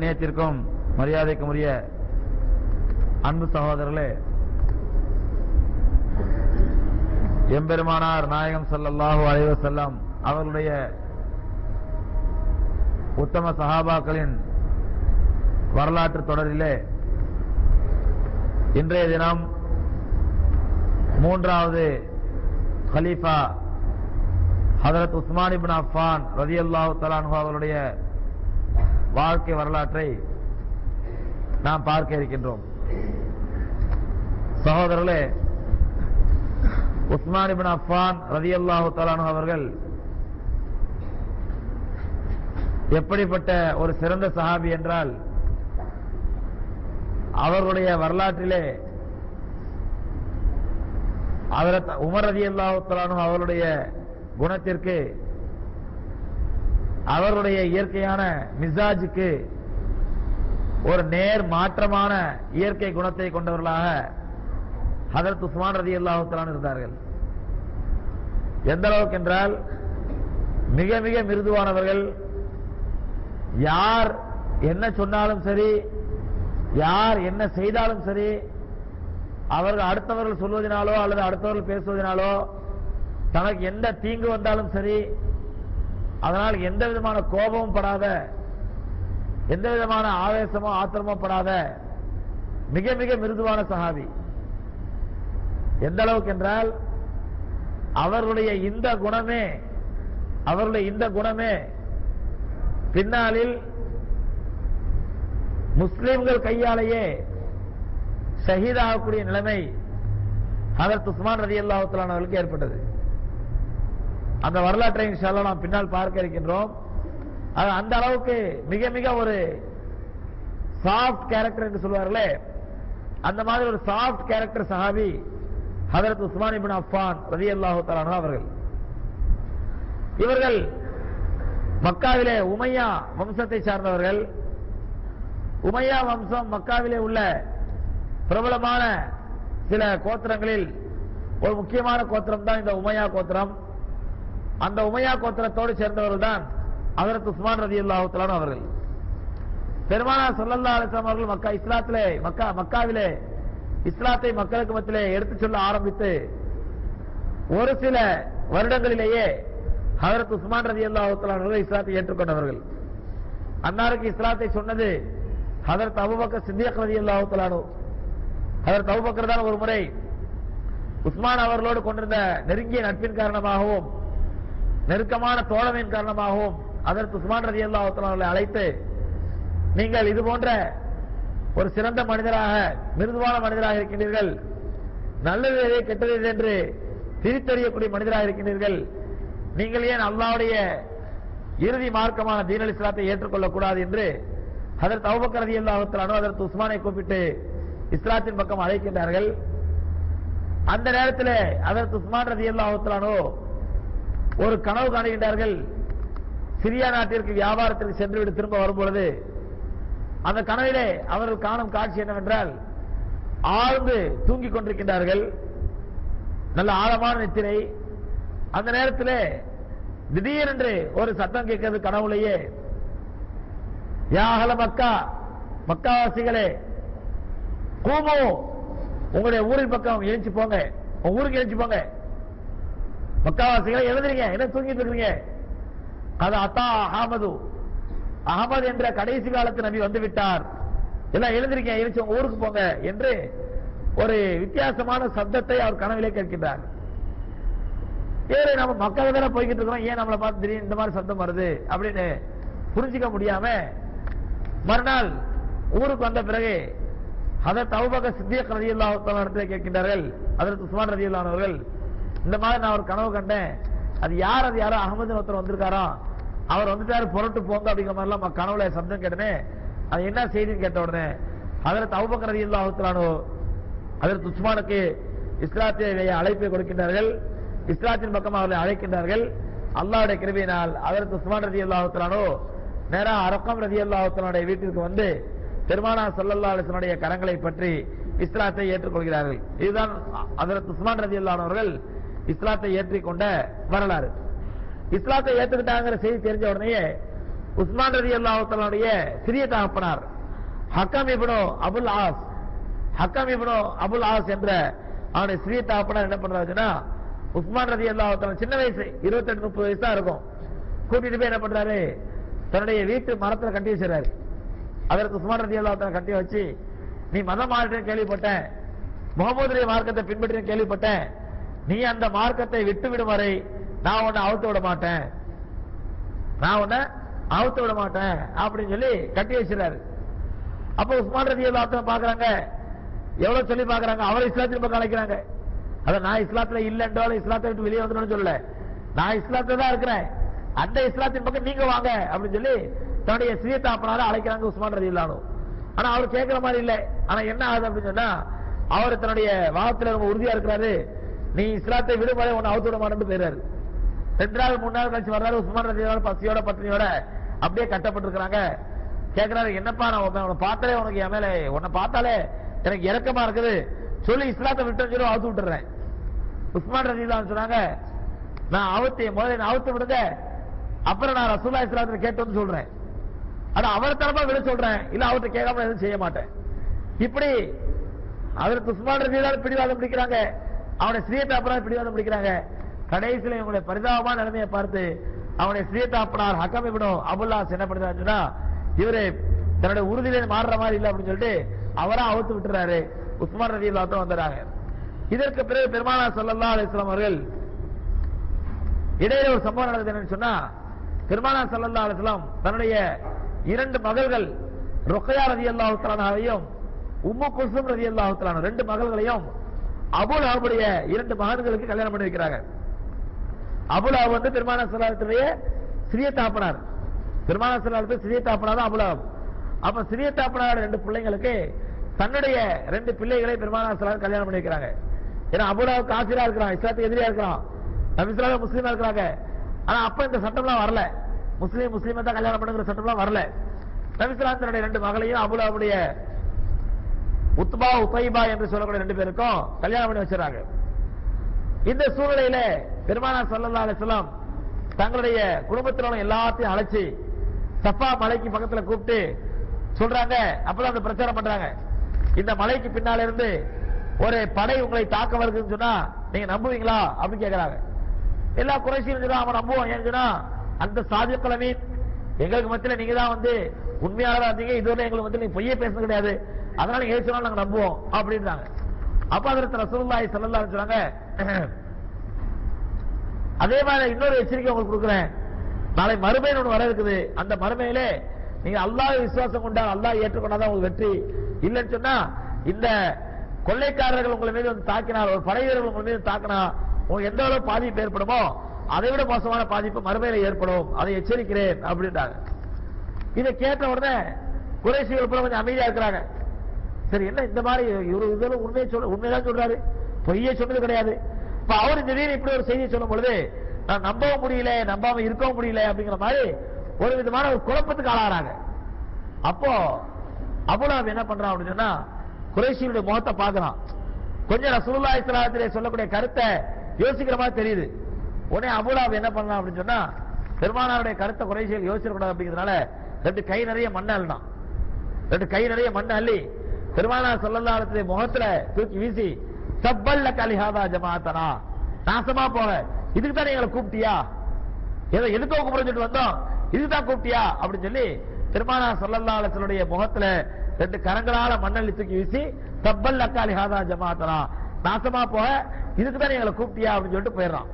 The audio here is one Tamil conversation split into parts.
நேயத்திற்கும் மரியாதைக்கும் உரிய அன்பு சகோதரர்களே எம்பெருமானார் நாயகம் ஸல்லல்லாஹு அலைஹி வஸல்லம் அவர்களுடைய உத்தம சஹாபாக்களின் வரலாற்று தொடரிலே இன்றைய தினம் மூன்றாவது ஹலீஃபா ஹதரத் உஸ்மான் இப்னு அஃபான் ரலியல்லாஹு தஆலா அவருடைய வாழ்க்கை வரலாற்றை நாம் பார்க்க இருக்கின்றோம் சகோதரர்களே உஸ்மான் இப்னு அஃபான் ரலியல்லாஹு தஆலா அவர்கள் எப்படிப்பட்ட ஒரு சிறந்த சஹாபி என்றால் அவர்களுடைய வரலாற்றிலே ஹதரத் உமர் ரலியல்லாஹு தஆலா அவருடைய குணத்திற்கு அவருடைய இயற்கையான மிசாஜுக்கு ஒரு நேர் மாற்றமான இயற்கை குணத்தை கொண்டவர்களாக ஹதரத் உஸ்மான் ரதி அல்லாஹுத்தலான் இருந்தார்கள் எந்த அளவுக்கு என்றால் மிக மிக மிருதுவானவர்கள் யார் என்ன சொன்னாலும் சரி யார் என்ன செய்தாலும் சரி அவர்கள் அடுத்தவர்கள் சொல்வதனாலோ அல்லது அடுத்தவர்கள் பேசுவதனாலோ தனக்கு எந்த தீங்கு வந்தாலும் சரி அதனால் எந்த விதமான கோபமும் படாத எந்த விதமான ஆவேசமோ ஆத்திரமோ படாத மிக மிக மிருதுவான சஹாபி எந்த அளவுக்கு என்றால் அவர்களுடைய இந்த குணமே அவர்களுடைய இந்த குணமே பின்னாளில் முஸ்லிம்கள் கையாலேயே ஷஹீதாகக்கூடிய நிலைமை ஹதரத் உஸ்மான் ரதி அல்லாஹுத்தலானவர்களுக்கு ஏற்பட்டது அந்த வரலாற்றை இன்ஷால்லா நாம் பின்னால் பார்க்க இருக்கின்றோம் அது அந்த அளவுக்கு மிக மிக ஒரு சாஃப்ட் கேரக்டர் என்று சொல்வார்களே அந்த மாதிரி ஒரு சாஃப்ட் கேரக்டர் சஹாபி ஹதரத் உஸ்மான் இபின் அஃபான் ரதி அல்லாஹு தலானு அவர்கள் இவர்கள் மக்காவிலே உமையா வம்சத்தை சார்ந்தவர்கள் உமையா வம்சம் மக்காவிலே உள்ள பிரபலமான சில கோத்திரங்களில் ஒரு முக்கியமான கோத்திரம் தான் இந்த உமையா கோத்திரம் அந்த உமையா கோத்திரத்தோடு சேர்ந்தவர்கள் தான் அதற்கு உஸ்மான் ரதி அல்லாஹுத்தலான அவர்கள் பெருமானா சொல்லல்லா அலிஸ்லாம் அவர்கள் மக்கா இஸ்லாத்திலே மக்கா மக்காவிலே இஸ்லாத்தை மக்களுக்கு மத்தியிலே எடுத்துச் சொல்ல ஆரம்பித்து ஒரு சில வருடங்களிலேயே ஹதரத் உஸ்மான் ரதி அல்லாஹுத்தலானவர்கள் இஸ்லாத்தை ஏற்றுக்கொண்டவர்கள் அன்னாருக்கு இஸ்லாத்தை சொன்னது ஹதரத் அபுபக்கர் சித்தியக் ரதி அல்லாஹுத்தலானு ஹதரத் அபுபக்கர் தான் ஒரு முறை உஸ்மான் அவர்களோடு கொண்டிருந்த நெருங்கிய நட்பின் காரணமாகவும் நெருக்கமான தோழமையின் காரணமாகவும் அதற்கு உஸ்மான் ரதி அல்லாஹலை அழைத்து நீங்கள் இது போன்ற ஒரு சிறந்த மனிதராக மிருதுவான மனிதராக இருக்கின்றீர்கள் நல்லது எது கெட்டது எது என்று பிரித்தறியக்கூடிய மனிதராக இருக்கின்றீர்கள் நீங்கள் ஏன் அல்லாவுடைய இறுதி மார்க்கமான தீனல் இஸ்லாத்தை ஏற்றுக்கொள்ளக் கூடாது என்று அதற்கு அவுபக்கர் ரதி அல்லாஹத்தலானோ அதற்கு உஸ்மானை கூப்பிட்டு இஸ்லாத்தின் பக்கம் அழைக்கின்றார்கள் அந்த நேரத்தில் அதற்கு உஸ்மான் ரதி அல்லாஹத்தலானோ ஒரு கனவு காணுகின்றார்கள் சிரியா நாட்டிற்கு வியாபாரத்திற்கு சென்றுவிட்டு திரும்ப வரும்பொழுது அந்த கனவிலே அவர்கள் காணும் காட்சி என்னவென்றால் ஆழ்ந்து தூங்கிக் கொண்டிருக்கின்றார்கள் நல்ல ஆழமான நித்திரை அந்த நேரத்தில் திடீரென்று ஒரு சத்தம் கேட்கிறது கனவுலையே யாகல மக்கா மக்காவாசிகளே கூமோ உங்களுடைய ஊரின் பக்கம் எழுச்சி போங்க உங்க ஊருக்கு எழுச்சி போங்க மக்காவாசிகளை எழுதுறீங்க என்ன தூங்கிட்டு இருக்கீங்க அது அத்தா அகமது அகமது என்ற கடைசி காலத்து நபி வந்து விட்டார் எல்லாம் எழுந்திருக்கீங்க எழுச்சி உங்க ஊருக்கு போங்க என்று ஒரு வித்தியாசமான சப்தத்தை அவர் கனவிலே கேட்கின்றார் ஏறு நம்ம மக்கள் தானே போய்கிட்டு இருக்கிறோம் ஏன் நம்மளை பார்த்து திடீர்னு இந்த மாதிரி சத்தம் வருது அப்படின்னு புரிஞ்சுக்க முடியாம மறுநாள் ஊருக்கு வந்த பிறகு அதை தவுபக சித்தியக் ரதி இடத்துல கேட்கின்றார்கள் அதற்கு உஸ்மான் ரதி அவர்கள் இந்த மாதிரி நான் ஒரு கனவு கண்டேன் அது யார் அது யாரோ அகமது ஒருத்தர் வந்திருக்காரோ அவர் வந்துட்டாரு புரட்டு போங்க அப்படிங்கிற மாதிரி எல்லாம் கனவுல சப்தம் கேட்டனே அது என்ன செய்தின்னு கேட்ட உடனே அதில் தவுபக்கரதி இல்லாஹுத்தலானோ அதற்கு உஸ்மானுக்கு இஸ்லாத்தை அழைப்பை கொடுக்கின்றார்கள் இஸ்லாத்தின் பக்கம் அவர்களை அழைக்கின்றார்கள் அல்லாவுடைய கிருபியினால் அதற்கு உஸ்மான் ரதி அல்லாஹுத்தலானோ நேரா அரக்கம் ரதி அல்லாஹுத்தலானுடைய வீட்டிற்கு வந்து பெருமானா சல்லல்லா அலிசனுடைய கரங்களை பற்றி இஸ்லாத்தை ஏற்றுக்கொள்கிறார்கள் இதுதான் அதற்கு உஸ்மான் ரதி அல்லானவர்கள் இஸ்லாத்தை ஏற்றிக்கொண்ட வரலாறு இஸ்லாத்தை ஏற்றுக்கிட்டாங்கிற செய்தி தெரிஞ்ச உடனே உஸ்மான் ரதி அல்லாஹுடைய சிறிய தகப்பனார் Hakam ibn Abul As Hakam ibn Abul As என்ற அவனுடைய சிறிய தகப்பனார் என்ன பண்றாருன்னா உஸ்மான் ரதி அல்லாஹ் சின்ன வயசு இருபத்தெட்டு முப்பது வயசு தான் இருக்கும் கூட்டிட்டு போய் என்ன பண்றாரு தன்னுடைய வீட்டு மரத்துல கட்டி வச்சிடறாரு அதற்கு உஸ்மான் ரதி அல்லாஹ் கட்டி வச்சு நீ மதம் மாறிட்டேன்னு கேள்விப்பட்டேன் முகமதுடைய மார்க்கத்தை பின்பற்றின கேள்விப்பட்டேன் நீ அந்த மார்க்கத்தை விட்டு விடும் வரை நான் உன்னை அவுத்து விட மாட்டேன் நான் உன்னை அவுத்து விட மாட்டேன் அப்படின்னு சொல்லி கட்டி வச்சிடறாரு அப்ப உஸ்மான் ரதி அல்லாஹ் பாக்குறாங்க எவ்வளவு சொல்லி பாக்குறாங்க அவரை இஸ்லாத்தின் பக்கம் அழைக்கிறாங்க அத நான் இஸ்லாத்துல இல்லன்றோ இஸ்லாத்தை விட்டு வெளியே வந்துடும் சொல்லல நான் இஸ்லாத்துல தான் இருக்கிறேன் அந்த இஸ்லாத்தின் பக்கம் நீங்க வாங்க அப்படின்னு சொல்லி தன்னுடைய ஸ்ரீதாப்பனார அழைக்கிறாங்க உஸ்மான் ரதி இல்லாலும் ஆனா அவர் கேட்கிற மாதிரி இல்லை ஆனா என்ன ஆகுது அப்படின்னு சொன்னா அவர் தன்னுடைய வாதத்துல ரொம்ப உறுதியா இருக்கிறாரு நீ இஸ்லாத்தை விடுமுறை உன்னை அவுத்து விட மாட்டேன்னு போயிறாரு ரெண்டு நாள் மூணு நாள் கழிச்சு வர்றாரு உஸ்மான் ரதியோட பசியோட பத்தினியோட அப்படியே கட்டப்பட்டிருக்கிறாங்க கேட்கிறாரு என்னப்பா நான் உன்னை உன்னை பார்த்தாலே உனக்கு என் மேல உன்னை பார்த்தாலே எனக்கு இறக்கமா இருக்குது சொல்லி இஸ்லாத்தை விட்டு சொல்லி அவுத்து விட்டுறேன் உஸ்மான் ரதிதான் சொன்னாங்க நான் அவுத்து முதல்ல நான் அவுத்து விடுங்க அப்புறம் நான் ரசூல்லா இஸ்லாத்துல கேட்டோம்னு சொல்றேன் ஆனா அவர் தரப்பா விட சொல்றேன் இல்ல அவர்கிட்ட கேட்காம எதுவும் செய்ய மாட்டேன் இப்படி அதற்கு உஸ்மான் ரதிதான் பிடிவாதம் பிடிக்கிறாங்க அவனை ஸ்ரீதாப்பனார் பிடிவாதம் பிடிக்கிறாங்க கடைசியில இவங்களுடைய பரிதாபமான நிலைமையை பார்த்து அவனுடைய ஸ்ரீதாப்பனார் ஹக்கம் விடும் அபுல்லாஸ் என்ன பண்ணுறாருன்னா இவரு தன்னுடைய உறுதியில மாறுற மாதிரி இல்லை அப்படின்னு சொல்லிட்டு அவரா அவுத்து விட்டுறாரு உஸ்மான் ரதி இல்லாத்தான் வந்துடுறாங்க இதற்கு பிறகு பெருமானா சல்லல்லா அலிஸ்லாம் அவர்கள் இடையில ஒரு சம்பவம் நடக்குது என்னன்னு சொன்னா பெருமானா சல்லல்லா அலிஸ்லாம் தன்னுடைய இரண்டு மகள்கள் ருக்கையா ரதி அல்லாஹுத்தலானாவையும் உம்மு குல்சும் ரதி அல்லாஹுத்தலான ரெண்டு மகள்களையும் அபுல் அபுடைய இரண்டு மகன்களுக்கு கல்யாணம் பண்ணி வைக்கிறாங்க அபுல் அபு வந்து பெருமான சலாத்துடைய சிறிய தாப்பனார் பெருமான சலாத்து சிறிய தாப்பனார் தான் அபுல் அபு அப்ப சிறிய தாப்பனார் ரெண்டு பிள்ளைங்களுக்கு தன்னுடைய ரெண்டு பிள்ளைகளை பெருமான சலாத் கல்யாணம் பண்ணி வைக்கிறாங்க ஏன்னா அபுல் காசிரா இருக்கிறான் இஸ்லாத்துக்கு எதிரியா இருக்கிறான் நபிஸ்லாம முஸ்லீமா இருக்கிறாங்க ஆனா அப்ப இந்த சட்டம்லாம் வரல முஸ்லீம் முஸ்லீமை தான் கல்யாணம் பண்ணுங்கிற சட்டம்லாம் வரல நபிஸ்லாம் தன்னுடைய ரெண்டு மகளையும் அபுல் அபுடைய உத்பா உத்தைபா என்று சொல்லக்கூடிய ரெண்டு பேருக்கும் கல்யாணம் பண்ணி வச்சிடறாங்க இந்த சூழ்நிலையில பெருமானா சல்லல்லா அலிஸ்லாம் தங்களுடைய குடும்பத்தில் உள்ள எல்லாத்தையும் அழைச்சி சஃபா மலைக்கு பக்கத்துல கூப்பிட்டு சொல்றாங்க அப்பதான் அந்த பிரச்சாரம் பண்றாங்க இந்த மலைக்கு பின்னால இருந்து ஒரு படை உங்களை தாக்க வருதுன்னு சொன்னா நீங்க நம்புவீங்களா அப்படின்னு கேக்குறாங்க எல்லா குறைசியும் சொன்னா அவன் நம்புவோம் ஏன்னு சொன்னா அந்த சாதிய மீன் எங்களுக்கு மத்தியில நீங்க தான் வந்து உண்மையாளரா இருந்தீங்க இதுவரை எங்களுக்கு மத்தியில நீங்க பொய்யே பேச கிடையாது அதனால ஏன் சொன்னாலும் நாங்க நம்புவோம் அப்படின்றாங்க அப்ப அதற்கு ரசூலுல்லாஹி ஸல்லல்லாஹு அலைஹி சொன்னாங்க அதே மாதிரி இன்னொரு எச்சரிக்கை உங்களுக்கு கொடுக்குறேன் நாளை மறுமைன்னு ஒண்ணு வர இருக்குது அந்த மறுமையிலே நீங்க அல்லாஹ் விசுவாசம் கொண்டா அல்லாஹ் ஏற்றுக்கொண்டாதான் உங்களுக்கு வெற்றி இல்லைன்னு சொன்னா இந்த கொள்ளைக்காரர்கள் உங்களை மீது வந்து தாக்கினார் ஒரு படை வீரர்கள் உங்கள் மீது தாக்கினா உங்களுக்கு எந்த அளவு பாதிப்பு ஏற்படுமோ அதை விட மோசமான பாதிப்பு மறுமையில ஏற்படும் அதை எச்சரிக்கிறேன் அப்படின்றாங்க இதை கேட்ட உடனே குறைசிகள் கூட கொஞ்சம் அமைதியா இருக்கிறாங்க சரி என்ன இந்த மாதிரி இவரு இதெல்லாம் உண்மையை சொல்ல உண்மைதான் சொல்றாரு பொய்யே சொன்னது கிடையாது இப்ப அவர் திடீர்னு இப்படி ஒரு செய்தியை சொல்லும் பொழுது நான் நம்பவும் முடியல நம்பாம இருக்கவும் முடியல அப்படிங்கிற மாதிரி ஒரு விதமான ஒரு குழப்பத்துக்கு ஆளாகிறாங்க அப்போ அபுலாப் என்ன பண்றான் அப்படின்னு சொன்னா குறைசியுடைய முகத்தை பார்க்கறான் கொஞ்சம் ரசூலுல்லாஹி ஸல்லல்லாஹு சொல்லக்கூடிய கருத்தை யோசிக்கிற மாதிரி தெரியுது உடனே அபுலாப் என்ன பண்ணலாம் அப்படின்னு சொன்னா பெருமானாருடைய கருத்தை குறைசிகள் யோசிக்கக்கூடாது அப்படிங்கிறதுனால ரெண்டு கை நிறைய மண்ணை அள்ளினான் ரெண்டு கை நிறைய மண்ணை அள்ளி பெருமானார் ஸல்லல்லாஹு அலைஹி வஸல்லம் முகத்துல தூக்கி வீசி சப்பல்ல கலிஹாதா ஜமாத்தனா நாசமா போக இதுக்கு தான் எங்களை கூப்பிட்டியா ஏதோ எதுக்கோ கூப்பிட சொல்லிட்டு வந்தோம் இதுதான் கூப்பிட்டியா அப்படின்னு சொல்லி பெருமானா ஸல்லல்லாஹு அலைஹி வஸல்லுடைய முகத்துல ரெண்டு கரங்களால மண்ணள்ளி தூக்கி வீசி சப்பல் அக்காலி ஹாதா ஜமாத்தனா நாசமா போக இதுக்கு தான் எங்களை கூப்பிட்டியா அப்படின்னு சொல்லிட்டு போயிடுறான்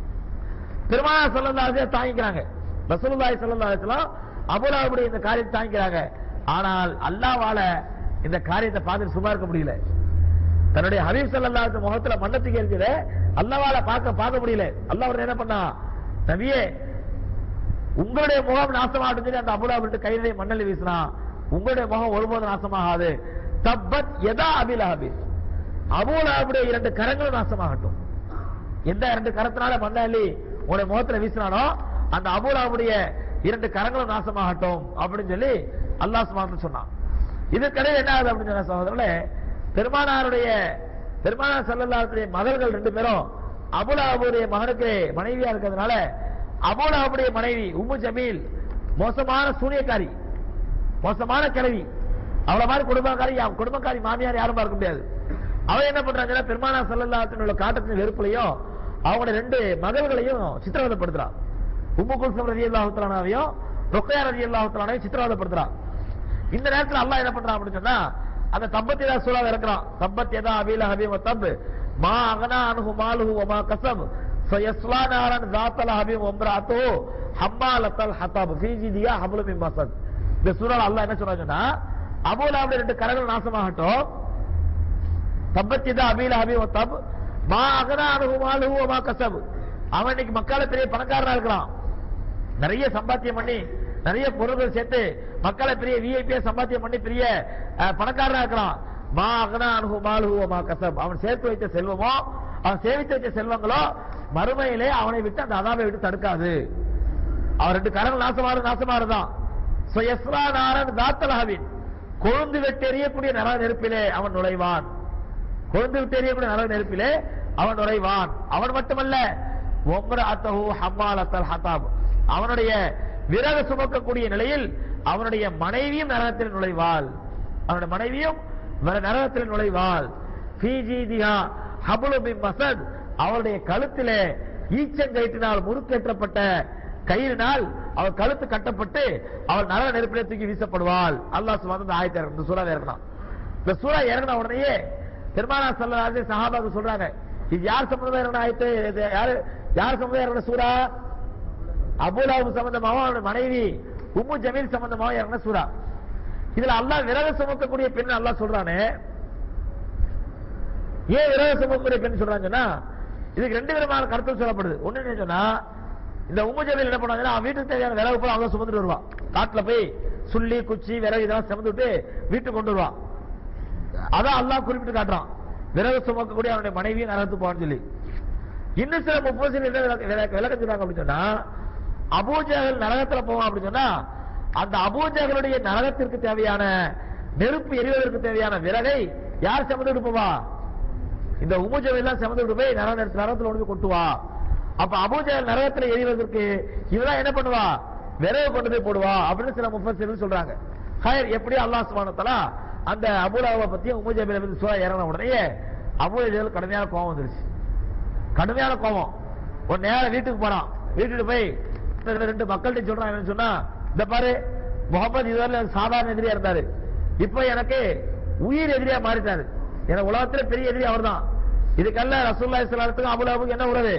பெருமானா ஸல்லல்லாஹு அலைஹி வஸல்லம் தாங்கிக்கிறாங்க ரசூலுல்லாஹி ஸல்லல்லாஹு அலைஹி வஸல்லம் அபூலாவுடைய இந்த காரியத்தை தாங்கிக்கிறாங்க ஆனால் அல்லாஹ்வால இந்த காரியத்தை பார்த்து சும்மா இருக்க முடியல தன்னுடைய ஹபீப் ஸல்லல்லாஹு அலைஹி முகத்துல மண்ணத்துக்கு இருக்கிற அல்லாஹ்வால பார்க்க பார்க்க முடியல அல்லாஹ் உடனே என்ன பண்ணா நபியே உங்களுடைய முகம் நாசமாகட்டும் சொல்லி அந்த அபுலா விட்டு கையிலே மண்ணல் வீசினா உங்களுடைய முகம் ஒருபோதும் நாசமாகாது தப்பத் எதா அபிலாபி அபுலாவுடைய இரண்டு கரங்களும் நாசமாகட்டும் எந்த இரண்டு கரத்தினால மண்ணள்ளி உங்களுடைய முகத்துல வீசினானோ அந்த அபுலாவுடைய இரண்டு கரங்களும் நாசமாகட்டும் அப்படின்னு சொல்லி அல்லாஹ் சுமாத்து சொன்னான் இதுக்கடையில் என்ன ஆகுது அப்படின்னு சொன்ன சகோதரர்களே பெருமானாருடைய பெருமானார் சல்லல்லாஹுடைய மகள்கள் ரெண்டு பேரும் அபுலாவுடைய மகனுக்கு மனைவியா இருக்கிறதுனால அபுலாவுடைய மனைவி உம்மு ஜமீல் மோசமான சூனியக்காரி மோசமான கிழவி அவள மாதிரி குடும்பக்காரி யா- குடும்பக்காரி மாமியார் யாரும் பார்க்க முடியாது அவ என்ன பண்றாங்கன்னா பெருமானா சல்லல்லாஹு உள்ள காட்டத்தின் வெறுப்புலையும் அவங்களோட ரெண்டு மகள்களையும் சித்திரவதைப்படுத்துறான் உம்மு குல்சம் ரதி அல்லாஹுத்தலானாவையும் ருக்கையா ரதி அல்லாஹுத்தலானையும் சித்திரவதைப்படுத்துறான் இந்த நேரத்துல அல்லாஹ் என்ன பண்றான் அப்படின்னு சொன்னா அந்த தப்பத்தி தான் சூழல் இறக்குறான் தப்பத்தி எதா அபீல ஹபீம் தப் மா அகனா அனுகு மாலுகு ஒமா கசப் சயஸ்லா நாரன் ஜாத்தல ஹபீம் ஒம்ராத்தோ ஹம்மாலத்தல் ஹத்தாப் ஃபீஜிதியா ஹபுலு மின் மசத் இந்த சூழல் அல்லாஹ் என்ன சொல்றாங்கன்னா அபூலாவுடைய ரெண்டு கரங்கள் நாசமாகட்டும் தப்பத்திதா அபீல அபி தப் மா அகனா அனுகுமாலு மா கசப் அவன் இன்னைக்கு மக்களை பெரிய பணக்காரனா இருக்கிறான் நிறைய சம்பாத்தியம் பண்ணி நிறைய பொருள்கள் சேர்த்து மக்களை பெரிய விஐபியா சம்பாத்தியம் பண்ணி பெரிய அஹ், பணக்காரனா இருக்கிறான் மா அகனா அனுகுமாலு மா கசப் அவன் சேர்த்து வைத்த செல்வமோ அவன் சேமித்து வைத்த செல்வங்களோ மறுமையிலே அவனை விட்டு அந்த அதாவை விட்டு தடுக்காது அவன் ரெண்டு கரங்கள் நாசமாறு நாசமாறுதான் சுயஸ்ரா நாரன் தாத்தலஹவின் கொழுந்து விட்டு எறியக்கூடிய நர நெருப்பிலே அவன் நுழைவான் கொழுந்து விட்டு எறியக்கூடிய நர நெருப்பிலே அவன் நுழைவான் அவன் மட்டுமல்ல ஒம்ர அத்தஹு ஹம்மால் அத்தல் ஹதாப் அவனுடைய விறகு சுமக்கக்கூடிய நிலையில் அவனுடைய மனைவியும் நரகத்தில் நுழைவாள் அவனுடைய மனைவியும் வர- நரகத்தில் நுழைவாள் ஃபீஜீதிஹா ஹபுலு பின் மசத் அவளுடைய கழுத்திலே ஈச்சங்கயிற்றினால் முறுக்கேற்றப்பட்ட கயிறினால் அவள் கழுத்து கட்டப்பட்டு அவள் நரக நெருப்பிலே தூக்கி வீசப்படுவாள் அல்லாஹ் சுமார் இந்த ஆயத்தை இறக்கணும். இந்த சூறா இறக்கணும் இந்த சூறா இறங்கின உடனேயே பெருமானா சல்லல்லாஹு சஹாபாக்கு சொல்றாங்க இது யார் சம்பந்தமா இறங்கின ஆயத்து இது யாரு யார் சம்பந்தமா இறங்கின சூறா அபுலாவு சம்பந்தமாவும் அவனுடைய மனைவி உம்மு ஜமீல் சம்பந்தமாவும் இறங்கின சூறா இதுல அல்லாஹ் விரத சுமக்கக்கூடிய பெண் அல்லாஹ் சொல்றானே ஏன் விரத சுமக்கக்கூடிய பெண் சொல்றான்னு சொன்னா இதுக்கு ரெண்டு விதமான கருத்து சொல்லப்படுது ஒண்ணு என்ன சொன்னா இந்த உம்மு ஜமீல் என்ன பண்ணுவாங்கன்னா அவன் வீட்டுக்கு தேவையான விறகு போல அவங்க சுமந்துட்டு வருவான் காட்டுல போய் சுள்ளி குச்சி விறகு இதெல்லாம் சுமந்துட்டு வீட்டுக்கு கொண்டு வருவான் அதான் அல்லாஹ் குறிப்பிட்டு காட்டுறான் விறகு சுமக்கக்கூடிய அவனுடைய மனைவியை நரகத்துக்கு போவான்னு சொல்லி இன்னும் சில முப்பது என்ன விளக்க- விளக்க- விளக்கம் சொல்றாங்க அப்படின்னு சொன்னா அபூஜகல் நரகத்துல போவான் அப்படின்னு சொன்னா அந்த அபூஜகளுடைய நரகத்திற்கு தேவையான நெருப்பு எரிவதற்கு தேவையான விறகை யார் சுமந்துட்டு போவா இந்த உமுஜவை எல்லாம் சுமந்துட்டு போய் நரக நரகத்துல கொண்டு போய் கொட்டுவா அப்ப அபூஜகல் நரகத்துல எரிவதற்கு இவதான் என்ன பண்ணுவா விறகு கொண்டு போய் போடுவா அப்படின்னு சில முஃபஸிர்கள் சொல்றாங்க ஹயர் எப்படி அல்லாஹ் சுப்ஹானஹு வ தஆலா அந்த அபூலாவை பத்தி உமுஜபில பத்தி சூரா இறங்கின உடனே அபூஜல் கடுமையான கோபம் வந்துருச்சு கடுமையான கோபம் ஒரு நேரம் வீட்டுக்கு போறான் வீட்டுக்கு போய் இந்த ரெண்டு மக்கள்கிட்ட சொல்றான் என்னன்னு சொன்னா இந்த பாரு முகமது இதுவரை எனக்கு சாதாரண எதிரியா இருந்தாரு இப்ப எனக்கு உயிர் எதிரியா மாறிட்டாரு எனக்கு உலகத்துல பெரிய எதிரி அவர்தான் இதுக்கல்ல ரசூல்லா இஸ்லாத்துக்கும் அபுலாவுக்கும் என்ன உறவு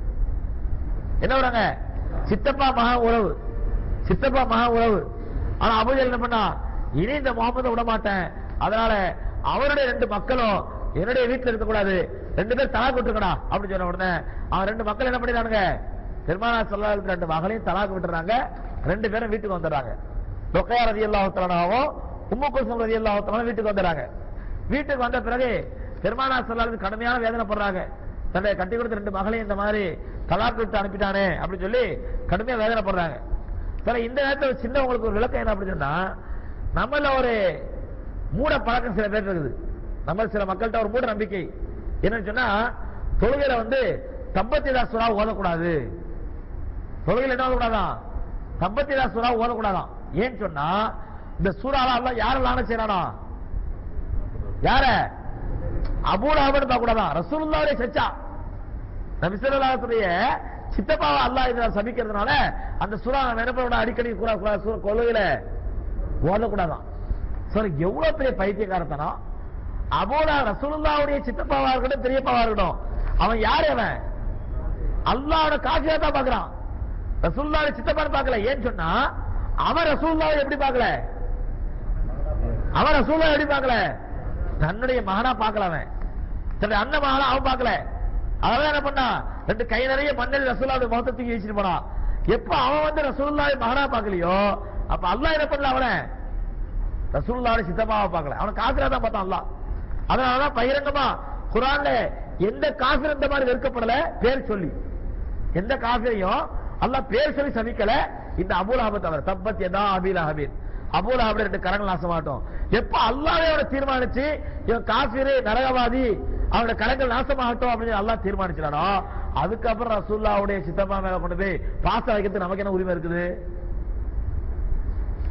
என்ன உறவுங்க சித்தப்பா மகா உறவு சித்தப்பா மகா உறவு ஆனா அபுஜல் என்ன பண்ணா இனி இந்த முகமதை விட மாட்டேன் அதனால அவருடைய ரெண்டு மக்களும் என்னுடைய வீட்டுல இருக்கக்கூடாது ரெண்டு பேர் தலாக் விட்டுருக்கடா அப்படின்னு சொன்ன உடனே அவன் ரெண்டு மக்கள் என்ன பண்ணிடுறானுங்க பெருமானா சொல்லாத ரெண்டு மகளையும் தலாக் விட்டுறாங்க ரெண்டு பேரும் வீட்டுக்கு வந்துடுறாங்க ரொக்கையா ரதி அல்லாஹத்தலானாவும் உம்மு குல்சம் ரதி அல்லாஹத்தலான வீட்டுக்கு வந்துடுறாங்க வீட்டுக்கு வந்த பிறகு பெருமானா சொல்லாத கடுமையான வேதனைப்படுறாங்க தன்னை கட்டி கொடுத்த ரெண்டு மகளையும் இந்த மாதிரி தலாக் விட்டு அனுப்பிட்டானே அப்படின்னு சொல்லி கடுமையா வேதனைப்படுறாங்க சரி இந்த நேரத்தில் ஒரு சின்ன உங்களுக்கு ஒரு விளக்கம் என்ன அப்படின்னு சொன்னா நம்மள ஒரு மூட பழக்கம் சில பேர் இருக்குது நம்ம சில மக்கள்கிட்ட ஒரு மூட நம்பிக்கை என்னன்னு சொன்னா தொழுகையில வந்து தம்பத்திதா சுறா ஓதக்கூடாது தொழுகையில் என்ன ஓதக்கூடாதான் தம்பத்திதா சுறா ஓதக்கூடாதான் ஏன்னு சொன்னா இந்த சூறால அல்ல யார லான செய்யறானா யார அபூலாபன் பார்க்க கூடாதான் ரசூலுல்லாவுடைய சச்சா நபிசல்லாத்துடைய சித்தப்பாவை அல்லாஹ் இதுல சபிக்கிறதுனால அந்த சுறா நம்ம என்ன பண்ண அடிக்கடி கூட கொள்கையில ஓதக்கூடாதான் சார் எவ்வளவு பெரிய பைத்தியக்காரத்தனம் அபோலா ரசூலுல்லாவுடைய சித்தப்பாவா இருக்கட்டும் பெரியப்பாவா இருக்கட்டும் அவன் யாரு அவன் அல்லாவோட காட்சியா தான் பாக்குறான் ரசூலுல்லாவுடைய சித்தப்பான்னு பார்க்கல ஏன்னு சொன்னா அவன் ரசூலுல்லாவை எப்படி பார்க்கல அவன் ரசூலுல்லாவை எப்படி பார்க்கல தன்னுடைய மகனா பார்க்கல அவன் தன்னுடைய அண்ணன் மகனா அவன் பார்க்கல அவன் என்ன பண்ணா ரெண்டு கை நிறைய மண்ணில் ரசூல்லாவுடைய முகத்தை தூக்கி வச்சுட்டு போனான் எப்ப அவன் வந்து ரசூலுல்லாவை மகனா பார்க்கலையோ அப்ப அல்லாஹ் என்ன பண்ணல அவனை ரசூலுல்லாவுடைய சித்தப்பாவை பார்க்கல அவனை காசுரா தான் பார்த்தான் அல்லாஹ் அதனாலதான் பகிரங்கமா குரான்ல எந்த காஃபிர் இந்த மாதிரி வெறுக்கப்படல பேர் சொல்லி எந்த காஃபிரையும் அல்லாஹ் பேர் சொல்லி சபிக்கல இந்த அபூலாப தவிர தப்பத் எதா அபீல் அஹபீன் அபூலாபுல ரெண்டு கரங்கள் நாசமாட்டோம் எப்ப அல்லாவே அவனை தீர்மானிச்சு இவன் காஃபிரு நரகவாதி அவனோட கரங்கள் நாசமாகட்டும் அப்படின்னு அல்லாஹ் தீர்மானிச்சானோ அதுக்கப்புறம் ரசூல்லாவுடைய சித்தப்பா மேல கொண்டு போய் பாச வைக்கிறதுக்கு நமக்கு என்ன உரிமை இருக்குது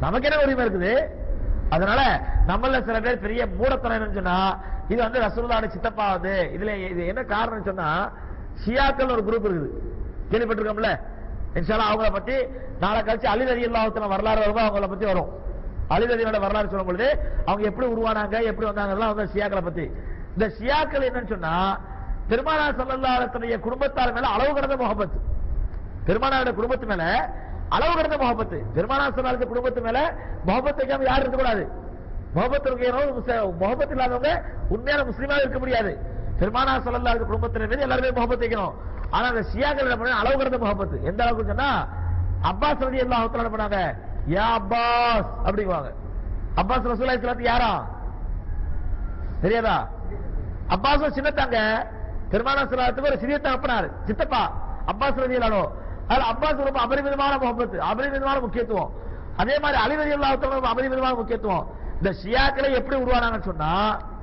நமக்கு என்ன உரிமை இருக்குது அதனால நம்மள சில பேர் பெரிய மூடத்தனம் என்னன்னு சொன்னா இது வந்து ரசூலுல்லாஹி சித்தப்பா வந்து இதுல இது என்ன காரணம் சொன்னா ஷியாக்கள் ஒரு குரூப் இருக்குது கேள்விப்பட்டிருக்கோம்ல இன்ஷால்லா அவங்கள பத்தி நாளை கழிச்சு அலி ரதி அல்லாஹத்துல வரலாறு வரும்போது அவங்கள பத்தி வரும் அலி ரதியோட வரலாறு சொல்லும் பொழுது அவங்க எப்படி உருவானாங்க எப்படி வந்தாங்க எல்லாம் வந்து ஷியாக்களை பத்தி இந்த ஷியாக்கள் என்னன்னு சொன்னா பெருமானா சல்லல்லாஹுடைய குடும்பத்தார் மேல அளவு கடந்த முகப்பத்து பெருமானாருடைய குடும்பத்து மேல அளவு கடந்த முகப்பத்து பெருமானா சல்லாஹ் குடும்பத்து மேல முகப்பத்து வைக்காம யாரும் இருக்கக்கூடாது முகப்பத்து இருக்கிறவங்க முஸ்ல- முகப்பத்து இல்லாதவங்க உண்மையான முஸ்லீமாக இருக்க முடியாது பெருமானா சல்லல்லாஹு குடும்பத்தினர் மீது எல்லாருமே முகப்பத்து வைக்கணும் ஆனா அந்த ஷியாக்கள் என்ன பண்ணாங்க அளவு கடந்த முகப்பத்து எந்த அளவுக்கு சொன்னா அப்பாஸ் ரதி அல்லாஹ் என்ன பண்ணாங்க யா அப்பாஸ் அப்படிங்குவாங்க அப்பாஸ் ரசூலுல்லாஹி ஸல்லல்லாஹு யாரா தெரியாதா அப்பாஸ் சின்னத்தாங்க பெருமானா சலாத்துக்கு ஒரு சிறிய தகப்பனார் சித்தப்பா அப்பாஸ் ரதி அல்லாஹ் அதுல அப்பாஸ் ரொம்ப அபரிமிதமான முகப்பத்து அபரிமிதமான முக்கியத்துவம் அதே மாதிரி அலி ரதி அல்லாஹ் ரொம்ப அபரிமிதமான முக்கியத்துவம் இந்த ஷியாக்களை எப்படி உருவானாங்கன்னு சொன்னா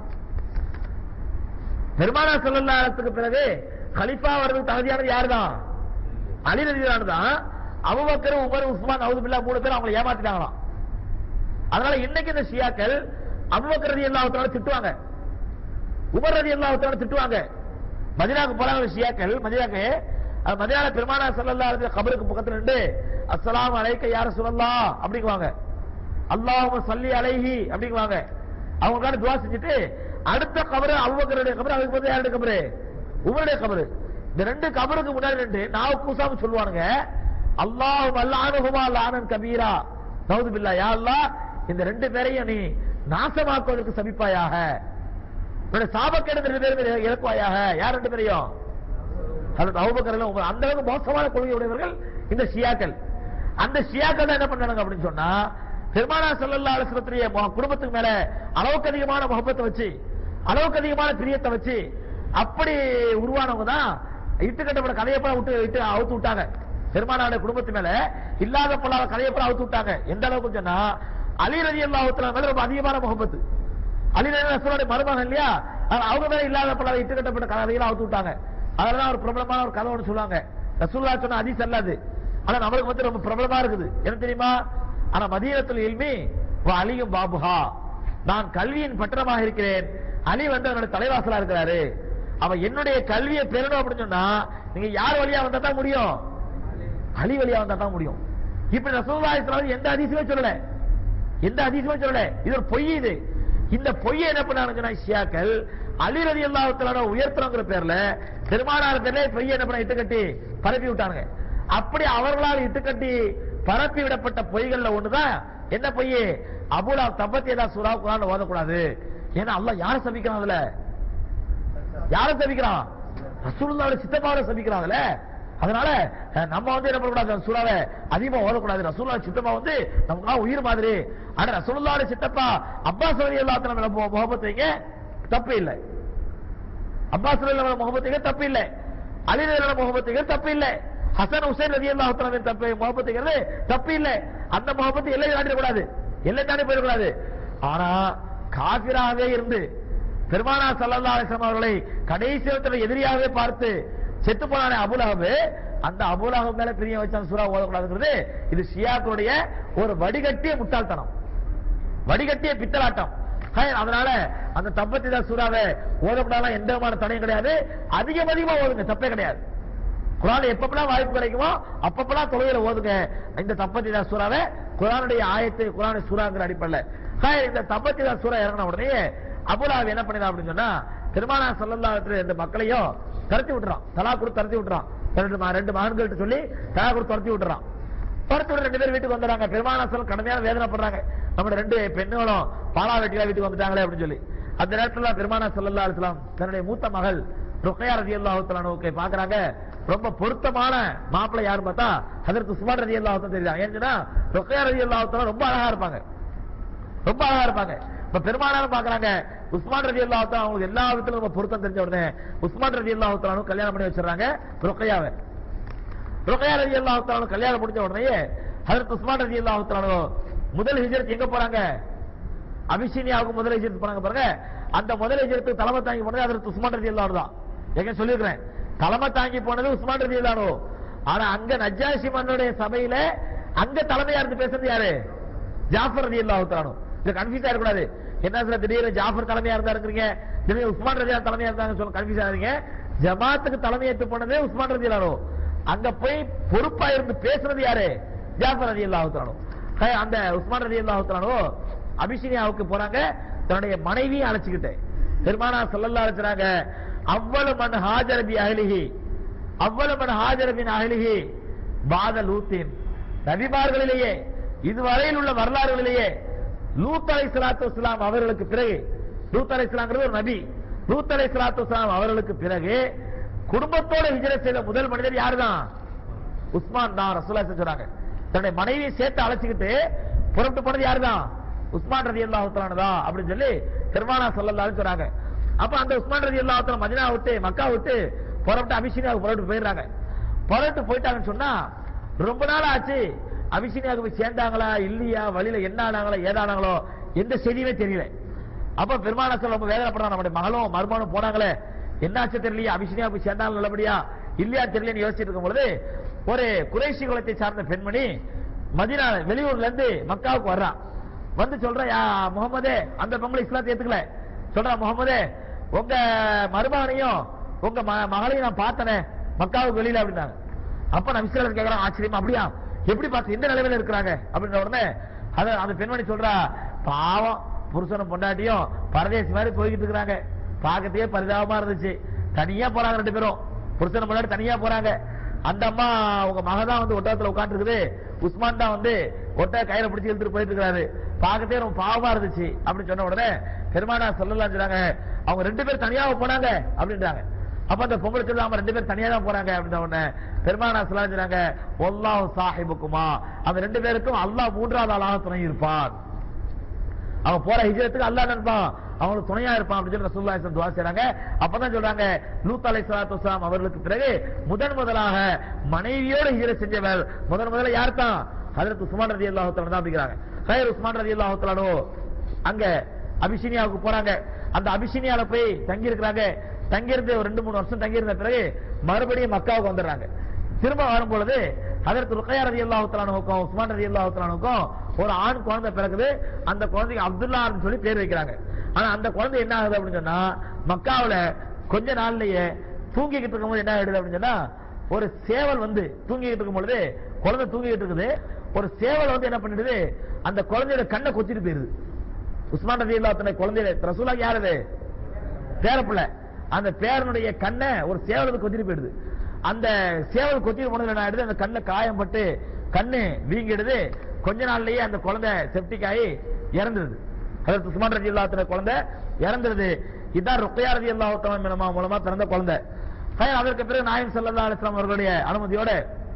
பெருமானா சொல்லலாத்துக்கு பிறகு கலிஃபா வர்றதுக்கு தகுதியானது யாருதான் அலி ரதியானு தான் அபுபக்கர் உமர் உஸ்மான் நவுதுபில்லா மூணு பேர் அவங்களை ஏமாத்திட்டாங்களாம் அதனால இன்னைக்கு இந்த ஷியாக்கள் அபுபக்கர் ரதி அல்லாஹ் திட்டுவாங்க உமர் ரதி அல்லாஹ் திட்டுவாங்க மதினாக்கு போறாங்க இந்த ஷியாக்கள் மதினாக்கு அது மதினால பெருமானா ஸல்லல்லாஹு அலைஹி கபருக்கு பக்கத்துல நின்று அஸ்ஸலாமு அலைக்க யா ரசூலல்லாஹ் அப்படிங்குவாங்க அல்லாஹும்ம ஸல்லி அலைஹி அப்படிங்குவாங்க அவங்களுக்கான துவா செஞ்சுட்டு அடுத்த கபரு அபூபக்கருடைய கபரு அதுக்கு பதிலா யாருடைய கபரு உமருடைய கபரு இந்த ரெண்டு கபருக்கு முன்னாடி நின்று நாவு கூசாம சொல்லுவானுங்க அல்லாஹு அல்லானுஹுமா லானன் கபீரா நவுது பில்லா யா அல்லாஹ் இந்த ரெண்டு பேரையும் நீ நாசமாக்குவதற்கு சபிப்பாயாக உன்னுடைய சாபக்கேடு ரெண்டு பேரும் இறக்குவாயாக யார் ரெண்டு பேரையும் ஹஜரத் அபூபக்கர் எல்லாம் உமர் அந்த அளவுக்கு மோசமான கொள்கை உடையவர்கள் இந்த ஷியாக்கள் அந்த ஷியாக்கள் தான் என்ன பண்ணாங்க அப்படின்னு சொன்னா பெருமானா ஸல்லல்லாஹு அலைஹி வஸல்லத்துடைய மு- குடும்பத்துக்கு மேல அளவுக்கு அதிகமான முகப்பத்தை வச்சு அளவுக்கு அதிகமான பிரியத்தை வச்சு அப்படி உருவானவங்க தான் இட்டு கட்டப்பட கதையை போல விட்டு விட்டு அவுத்து விட்டாங்க பெருமானாருடைய குடும்பத்து மேல இல்லாத பொல்லாத கதையை போல அவுத்து விட்டாங்க எந்த அளவுக்கு சொன்னா அலி ரலியல்லாஹு தஆலா மேல ரொம்ப அதிகமான முகப்பத்து அலி ரசூலுடைய மருமகன் இல்லையா ஆனா அவங்க மேல இல்லாத பல இட்டு கட்டப்பட்ட கதையெல்லாம் அவுத்து விட்டாங்க அதனால ஒரு பிரபலமான ஒரு கதை ஒன்று சொல்லுவாங்க ரசூல்லா சொன்ன அதிஸ் அல்லாது ஆனா நம்மளுக்கு வந்து ரொம்ப பிரபலமா இருக்குது என்ன தெரியுமா ஆனா மதீனத்துல் இல்மி வ அலியும் பாபுஹா நான் கல்வியின் பட்டணமாக இருக்கிறேன் அலி வந்து அவனோட தலைவாசலா இருக்கிறாரு அவன் என்னுடைய கல்வியை பெறணும் அப்படின்னு சொன்னா நீங்க யார் வழியா வந்தா தான் முடியும் அலி வழியா வந்தா தான் முடியும் இப்படி ரசூலுல்லாஹி ஸல்லல்லாஹு அலைஹி எந்த அதிசயமே சொல்லல எந்த அதிசயமே சொல்லல இது ஒரு பொய் இது இந்த பொய்யை என்ன பண்ணாங்க ஷியாக்கள் அலி ரதி அல்லாஹ் உயர்த்தணுங்கிற பேர்ல பெருமானார் பேர்ல பொய்யை என்ன பண்ண இட்டுக்கட்டி பரப்பி விட்டாங்க அப்படி அவர்களால் இட்டுக்கட்டி பரப்பி விடப்பட்ட பொய்கள்ல ஒண்ணுதான் என்ன பொய் அபுலா தப்பத்தியதா சூறா குரான் ஓதக்கூடாது ஏன்னா அல்லாஹ் யாரை சபிக்கிறான் அதுல யாரை சபிக்கிறான் ரசூலுல்லாஹ்வுடைய சித்தப்பாவை சபிக்கிறான் அதுல அதனால அஹ், நம்ம வந்து என்ன பண்ணக்கூடாது அந்த சூறாவை அதிகமா ஓதக்கூடாது ரசூலுல்லாஹ் சித்தப்பா வந்து நமக்கு உயிர் மாதிரி ஆனா ரசூலுல்லாஹ்வுடைய சித்தப்பா அப்பாஸ் ரலியல்லாஹு அன்ஹு மேல மு- முகப்பத் வைங்க தப்பு இல்லை அப்பாஸ் ரலியல்லாஹு முகப்பத் வைங்க தப்பு இல்லை அலி ரலியல்லாஹு முகப்பத் வைங்க தப்பு இல்லை ஹசன் ஹுசைன் ரலியல்லாஹு தஆலா தப்பு முகப்பத் வைக்கிறது தப்பு இல்லை அந்த முகப்பத் எல்லை தாண்டி கூடாது எல்லை தாண்டி போயிடக்கூடாது ஆனா காபிராகவே இருந்து பெருமானா சல்லல்லாஹு அலைஹி வஸல்லம் அவர்களை கடைசி நேரத்துல எதிரியாகவே பார்த்து செத்து போனானே அபுலஹப் அந்த அபுலஹப் மேல பிரிய வச்ச அந்த சூறா ஓதக்கூடாதுங்கிறது இது ஷியாக்களுடைய ஒரு வடிகட்டிய முட்டாள்தனம் வடிகட்டிய பித்தலாட்டம் ஹை, அதனால அந்த தப்பத்திதா சூறாவை ஓதக்கூடாது எந்த விதமான தடையும் கிடையாது அதிகம் அதிகமா ஓதுங்க தப்பே கிடையாது குரான் எப்பப்பெல்லாம் வாய்ப்பு கிடைக்குமோ அப்பப்பெல்லாம் தொழுகையில ஓதுங்க இந்த தப்பத்திதா சூறாவை குரானுடைய ஆயத்து குரானுடைய சூறாங்கிற அடிப்படையில் ஹை, இந்த தப்பத்திதா சூறா இறங்கின உடனே அபுலாவை என்ன பண்ணிடா அப்படின்னு சொன்னா திருமணா சொல்லல்லா இந்த மக்களையும் துரத்தி விட்டுறான் தலா கொடுத்து துரத்தி விட்டுறான் ரெண்டு ம- ரெண்டு மகன்கள்ட்ட சொல்லி தலா கொடுத்து துரத்தி விட்டுறான் துரத்தி விட்டு ரெண்டு பேரும் வீட்டுக்கு வந்துடுறாங்க பெருமானாசலம் கடுமையான வேதனைப்படுறாங்க நம்ம ரெண்டு பெண்களும் பாலா வெட்டியா வீட்டுக்கு வந்துட்டாங்களே அப்படின்னு சொல்லி அந்த நேரத்துல பெருமானா சல்லல்லா அலிஸ்லாம் தன்னுடைய மூத்த மகள் ருக்கையா ரதி அல்லாஹுத்தலானுக்கு பாக்குறாங்க ரொம்ப பொருத்தமான மாப்பிள்ளை யாருன்னு பார்த்தா அதற்கு சுமார் ரதி அல்லாஹுத்தம் தெரியுது ஏன்னா ருக்கையா ரதி அல்லாஹுத்தலாம் ரொம்ப அழகா இருப்பாங்க ரொம்ப அழகா இருப்பாங்க இப்ப பெருமானாரும் பாக்குறாங்க உஸ்மான் ரதி அல்லாஹுத்தா அவங்களுக்கு எல்லா விதத்திலும் ரொம்ப பொருத்தம் தெரிஞ்ச உடனே உஸ்மான் ரதி அல்லாஹுத்தலானும் கல்யாணம் பண்ணி வச்சிடறாங்க ருக்கையாவை ருக்கையா ரதி அல்லாஹுத்தலானு கல்யாணம் முடிஞ்ச உடனே ஹதரத் உஸ்மான் ரதி அல்லாஹுத்தலானு முதல் ஹிஜரத் எங்க போறாங்க அபிஷினியாவுக்கு முதல் ஹிஜரத் போனாங்க பாருங்க அந்த முதல் ஹிஜரத்துக்கு தலைமை தாங்கி போனது ஹதரத் உஸ்மான் ரதி அல்லாஹ் தான் எங்க சொல்லியிருக்கிறேன் தலைமை தாங்கி போனது உஸ்மான் ரதி அல்லாஹ் ஆனா அங்க நஜ்ஜாஷி மன்னுடைய சபையில அங்க தலைமையா இருந்து பேசுறது யாரு ஜாஃபர் ரதி அல்லாஹு இது கன்ஃபியூஸ் ஆயிடக்கூடாது என்ன சார் திடீர்னு ஜாஃபர் தலைமையா இருந்தா இருக்கிறீங்க திடீர்னு உஸ்மான் ரதியா தலைமையா இருந்தாங்க சொல்ல கன்ஃபியூஸ் ஆகிறீங்க ஜமாத்துக்கு தலைமையேற்று போனதே உஸ்மான் ரதி அங்க போய் பொறுப்பா இருந்து பேசுறது யாரு ஜாஃபர் ரதி அல்லாஹு அந்த உஸ்மான் ரதி அல்லாஹு அபிஷினியாவுக்கு போறாங்க தன்னுடைய மனைவியை அழைச்சுக்கிட்டு பெருமானா சொல்லல்லா அழைச்சாங்க அவ்வளவு மண் ஹாஜர் பி அஹ்லிஹி அவ்வளவு மண் ஹாஜர் பின் அஹ்லிஹி பாத லூத்தின் நபிமார்களிலேயே இதுவரையில் உள்ள வரலாறுகளிலேயே லூத் அலை சலாத்து வஸ்லாம் அவர்களுக்கு பிறகு லூத் அலை ஒரு நபி லூத் அலை சலாத்து வஸ்லாம் அவர்களுக்கு பிறகு குடும்பத்தோட ஹிஜரத் செய்த முதல் மனிதர் யாருதான் உஸ்மான் தான் ரசூலா சொல்றாங்க தன்னுடைய மனைவியை சேர்த்து அழைச்சுக்கிட்டு புறப்பட்டு போனது யாருதான் உஸ்மான் ரதி அல்லாஹு தான் அப்படின்னு சொல்லி பெருமானா சொல்லலாம்னு சொன்னாங்க அப்ப அந்த உஸ்மான் ரதி அல்லாஹு மதினா விட்டு மக்கா விட்டு புறப்பட்டு அபிஷினியாவுக்கு புறப்பட்டு போயிடுறாங்க புறப்பட்டு போயிட்டாங்கன்னு சொன்னா ரொம்ப நாள் ஆச்சு அபிஷினியாவுக்கு போய் சேர்ந்தாங்களா இல்லையா வழியில என்ன ஆனாங்களோ ஏதானாங்களோ எந்த செய்தியுமே தெரியல அப்ப பெருமானா சொல்ல ரொம்ப வேதனைப்படுறாங்க நம்முடைய மகளும் மருமகனும் போனாங்களே என்னாச்சு தெரியலையா அபிஷினியா போய் சேர்ந்தாங்க நல்லபடியா இல்லையா தெரியலன்னு யோசிச்சுட்டு இருக்கும் பொழுது ஒரு குறைசி குலத்தை சார்ந்த பெண்மணி மதினா வெளியூர்ல இருந்து மக்காவுக்கு வர்றான் வந்து சொல்ற யா முகமதே அந்த பொங்கல் இஸ்லாத்தை ஏத்துக்கல சொல்ற முகமதே உங்க மருமகனையும் உங்க ம- மகளையும் நான் பார்த்தனே மக்காவுக்கு வெளியில அப்படின்னாங்க அப்ப நான் விசாரணை கேட்கறேன் ஆச்சரியமா அப்படியா எப்படி பார்த்து எந்த நிலைமையில இருக்கிறாங்க அப்படின்ற உடனே அத அந்த பெண்மணி சொல்றா பாவம் புருஷனும் பொண்டாட்டியும் பரதேசி மாதிரி போய்கிட்டு இருக்கிறாங்க பார்க்கறதுக்கே பரிதாபமா இருந்துச்சு தனியா போறாங்க ரெண்டு பேரும் புருஷன் பொண்டாட்டி தனியா போறாங்க அந்த அம்மா உங்க மக தான் வந்து ஒட்டகத்துல உட்காந்துருக்குது உஸ்மான் தான் வந்து ஒட்டக கையில பிடிச்சி இழுத்துட்டு போயிட்டு இருக்காரு பார்க்கத்தே ரொம்ப பாவமா இருந்துச்சு அப்படின்னு சொன்ன உடனே பெருமானா சொல்லலாம் சொன்னாங்க அவங்க ரெண்டு பேரும் தனியாக போனாங்க அப்படின்றாங்க அப்ப அந்த பொங்கல் சொல்லி அவங்க ரெண்டு பேரும் தனியா தான் போறாங்க அப்படின்ற உடனே பெருமானா சொல்லலாம் சொன்னாங்க ஒல்லாஹ் சாஹிபுக்குமா அந்த ரெண்டு பேருக்கும் அல்லாஹ் மூன்றாவது ஆளாக துணை இருப்பான் அவன் போற ஹிஜரத்துக்கு அல்லாஹ் நினைப்பான் அவங்களுக்கு துணையா இருப்பான் அப்படின்னு சொல்லி ரசூலுல்லாஹி ஸல்லல்லாஹு துவா செய்றாங்க அப்பதான் சொல்றாங்க லூத் அலைஹிஸ்ஸலாத்து வஸலாம் அவர்களுக்கு பிறகு முதன் முதலாக மனைவியோடு ஹிஜரத் செஞ்சவர் முதன் முதல்ல யார் தான் ஹஜரத் உஸ்மான் ரலியல்லாஹு தஆலா தான் அப்படிங்கிறாங்க ஹைர் உஸ்மான் ரலியல்லாஹு தஆலா அங்க அபிஷினியாவுக்கு போறாங்க அந்த அபிஷினியால போய் தங்கி இருக்கிறாங்க தங்கி இருந்து ஒரு ரெண்டு மூணு வருஷம் தங்கி இருந்த பிறகு மறுபடியும் மக்காவுக்கு வந்துடுறாங்க திரும்ப வரும்பொழுது அதற்கு ருக்கையா ரதி அல்லாஹுத்தலானுக்கும் உஸ்மான் ரதி அல்லாஹுத்தலானுக்கும் ஒரு ஆண் குழந்தை பிறகுது அந்த குழந்தைக்கு அப்துல்லான்னு சொல்லி பேர் வைக்கிறாங்க ஆனா அந்த குழந்தை என்ன ஆகுது அப்படின்னு சொன்னா மக்காவுல கொஞ்ச நாள்லயே தூங்கிக்கிட்டு இருக்கும்போது என்ன ஆயிடுது அப்படின்னு சொன்னா ஒரு சேவல் வந்து தூங்கிக்கிட்டு இருக்கும் பொழுது குழந்தை தூங்கிக்கிட்டு இருக்குது ஒரு சேவல் வந்து என்ன பண்ணிடுது அந்த குழந்தையோட கண்ணை கொத்திட்டு போயிருது உஸ்மான் ரதி அல்லாஹ் குழந்தைய ரசூலா யாரது பேரப்புள்ள அந்த பேரனுடைய கண்ணை ஒரு சேவலுக்கு கொத்திட்டு போயிடுது அந்த சேவல் கொத்திட்டு போனதுல என்ன ஆயிடுது அந்த கண்ணை காயம் பட்டு கண்ணு வீங்கிடுது கொஞ்ச நாள்லயே அந்த குழந்தை செப்டிக் ஆகி இறந்துருது அதற்கு உஸ்மான் ரதி அல்லாஹ் குழந்தை இறந்துருது இதான் ருக்கையா ரதி அல்லாஹ் மூலமா பிறந்த குழந்தை ஹைர், அதற்கு பிறகு நாயம் சல்லா அலிஸ்லாம் அவர்களுடைய அனுமதியோட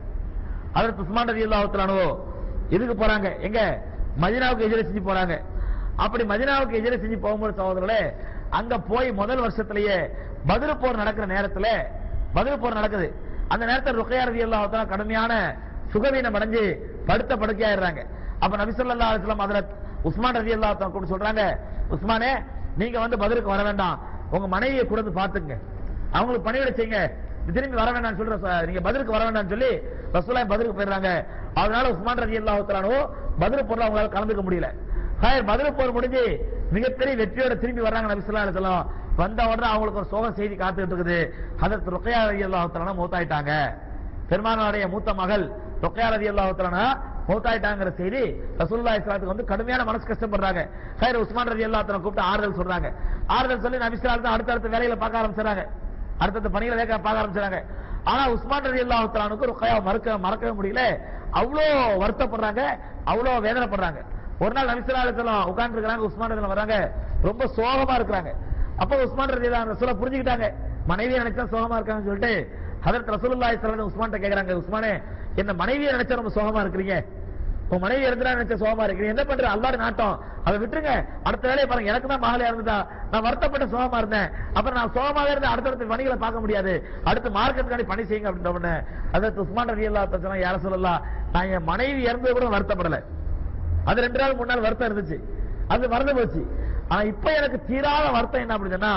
அதற்கு உஸ்மான் ரதி அல்லாஹ் இதுக்கு போறாங்க எங்க மதினாவுக்கு எதிர செஞ்சு போறாங்க அப்படி மதினாவுக்கு எதிர செஞ்சு போகும்போது சகோதரர்களே அங்க போய் முதல் வருஷத்திலேயே பதில் போர் நடக்கிற நேரத்துல பதில் போர் நடக்குது அந்த நேரத்தில் ருக்கையா ரதி அல்லாஹ் கடுமையான சுகவீனம் அடைஞ்சு படுத்த படுக்கையாயிடுறாங்க அப்ப நபி ஸல்லல்லாஹு அலைஹி வஸல்லம் ஹஜரத் உஸ்மான் ரதி அல்லாஹ் கூட சொல்றாங்க உஸ்மானே நீங்க வந்து பதிலுக்கு வர வேண்டாம் உங்க மனைவியை கூட வந்து பாத்துங்க அவங்களுக்கு பணிவிட செய்யுங்க திரும்பி வர வேண்டாம்னு சொல்ற ச- நீங்க பதிலுக்கு வர வேண்டாம்னு சொல்லி ரசூலாய் பதிலுக்கு போயிடுறாங்க அதனால உஸ்மான் ரதி அல்லாஹ் பதில் போர்ல அவங்களால கலந்துக்க முடியல ஹாயர் பதில் போர் முடிஞ்சு மிகப்பெரிய வெற்றியோட திரும்பி வர்றாங்க நபி ஸல்லல்லாஹு அலைஹி வஸல்லம் வந்த உடனே அவங்களுக்கு ஒரு சோக செய்தி காத்துக்கிட்டு இருக்குது ஹதரத் ருக்கையா ரதி அல்லாஹ் மூத்தாயிட்டாங்க பெருமானாருடைய மூத்த மகள் ருக்கையா ரதி அல்லாஹ் மூத்தாயிட்டாங்கிற செய்தி ரசூலுல்லாஹி ஸல்லல்லாஹு வந்து கடுமையான மனசு கஷ்டப்படுறாங்க ஹைர் உஸ்மான் ரதி அல்லாஹ் கூப்பிட்டு ஆறுதல் சொல்றாங்க ஆறுதல் சொல்லி நபி ஸல்லல்லாஹு அலைஹி அடுத்தடுத்த வேலையில பார்க்க ஆரம்பிச்சாங்க அடுத்தடுத்த பணிகளை வேக பார்க்க ஆரம்பிச்சாங்க ஆனா உஸ்மான் ரதி அல்லாஹ் ருக்கையா மறக்க மறக்கவே முடியல அவ்வளோ வருத்தப்படுறாங்க அவ்வளோ வேதனைப்படுறாங்க ஒரு நாள் நபி ஸல்லல்லாஹு அலைஹி வஸல்லம் உட்கார்ந்து இருக்காங்க உஸ்மான் ரதி வராங்க ரொம்ப சோகமா இருக்கிறாங்க அப்ப உஸ்மான் ரதி அல்லாஹ் ரசூலை புரிஞ்சுக்கிட்டாங்க மனைவியை நினைச்சா சோகமா இருக்காங்கன்னு சொல்லிட்டு ஹதரத் ரசூலுல்லாஹி ஸல்லல்லாஹு அலைஹி உஸ்மான் கேக்குறாங்க உஸ்மானே என்ன மனைவியை நினைச்சா ரொம்ப சோகமா இருக்கிறீங்க உன் மனைவி இருந்தா நினைச்ச சோகமா இருக்கிறீங்க என்ன பண்ற அல்லாஹ் நாட்டம் அதை விட்டுருங்க அடுத்த வேலையை பாருங்க எனக்கு தான் மகளே இருந்ததா நான் வருத்தப்பட்டு சோகமா இருந்தேன் அப்புறம் நான் சோகமாக இருந்து அடுத்தடுத்த பணிகளை பார்க்க முடியாது அடுத்து மார்க்கெட்டுக்காண்டி பணி செய்யுங்க அப்படின்ற உடனே அதற்கு உஸ்மான் ரதி அல்லா சொன்னா யார சொல்லலாம் நான் என் மனைவி இறந்தது கூட வருத்தப்படல அது ரெண்டு நாள் மூணு நாள் வருத்தம் இருந்துச்சு அது மறந்து போச்சு ஆனா இப்ப எனக்கு தீராத வருத்தம் என்ன அப்படின்னா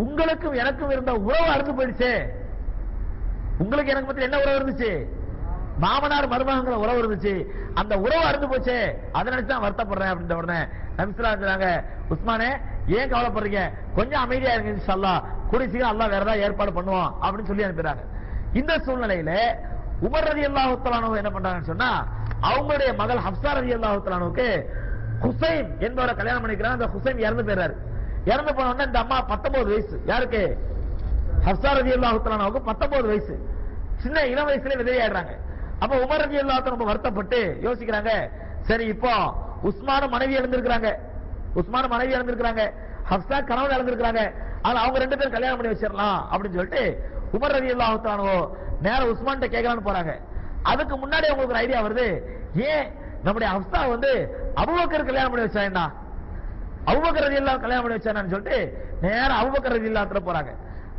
உங்களுக்கும் எனக்கும் இருந்த உறவு அறுந்து போயிடுச்சே உங்களுக்கு எனக்கு மத்தியில் என்ன உறவு இருந்துச்சு மாமனார் மருமகங்கிற உறவு இருந்துச்சு அந்த உறவு அறுந்து போச்சே அதை நினைச்சு தான் வருத்தப்படுறேன் அப்படின்ற உடனே நபிசுல்லா சொன்னாங்க உஸ்மானே ஏன் கவலைப்படுறீங்க கொஞ்சம் அமைதியா இருங்க இன்ஷா கூடிய சீக்கிரம் அல்லாஹ் வேற ஏதாவது ஏற்பாடு பண்ணுவோம் அப்படின்னு சொல்லி அனுப்பிடுறாங்க இந்த சூழ்நிலையில உமர் ரதி அல்லாஹுத்தலானு என்ன பண்றாங்கன்னு சொன்னா அவங்களுடைய மகள் ஹப்சா ரதி அல்லாஹுத்தலானுக்கு ஹுசைன் என்பவரை கல்யாணம் பண்ணிக்கிறாங்க அந்த ஹுசைன் இறந்து போயிறாரு இறந்து போன உடனே இந்த அம்மா 19 வயசு யாருக்கு ஹப்சா ரதி அல்லாஹுத்தலானுக்கு 19 வயசு சின்ன இளம் வயசுல விதையாடுறாங்க அப்ப உமர் ரதி அல்லாஹ் ரொம்ப வருத்தப்பட்டு யோசிக்கிறாங்க சரி இப்போ உஸ்மான மனைவி இழந்திருக்கிறாங்க உஸ்மான மனைவி இழந்திருக்கிறாங்க ஹப்சா கணவன் இழந்திருக்கிறாங்க ஆனா அவங்க ரெண்டு பேரும் கல்யாணம் பண்ணி வச்சிடலாம் அப்படின்னு சொல்லிட்டு உமர் ரதி அல்லாஹுத்தானோ நேர உஸ்மான் கேட்கலான்னு போறாங்க அதுக்கு முன்னாடி உங்களுக்கு ஒரு ஐடியா வருது ஏன் நம்முடைய ஹப்சா வந்து அபுபக்கர் கல்யாணம் பண்ணி வச்சாங்கண்ணா அபுபக்கர் ரதி எல்லாம் கல்யாணம் பண்ணி வச்சானு சொல்லிட்டு நேரா அபுபக்கர் ரதி இல்லாத்துல போறாங்க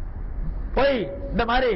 போய் இந்த மாதிரி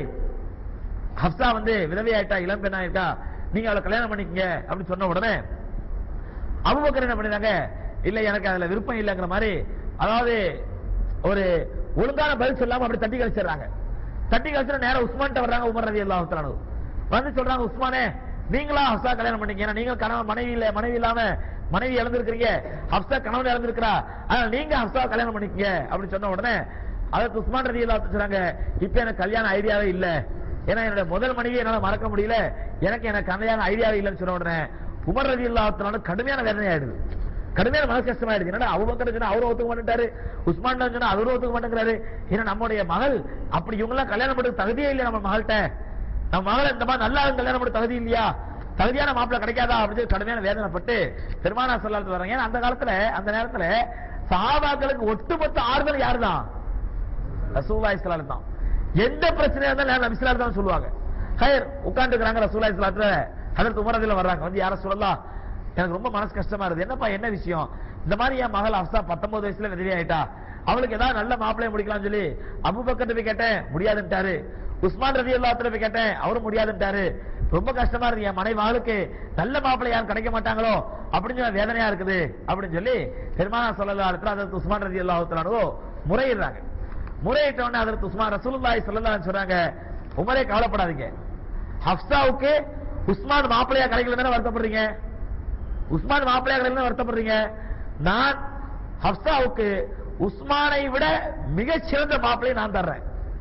ஹப்சா வந்து விதவை ஆயிட்டா இளம் பெண்ணா இருக்கா நீங்க அவளை கல்யாணம் பண்ணிக்கங்க அப்படின்னு சொன்ன உடனே அபுபக்கர் என்ன பண்ணிட்டாங்க இல்ல எனக்கு அதுல விருப்பம் இல்லைங்கிற மாதிரி அதாவது ஒரு ஒழுங்கான பதில் சொல்லாம அப்படி தட்டி கழிச்சிடுறாங்க தட்டி கழிச்சு நேரம் உஸ்மான் வர்றாங்க உமர் ரதி அல்லாஹ் வந்து சொல்றாங்க உஸ்மானே நீங்களா ஹப்சா கல்யாணம் பண்ணீங்க ஏன்னா நீங்க கணவன் மனைவி இல்ல மனைவி இல்லாம மனைவி இழந்திருக்கிறீங்க ஹப்சா கணவன் இழந்திருக்கிறா அதனால நீங்க ஹப்சா கல்யாணம் பண்ணிக்கங்க அப்படின்னு சொன்ன உடனே அதுக்கு உஸ்மான் ரதி அல்லாஹ் சொல்றாங்க இப்ப எனக்கு கல்யாண ஐடியாவே இல்ல ஏன்னா என்னோட முதல் மனைவியை என்னால மறக்க முடியல எனக்கு எனக்கு கல்யாண ஐடியாவே இல்லைன்னு சொன்ன உடனே உமர் ரதி அல்லாஹ் கடுமையான வேதனை ஆயிடுது கடுமையான மனசு கஷ்டமாயிடுது என்னடா அபுபக்கர் சொன்னா அவரும் ஒத்துக்க மாட்டேன்டாரு உஸ்மான் சொன்னா அவரும் ஒத்துக்க மாட்டேங்கிறாரு ஏன்னா நம்முடைய மகள் அப்படி இவங்க எல்லாம் கல்யாணம் பண்ண தகுதியே இல்லையா நம்ம மகள்கிட்ட நம்ம மகள் இந்த மாதிரி நல்லா கல்யாணம் பண்ண தகுதி இல்லையா தகுதியான மாப்பிள்ளை கிடைக்காதா அப்படின்னு சொல்லி கடுமையான வேதனைப்பட்டு பெருமானா சொல்லாது வர்றாங்க ஏன்னா அந்த காலத்துல அந்த நேரத்துல சஹாபாக்களுக்கு ஒட்டுமொத்த ஆறுதல் யாருதான் ரசூல்லா இஸ்லாம் தான் எந்த பிரச்சனையா இருந்தாலும் நபி ஸல்லல்லாஹு தான் சொல்லுவாங்க ஹயர் உட்கார்ந்து இருக்காங்க ரசூல்லா இஸ்லாத்துல ஹதரத் உமர் ரலியல்லாஹு வர்றாங்க வந்து யார சொல்லலாம் எனக்கு ரொம்ப மனசு கஷ்டமா இருக்குது என்னப்பா என்ன விஷயம் இந்த மாதிரி என் மகள் அப்சா 19 வயசுல விதவி ஆயிட்டா அவளுக்கு ஏதாவது நல்ல மாப்பிளைய முடிக்கலாம்னு சொல்லி அபூபக்கர் போய் கேட்டேன் முடியாதுன்ட்டாரு உஸ்மான் ரதி அல்லாத்துல போய் கேட்டேன் அவரும் முடியாதுன்ட்டாரு ரொம்ப கஷ்டமா இருக்கு என் மனைவி மகளுக்கு நல்ல மாப்பிள்ளை யாரும் கிடைக்க மாட்டாங்களோ அப்படின்னு சொல்லி வேதனையா இருக்குது அப்படின்னு சொல்லி பெருமானா சொல்லலா அதற்கு உஸ்மான் ரதி அல்லாஹுத்தலானோ முறையிடுறாங்க முறையிட்ட உடனே அதற்கு உஸ்மான் ரசூலுல்லாஹி ஸல்லல்லாஹு அலைஹி சொல்றாங்க உமரே கவலைப்படாதீங்க ஹப்சாவுக்கு உஸ்மான் மாப்பிள்ளையா கிடைக்கல தானே வருத்தப்படுறீங்க உஸ்மான் மாப்பிள்ளையா கிடைக்கல வருத்தப்படுறீங்க நான் ஹப்சாவுக்கு உஸ்மானை விட மிகச் சிறந்த மாப்பிள்ளையை நான் தர்றேன்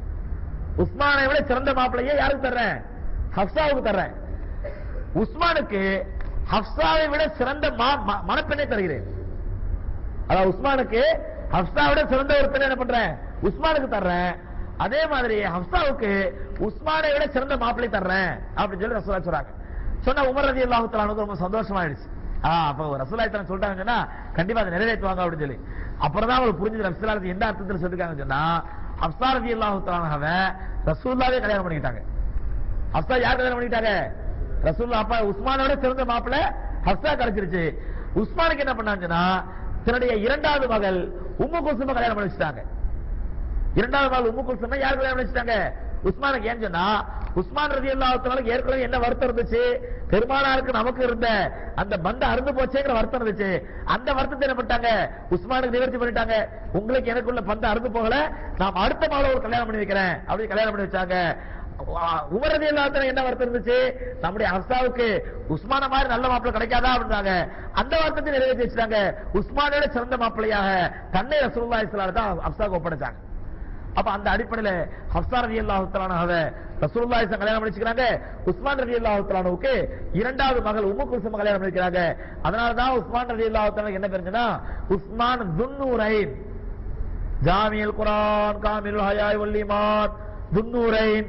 உஸ்மானை விட சிறந்த மாப்பிள்ளையை யாருக்கு தர்றேன் ஹப்சாவுக்கு தர்றேன் உஸ்மானுக்கு ஹப்சாவை விட சிறந்த மா- ம- மணப்பெண்ணை தருகிறேன் அதாவது உஸ்மானுக்கு ஹப்சாவோட சிறந்த ஒரு பெண் என்ன பண்றேன் உஸ்மானுக்கு தர்றேன் அதே மாதிரி ஹப்சாவுக்கு உஸ்மானை விட சிறந்த மாப்பிள்ளை தர்றேன் அப்படின்னு சொல்லி ரசூலா சொல்றாங்க சொன்னா உமர் ரதி அல்லாஹு ரொம்ப சந்தோஷமாயிடுச்சு ஆ அப்ப ரசூலா இத்தனை சொல்லிட்டாங்கன்னா கண்டிப்பா அதை நிறைவேற்றுவாங்க அப்படின்னு சொல்லி அப்புறம் தான் அவங்களுக்கு புரிஞ்சது ரசூலா எந்த அர்த்தத்தில் சொல்லிருக்காங்கன்னு சொன்னா ஹப்சா ரதி அல்லாஹு தலானாவை ரசூல்லாவே கல்யாணம் பண்ணிக்கிட்டாங்க ஹப்சா யார் கல்யாணம் பண்ணிட்டாங்க ரசூல்லா அப்பா உஸ்மானோட சிறந்த மாப்பிள்ள ஹப்சா கிடைச்சிருச்சு உஸ்மானுக்கு என்ன பண்ணாங்கன்னா தன்னுடைய இரண்டாவது மகள் உம்மு குல்சும கல்யாணம் பண்ணி வச்சுட்டாங்க இரண்டாவது மகள் உம்மு குல்சும யார் கல்யாணம் பண்ணி வச்சுட்டாங்க உஸ்மானுக்கு ஏன் சொன்னா உஸ்மான் ரதி அல்லாஹ் ஏற்கனவே என்ன வருத்தம் இருந்துச்சு பெருமானாருக்கு நமக்கு இருந்த அந்த பந்தம் அருந்து போச்சேங்கிற வருத்தம் இருந்துச்சு அந்த வருத்தத்தை என்ன பண்ணிட்டாங்க உஸ்மானுக்கு நிவர்த்தி பண்ணிட்டாங்க உங்களுக்கு எனக்குள்ள பந்தம் அருந்து போகல நான் அடுத்த மாலை ஒரு கல்யாணம் பண்ணி வைக்கிறேன் அப்படி கல்யாணம் பண்ணி வச்சாங்க உமரதி இல்லாத என்ன வருத்தம் இருந்துச்சு நம்முடைய ஹப்சாவுக்கு உஸ்மான மாதிரி நல்ல மாப்பிள்ளை கிடைக்காதா அப்படின்றாங்க அந்த வருத்தத்தை நிறைவேற்றி வச்சுட்டாங்க உஸ்மானோட சிறந்த மாப்பிள்ளையாக தன்னை ரசூலுல்லாஹி ஸல்லல்லாஹு அலைஹி வஸல்லம் ஹப்சாவுக்கு ஒப்படைச்சாங்க அப்ப அந்த அடிப்படையில ஹப்சா ரதி அல்லாஹு தலானாக ரசூலுல்லாஹி ஸல்லல்லாஹு கல்யாணம் பண்ணிக்கிறாங்க உஸ்மான் ரதி அல்லாஹு தலானுக்கு இரண்டாவது மகள் உம்மு குல்சும் கல்யாணம் பண்ணிக்கிறாங்க அதனால தான் உஸ்மான் ரதி அல்லாஹு தஆலா என்ன பேருன்னா உஸ்மான் துன்னூரைன் ஜாமியல் குர்ஆன் காமில் ஹயாய் வல் ஈமான் துன்னூரைன்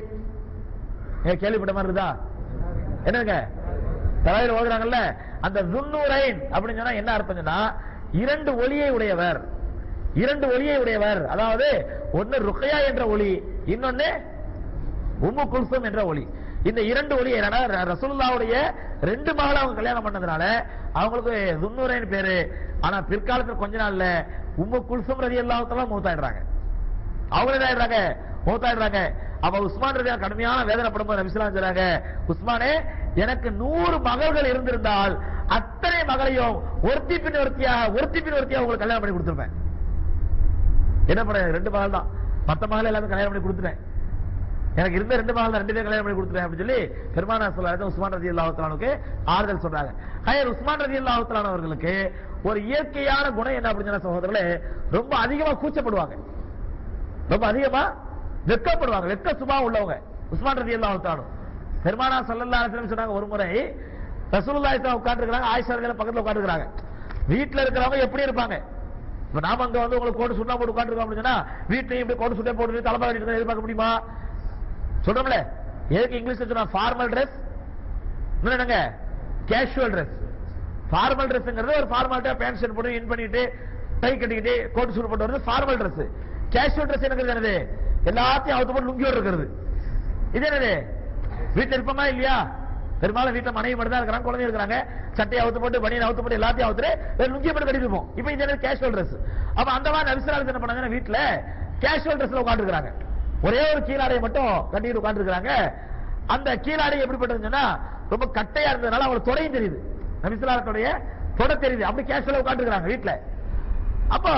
ஏ கேள்விப்பட்ட மாதிரி இருக்குதா என்னங்க தலைவர் ஓதுறாங்கல்ல அந்த துன்னூரைன் அப்படின்னு சொன்னா என்ன அர்த்தம் சொன்னா இரண்டு ஒளியை உடையவர் இரண்டு ஒளியை உடையவர் அதாவது ஒன்னு ருக்கையா என்ற ஒளி இன்னொன்னு உம்மு குல்சும் என்ற ஒளி இந்த இரண்டு ஒளி என்னன்னா ர- ரசூலுல்லாவுடைய ரெண்டு மகளை அவங்க கல்யாணம் பண்ணதுனால அவங்களுக்கு துன்னூரைன் பேரு ஆனா பிற்காலத்துல கொஞ்ச நாள்ல உம்மு குல்சும் ரதி அல்லாஹ் மூத்தாயிடுறாங்க அவங்க என்ன ஆயிடுறாங்க மூத்தாயிடுறாங்க அப்ப உஸ்மான் ரதியா கடுமையான வேதனைப்படும் போது நபிஸ்லாம் சொல்றாங்க உஸ்மானே எனக்கு நூறு மகள்கள் இருந்திருந்தால் அத்தனை மகளையும் ஒருத்தி பின் ஒருத்தியாக ஒருத்தி பின் ஒருத்தியாக உங்களுக்கு கல்யாணம் பண்ணி கொடுத்துருப்பேன் என்ன பண்ண ரெண்டு மகள் தான் மத்த மகள் எல்லாமே கல்யாணம் பண்ணி கொடுத்துட்டேன் எனக்கு இருந்த ரெண்டு மகள் ரெண்டு பேர் கல்யாணம் பண்ணி கொடுத்துட்டேன் அப்படின்னு சொல்லி பெருமானா சொல்லாத உஸ்மான் ரதி அல்லாஹத்தானுக்கு ஆறுதல் சொல்றாங்க ஹயர் உஸ்மான் ரதி அல்லாஹத்தான் அவர்களுக்கு ஒரு இயற்கையான குணம் என்ன அப்படின்னு சொன்ன சகோதரர்களே ரொம்ப அதிகமா கூச்சப்படுவாங்க ரொம்ப அதிகமா வெட்கப்படுவாங்க வெட்க சுபா உள்ளவங்க உஸ்மான் ரதி அல்லாஹத்தானும் பெருமானா சல்லல்லா அலிஸ்லம் சொன்னாங்க ஒரு முறை ரசூலுல்லாஹி ஸல்லல்லாஹு உட்கார்ந்துருக்காங்க ஆயிஷா ரலியல்லாஹு பக்கத்துல உட்கார்ந்துருக்காங்க வீட்ல இருக்கிறவங்க எப்படி இருப்பாங்க இப்ப நாம அங்க வந்து உங்களுக்கு கோட்டு சுண்ணா போட்டு உட்கார்ந்துருக்கோம் அப்படின்னு சொன்னா வீட்லயும் இப்படி கோட்டு சுட்டே போட்டு தலைமை கட்டிட்டு எதிர்பார்க்க முடியுமா சொல்றோம்ல எதுக்கு இங்கிலீஷ்ல சொன்னா ஃபார்மல் ட்ரெஸ் என்னங்க கேஷுவல் ட்ரெஸ் ஃபார்மல் ட்ரெஸ்ங்கிறது ஒரு ஃபார்மாலிட்டா பேண்ட் ஷர்ட் போட்டு இன் பண்ணிட்டு டை கட்டிக்கிட்டு கோட் சூட் போட்டு வரது ஃபார்மல் ட்ரெஸ் கேஷுவல் ட்ரெஸ் என்னது என்னது எல்லாத்தையும் அவுத்து போட்டு லுங்கியோடு இருக்கிறது இது என்னது வீட்டுல இருப்போமா இல்லையா பெரும்பாலும் வீட்டுல மனைவி மட்டும் தான் இருக்கிறாங்க குழந்தை இருக்கிறாங்க சட்டையை அவுத்து போட்டு பனியன் அவுத்து போட்டு எல்லாத்தையும் அவுத்துட்டு வேற லுங்கிய மட்டும் கட்டிட்டு இருப்போம் இப்போ இது என்னது கேஷுவல் ட்ரெஸ் அப்ப அந்த மாதிரி நபிசரால் என்ன பண்ணாங்க வீட்டுல கேஷுவல் ட்ரெஸ்ல உட்காந்துருக்காங்க ஒரே ஒரு கீழாடையை மட்டும் கட்டிட்டு உட்காந்துருக்காங்க அந்த கீழாடை எப்படிப்பட்டதுன்னு சொன்னா ரொம்ப கட்டையா இருந்ததுனால அவங்களுக்கு தொடையும் தெரியுது நபிசுலாரத்துடைய தொட தெரியுது அப்படி கேஷுவலா உட்காந்துருக்காங்க வீட்டுல அப்போ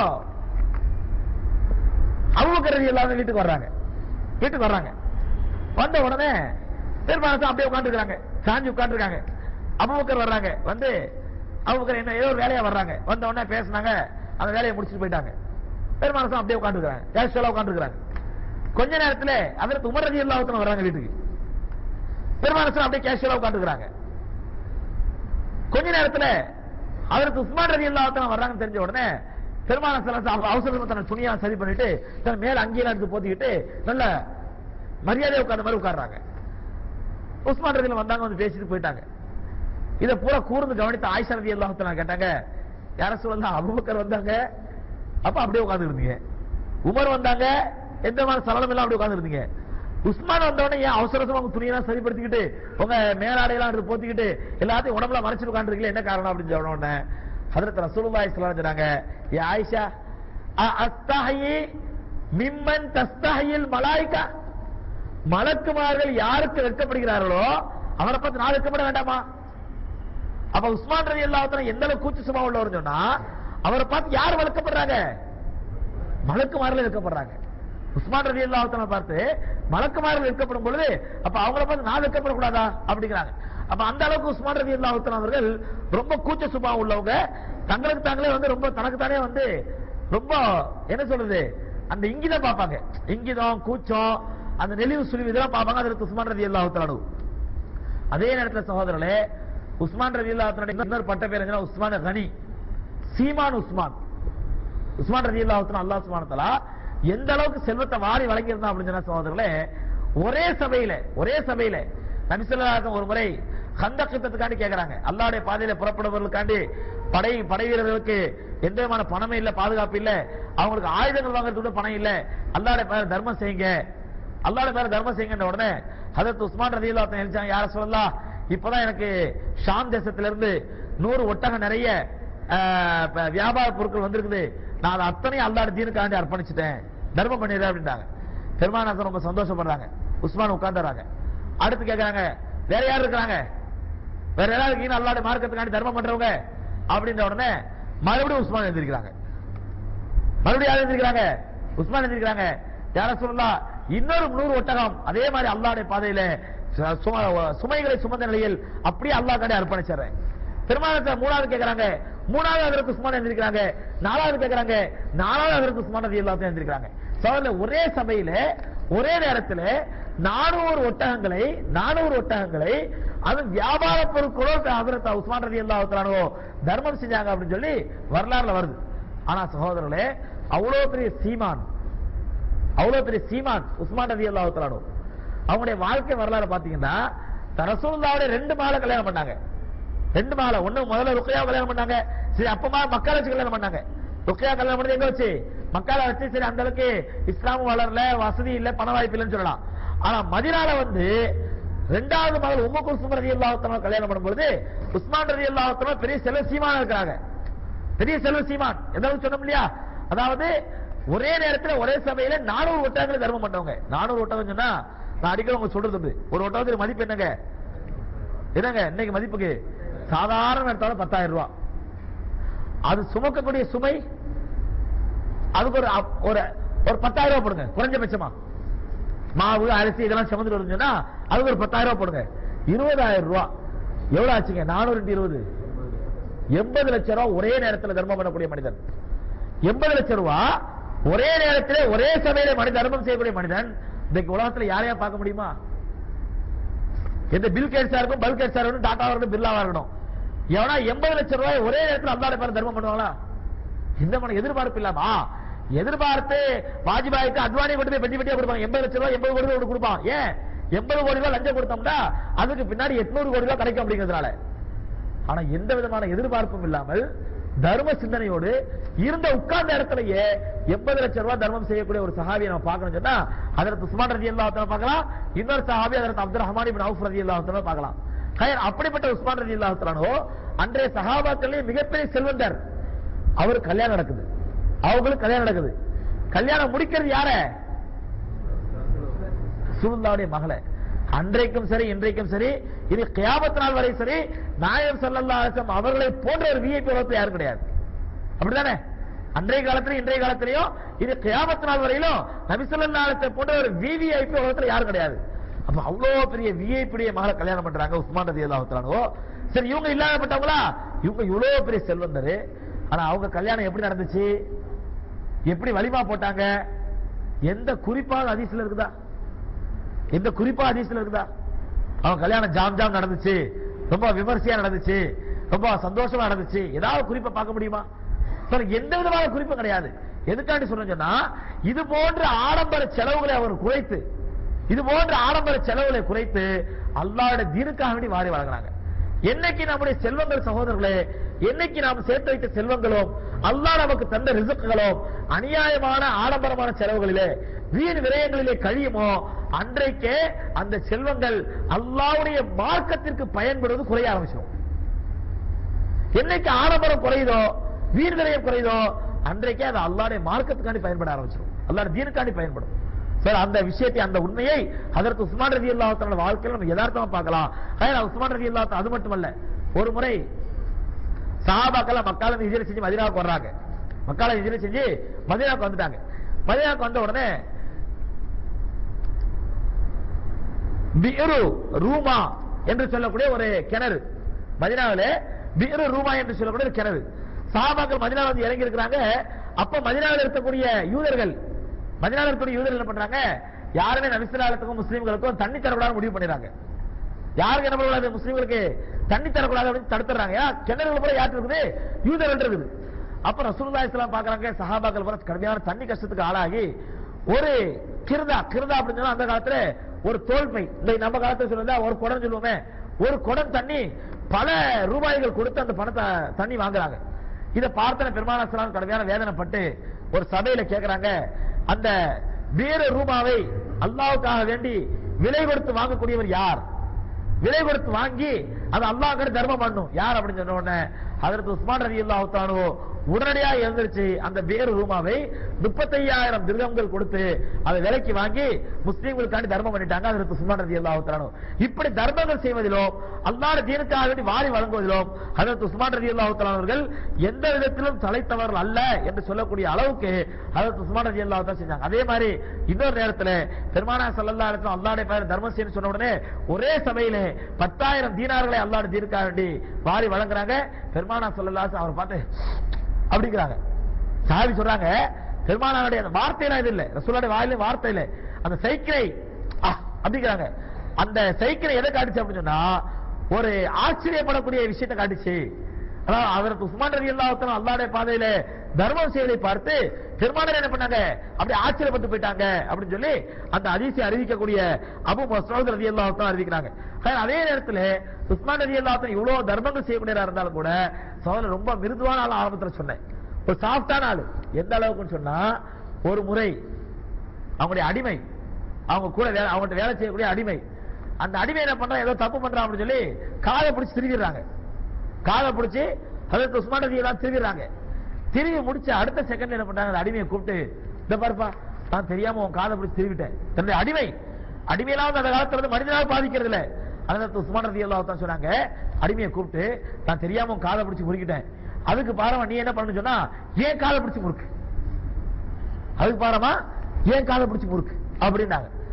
அவுக்கரதி எல்லாரும் வீட்டுக்கு வர்றாங்க வீட்டுக்கு வர்றாங்க வந்த உடனே பெருமானசம் அப்படியே உட்காந்துருக்காங்க சாஞ்சி உட்காந்துருக்காங்க அபுபக்கர் வர்றாங்க வந்து அபுபக்கர் என்ன ஏதோ ஒரு வேலையா வர்றாங்க வந்த உடனே பேசினாங்க அந்த வேலையை முடிச்சுட்டு போயிட்டாங்க பெருமானசம் அப்படியே உட்காந்துருக்காங்க கேஷுவலா உட்காந்துருக்காங்க கொஞ்ச நேரத்துல அதற்கு உமர் ரதி அல்லாஹத்தன வர்றாங்க வீட்டுக்கு பெருமானசன் அப்படியே கேஷுவலா உட்காந்துருக்காங்க கொஞ்ச நேரத்துல அதற்கு உஸ்மான் ரதி அல்லாஹத்தன வர்றாங்கன்னு தெரிஞ்ச உடனே பெருமானசன் அவசரமா தன்னை துணியா சரி பண்ணிட்டு தன் மேல அங்கேயே எடுத்து போத்திக்கிட்டு நல்ல மரியாதையா உட்கார்ந்த மாதிரி உட்கார்றாங்க உஸ்மான் ரதியில வந்தாங்க வந்து பேசிட்டு போயிட்டாங்க இத பூரா கூர்ந்து கவனித்த ஆயிஷா ரதி அல்லாஹத்தன கேட்டாங்க யார சொல்லலாம் அபுபக்கர் வந்தாங்க அப்ப அப்படியே உட்கார்ந்து இருந்தீங்க உமர் வந்தாங்க எந்த மாதிரி சலனம் எல்லாம் அப்படி உட்கார்ந்து இருந்தீங்க உஸ்மான் வந்த உடனே ஏன் அவசர அவசரமா உங்க துணியெல்லாம் சரிப்படுத்திக்கிட்டு உங்க மேலாடையெல்லாம் எடுத்து போத்திக்கிட்டு எல்லாத்தையும் உடம்புல மறைச்சிட்டு உட்காந்துருக்கீங்க என்ன காரணம் அப்படின்னு சொன்ன உடனே ஹதரத் ரசூலுல்லாஹி ஸல்லல்லாஹு அலைஹி சொன்னாங்க ஏ ஆயிஷா அஸ்தஹி மிம்மன் தஸ்தஹில் மலாயிகா மலக்குமார்கள் யாருக்கு வெட்கப்படுகிறார்களோ அவரை பார்த்து நான் வெட்கப்பட வேண்டாமா அப்ப உஸ்மான் ரவி அல்லாஹ் எந்த அளவுக்கு கூச்சு சுபா உள்ளவர் சொன்னா அவரை பார்த்து யார் வளர்க்கப்படுறாங்க மலக்குமார்கள் வெட்கப்படுறாங்க உஸ்மான் ரவி அல்லாஹ் பார்த்து மலக்குமார்கள் வெட்கப்படும் பொழுது அப்ப அவங்கள பார்த்து நான் வெட்கப்படக்கூடாதா அப்படிங்கிறாங்க அப்ப அந்த அளவுக்கு உஸ்மான் ரவி அல்லாஹ் அவர்கள் ரொம்ப கூச்ச சுபா உள்ளவங்க தங்களுக்கு தாங்களே வந்து ரொம்ப தனக்கு தானே வந்து ரொம்ப என்ன சொல்றது அந்த இங்கிதம் பார்ப்பாங்க இங்கிதம் கூச்சம் அந்த நெளிவு சுழிவு இதெல்லாம் பார்ப்பாங்க அதற்கு உஸ்மான் ரவி அல்லாஹ் அதே நேரத்தில் சகோதரர்களே உஸ்மான் ரவி அல்லாஹ் இன்னொரு பட்ட பேர் என்ன உஸ்மான் கனி சீமான் உஸ்மான் உஸ்மான் ரதி அல்லாஹ் அல்லாஹ் சுப்ஹானஹு எந்த அளவுக்கு செல்வத்தை வாரி வழங்கியிருந்தான் அப்படின்னு சொன்ன சகோதரர்களே ஒரே சபையில ஒரே சபையில நபிசல்லாஹ் ஒரு முறை கந்தக் யுத்தத்துக்காண்டி கேக்குறாங்க அல்லாஹ்வுடைய பாதையில புறப்படுபவர்களுக்காண்டி படை படை வீரர்களுக்கு எந்த விதமான பணமே இல்ல பாதுகாப்பு இல்ல அவங்களுக்கு ஆயுதங்கள் வாங்குறதுக்கு கூட பணம் இல்ல அல்லாஹ்வுடைய பேர தர்மம் செய்யுங்க அல்லாஹ்வுடைய பேர தர்மம் செய்யுங்கன்ற உடனே ஹதரத் உஸ்மான் ரதி அல்லாஹ் எழுச்சாங்க யார சொல்லலாம் இப்பதான் எனக்கு ஷாம் தேசத்துல இருந்து நூறு ஒட்டகம் நிறைய ஆஹ், ப- வியாபார பொருட்கள் வந்திருக்குது நான் அதை அத்தனையும் அல்லாட தீனுக்காண்டி அர்ப்பணிச்சிட்டேன் தர்மம் பண்ணிடுறேன் அப்படின்றாங்க பெருமானாசன் ரொம்ப சந்தோஷப்படுறாங்க உஸ்மான் உட்கார்ந்துறாங்க அடுத்து கேக்குறாங்க வேற யார் இருக்கிறாங்க வேற யாராவது இருக்கீங்க அல்லாட மார்க்கத்துக்காண்டி தர்மம் பண்றவங்க அப்படின்ற உடனே மறுபடியும் உஸ்மான் எழுந்திருக்கிறாங்க மறுபடியும் யார் எழுந்திருக்கிறாங்க உஸ்மான் எழுந்திருக்கிறாங்க யார சொல்லலாம் இன்னொரு நூறு ஒட்டகம் அதே மாதிரி அல்லாஹ்வுடைய பாதையில சு- சும- சுமைகளை சுமந்த நிலையில் அப்படியே அல்லாஹ் காண்டி அர்ப்பணிச்சிடுறேன் பெருமானத்தை மூணாவது கேக்குறாங்க மூணாவது அதற்கு உஸ்மான் எழுந்திருக்கிறாங்க நாலாவது கேக்குறாங்க நாலாவது அதற்கு உஸ்மான் ரதி எல்லாத்தையும் எழுந்திருக்கிறாங்க சோதரில் ஒரே சபையில ஒரே நேரத்துல நானூறு ஒட்டகங்களை நானூறு ஒட்டகங்களை அது வியாபார பொருட்களோ அதற்கு உஸ்மான் ரதி எல்லாத்தானோ தர்மம் செஞ்சாங்க அப்படின்னு சொல்லி வரலாறுல வருது ஆனா சகோதரர்களே அவ்வளவு பெரிய சீமான் அவ்வளவு பெரிய சீமான் உஸ்மான் ரதி அல்லாஹ் அவங்களுடைய வாழ்க்கை வரலாறு பாத்தீங்கன்னா ரசூலுல்லாவுடைய ரெண்டு மாலை கல்யாணம் பண்ணாங்க ரெண்டு மாலை ஒண்ணு முதல்ல ருக்கையா கல்யாணம் பண்ணாங்க சரி அப்பமா மக்கால வச்சு கல்யாணம் பண்ணாங்க ருக்கையா கல்யாணம் பண்ணது எங்க வச்சு மக்கால வச்சு சரி அந்த அளவுக்கு இஸ்லாம் வளரல வசதி இல்ல பண வாய்ப்பு இல்லைன்னு சொல்லலாம் ஆனா மதினால வந்து ரெண்டாவது மகள் உம்ம குல்சும் ரதி அல்லாஹ் கல்யாணம் பண்ணும்பொழுது உஸ்மான் ரதி அல்லாஹ் பெரிய செல்வ சீமானா இருக்கிறாங்க பெரிய செல்வ சீமான் எந்த அளவுக்கு சொன்னோம் இல்லையா அதாவது ஒரே நேரத்துல ஒரே சபையில நானூறு ஒட்டகங்களை தர்மம் பண்ணவங்க நானூறு ஒட்டகம் சொன்னா நான் அடிக்கடி உங்களுக்கு சொல்றது உண்டு. ஒரு ஒட்டகத்துக்கு மதிப்பு என்னங்க என்னங்க இன்னைக்கு மதிப்புக்கு சாதாரண எடுத்தாலும் பத்தாயிரம் ரூபாய் அது சுமக்கக்கூடிய சுமை அதுக்கு ஒரு அப்- ஒரு ஒரு பத்தாயிரம் ரூபாய் போடுங்க குறைஞ்சபட்சமா மாவு அரிசி இதெல்லாம் சுமந்துட்டு வருதுன்னு சொன்னா அதுக்கு ஒரு பத்தாயிரம் ரூபாய் போடுங்க இருபதாயிரம் ரூபாய் எவ்வளவு ஆச்சுங்க நானூறு இன்ட்டு இருபது எண்பது லட்சம் ரூபாய் ஒரே நேரத்தில் தர்மம் பண்ணக்கூடிய மனிதன் எண்பது லட்சம் ரூபாய் ஒரே நேரத்திலே ஒரே சபையில மனித தர்மம் செய்யக்கூடிய மனிதன் இன்னைக்கு உலகத்துல யாரையா பார்க்க முடியுமா எந்த பில் கேட்ஸா இருக்கும் பல் கேட்ஸா இருக்கணும் டாட்டா இருக்கணும் பிர்லாவா இருக்கணும் எவனா எண்பது லட்சம் ரூபாய் ஒரே நேரத்தில் அல்லாட பேர் தர்மம் பண்ணுவாங்களா இந்த மன எதிர்பார்ப்பு இல்லாமா எதிர்பார்த்து வாஜ்பாய்க்கு அத்வானி கொண்டு போய் பெட்டி பெட்டியா கொடுப்பாங்க எண்பது லட்சம் ரூபாய் எண்பது கோடி ரூபாய் கொடுப்பான் ஏன் எண்பது கோடி ரூபாய் லஞ்சம் கொடுத்தோம்னா அதுக்கு பின்னாடி எட்நூறு கோடி ரூபாய் கிடைக்கும் அப்படிங்கிறதுனால ஆனா எந்த விதமான எதிர்பார்ப்பும் இல்லாமல் தர்ம சிந்தனையோடு இருந்த உட்கார்ந்த இடத்துலயே எண்பது லட்சம் ரூபாய் தர்மம் செய்யக்கூடிய ஒரு சஹாபியை நம்ம பார்க்கணும் சொன்னா அதற்கு உஸ்மான் ரதி அல்லா பார்க்கலாம் இன்னொரு சஹாபி அதற்கு அப்துல் ரஹ்மான் இப்னு அவுஃப் ரதி அல்லா பார்க்கலாம் கயர் அப்படிப்பட்ட உஸ்மான் ரதி அல்லா அன்றைய சஹாபாக்களே மிகப்பெரிய செல்வந்தர் அவரு கல்யாணம் நடக்குது அவங்களுக்கு கல்யாணம் நடக்குது கல்யாணம் முடிக்கிறது யார சுருந்தாவுடைய மகளை அன்றைக்கும் சரி இன்றைக்கும் சரி இது கியாமத் நாள் வரை சரி நாயகம் ஸல்லல்லாஹு அலைஹி வஸல்லம் அவர்களை போன்ற ஒரு விஐபி உலகத்தில் யாரும் கிடையாது அப்படிதானே அன்றைய காலத்திலும் இன்றைய காலத்திலையும் இது கியாமத் நாள் வரையிலும் நபி ஸல்லல்லாஹு அலைஹி வஸல்லம் போன்ற ஒரு விவிஐபி உலகத்தில் யாரும் கிடையாது அப்ப அவ்வளவு பெரிய விஐபியுடைய மகளை கல்யாணம் பண்றாங்க உஸ்மான் ரலியல்லாஹு தஆலா சரி இவங்க இல்லாதப்பட்டவங்களா இவங்க இவ்வளவு பெரிய செல்வந்தர் ஆனா அவங்க கல்யாணம் எப்படி நடந்துச்சு எப்படி வலிமா போட்டாங்க எந்த குறிப்பாக ஹதீஸ்ல இருக்குதா எந்த குறிப்பா ஹதீஸ்ல இருக்குதா அவன் கல்யாணம் ஜாம் ஜாம் நடந்துச்சு ரொம்ப விமர்சையா நடந்துச்சு ரொம்ப சந்தோஷமா நடந்துச்சு ஏதாவது குறிப்பை பார்க்க முடியுமா சார் எந்த விதமான குறிப்பும் கிடையாது எதுக்காண்டி சொல்றேன்னு சொன்னா இது போன்ற ஆடம்பர செலவுகளை அவர் குறைத்து இது போன்ற ஆடம்பர செலவுகளை குறைத்து அல்லாஹ்வுடைய தீனுக்காக வேண்டி வாரி வழங்குறாங்க என்னைக்கு நம்முடைய செல்வங்கள் சகோதரர்களே என்னைக்கு நாம் சேர்த்து வைத்த செல்வங்களும் அல்லாஹ் நமக்கு தந்த ரிசுக்குகளும் அநியாயமான ஆடம்பரமான செலவுகளிலே வீண் விரயங்களிலே கழியுமோ அன்றைக்கே அந்த செல்வங்கள் அல்லாஹ்வுடைய மார்க்கத்திற்கு பயன்படுவது குறைய ஆரம்பிச்சிடும் என்னைக்கு ஆடம்பரம் குறையுதோ வீண் விரயம் குறையுதோ அன்றைக்கே அது அல்லாஹ்வுடைய மார்க்கத்துக்காண்டி பயன்பட ஆரம்பிச்சிடும் அல்லாஹ் தீனுக்காண்டி பயன்படும் சார் அந்த விஷயத்தை அந்த உண்மையை அதற்கு உஸ்மான் ரதி அல்லாஹ் வாழ்க்கையில் நம்ம யதார்த்தமா பார்க்கலாம் ஆனா உஸ்மான் ரதி அல்லாஹ் அது மட்டுமல்ல ஒரு முறை சஹாபாக்கள் மக்கால ஹிஜ்ரா செஞ்சு மதீனாவுக்கு வர்றாங்க மக்கால ஹிஜ்ரா செஞ்சு மதீனாவுக்கு வந்துட்டாங்க மதீனாவுக்கு வந்த உடனே பிரு ரூமா என்று சொல்லக்கூடிய ஒரு கிணறு மதினாவிலே பிரு ரூமா என்று சொல்லக்கூடிய ஒரு கிணறு சஹாபாக்கள் மதினாவில் வந்து இறங்கி இருக்கிறாங்க அப்ப மதினாவில் இருக்கக்கூடிய யூதர்கள் மதினாவில் இருக்கக்கூடிய யூதர்கள் என்ன பண்றாங்க யாருமே நபிசுல்லாத்துக்கும் முஸ்லீம்களுக்கும் தண்ணி தரக்கூடாது முடிவு பண்ணிடுறாங்க யாருக்கு என்ன பண்ணக்கூடாது முஸ்லீம்களுக்கு தண்ணி தரக்கூடாது அப்படின்னு தடுத்துறாங்க ஏன்னா கிணறுகள் பூரா யாருக்கு இருக்குது யூதர்கள் இருக்குது அப்ப ரசூலுல்லாஹி ஸல்லல்லாஹு பாக்குறாங்க சஹாபாக்கள் பூரா கடுமையான தண்ணி கஷ்டத்துக்கு ஆளாகி ஒரு கிருதா கிருதா அப்படின்னு சொன்னா அந்த காலத்துல ஒரு தோல்பை இந்த நம்ம காலத்துல சொல்லுதா ஒரு குடம் சொல்லுவோமே ஒரு குடம் தண்ணி பல ரூபாய்கள் கொடுத்து அந்த பணத்தை தண்ணி வாங்குறாங்க இதை பார்த்தன பெருமானா சலாம் கடுமையான வேதனைப்பட்டு ஒரு சபையில கேக்குறாங்க அந்த வீர ரூபாவை அல்லாவுக்காக வேண்டி விலை கொடுத்து வாங்கக்கூடியவர் யார் விலை கொடுத்து வாங்கி அது அல்லாஹ் தர்மம் பண்ணும் யார் அப்படின்னு சொன்ன உடனே அதற்கு உஸ்மான் ரதி அல்லாஹானோ உடனடியாக எழுந்திருச்சு அந்த வேறு ரூமாவை முப்பத்தையாயிரம் திருகங்கள் கொடுத்து அதை விலைக்கு வாங்கி முஸ்லீம்களுக்காண்டி தர்மம் பண்ணிட்டாங்க அதற்கு உஸ்மான் ரதி அல்லாஹானோ இப்படி தர்மங்கள் செய்வதிலும் அல்லாஹ் தீனுக்காக வேண்டி வாரி வழங்குவதிலும் அதற்கு உஸ்மான் ரதி அல்லாஹானவர்கள் எந்த விதத்திலும் தலைத்தவர்கள் அல்ல என்று சொல்லக்கூடிய அளவுக்கு அதற்கு உஸ்மான் ரதி அல்லாஹ் தான் செஞ்சாங்க அதே மாதிரி இன்னொரு நேரத்தில் பெருமானா சல்லல்லா இடத்துல அல்லாடைய பேர் தர்மம் செய்யணும் சொன்ன உடனே ஒரே சபையிலே பத்தாயிரம் தீனார்களை அல்லாட தீர்க்காக வேண்டி வாரி வழங்குறாங்க பெருமானா சொல்லலாஸ் அவர் பார்த்து அப்படிங்கிறாங்க சாவி சொல்றாங்க பெருமானாருடைய அந்த வார்த்தையெல்லாம் இது இல்ல ரசூலுடைய வாயில வார்த்தை இல்ல அந்த சைக்கிளை ஆ, அப்படிங்கிறாங்க அந்த சைக்கிளை எதை காட்டுச்சு அப்படின்னு சொன்னா ஒரு ஆச்சரியப்படக்கூடிய விஷயத்தை காட்டுச்சு அதாவது அதற்கு உஸ்மான் ரவி அல்லாஹத்தனும் அல்லாடைய பாதையில தர்மம் செய்வதை பார்த்து பெருமானார் என்ன பண்ணாங்க அப்படி ஆச்சரியப்பட்டு போயிட்டாங்க அப்படின்னு சொல்லி அந்த அதிசய அறிவிக்கக்கூடிய அபு மசூத் ரதி அல்லாஹத்தான் அறிவிக்கிறாங்க ஆனா, அதே நேரத்தில் உஸ்மான் ரதி அல்லாஹத்தன் இவ்வளவு தர்மங்கள் செய்யக்கூடியவரா இருந்தாலும் கூட சோதனை ரொம்ப மிருதுவான ஆள் ஆரம்பத்துல சொன்னேன் ஒரு சாஃப்டான ஆளு எந்த அளவுக்குன்னு சொன்னா ஒரு முறை அவங்களுடைய அடிமை அவங்க கூட வேலை அவங்கள்ட்ட வேலை செய்யக்கூடிய அடிமை அந்த அடிமை என்ன பண்றான் ஏதோ தப்பு பண்றான் அப்படின்னு சொல்லி காலை பிடிச்சி திருவிடுறாங்க காலை பிடிச்சி அதற்கு உஸ்மான் ரதி எல்லாம் திருவிடுறாங்க திருவி முடிச்ச அடுத்த செகண்ட்ல என்ன பண்றாங்க அந்த அடிமையை கூப்பிட்டு இந்த பாருப்பா நான் தெரியாம உன் காதை பிடிச்சி திருவிட்டேன் தன்னுடைய அடிமை அடிமையெல்லாம் வந்து அந்த காலத்துல வந்து மனிதனால பாதிக்கிறது இல்ல அதற்கு உஸ்மான் ரதி எல்லாம் தான் சொன்னாங்க அடிமையை கூப்பிட்டு நான் தெரியாம உன் காதை பிடிச்சி முறுக்கிட்டேன் அதுக்கு பாருமா நீ என்ன பண்ணு சொன்னா ஏன் காலை பிடிச்சி முறுக்கு அதுக்கு பாருமா ஏன் காலை பிடிச்சி முறுக்கு அப்படின்னாங்க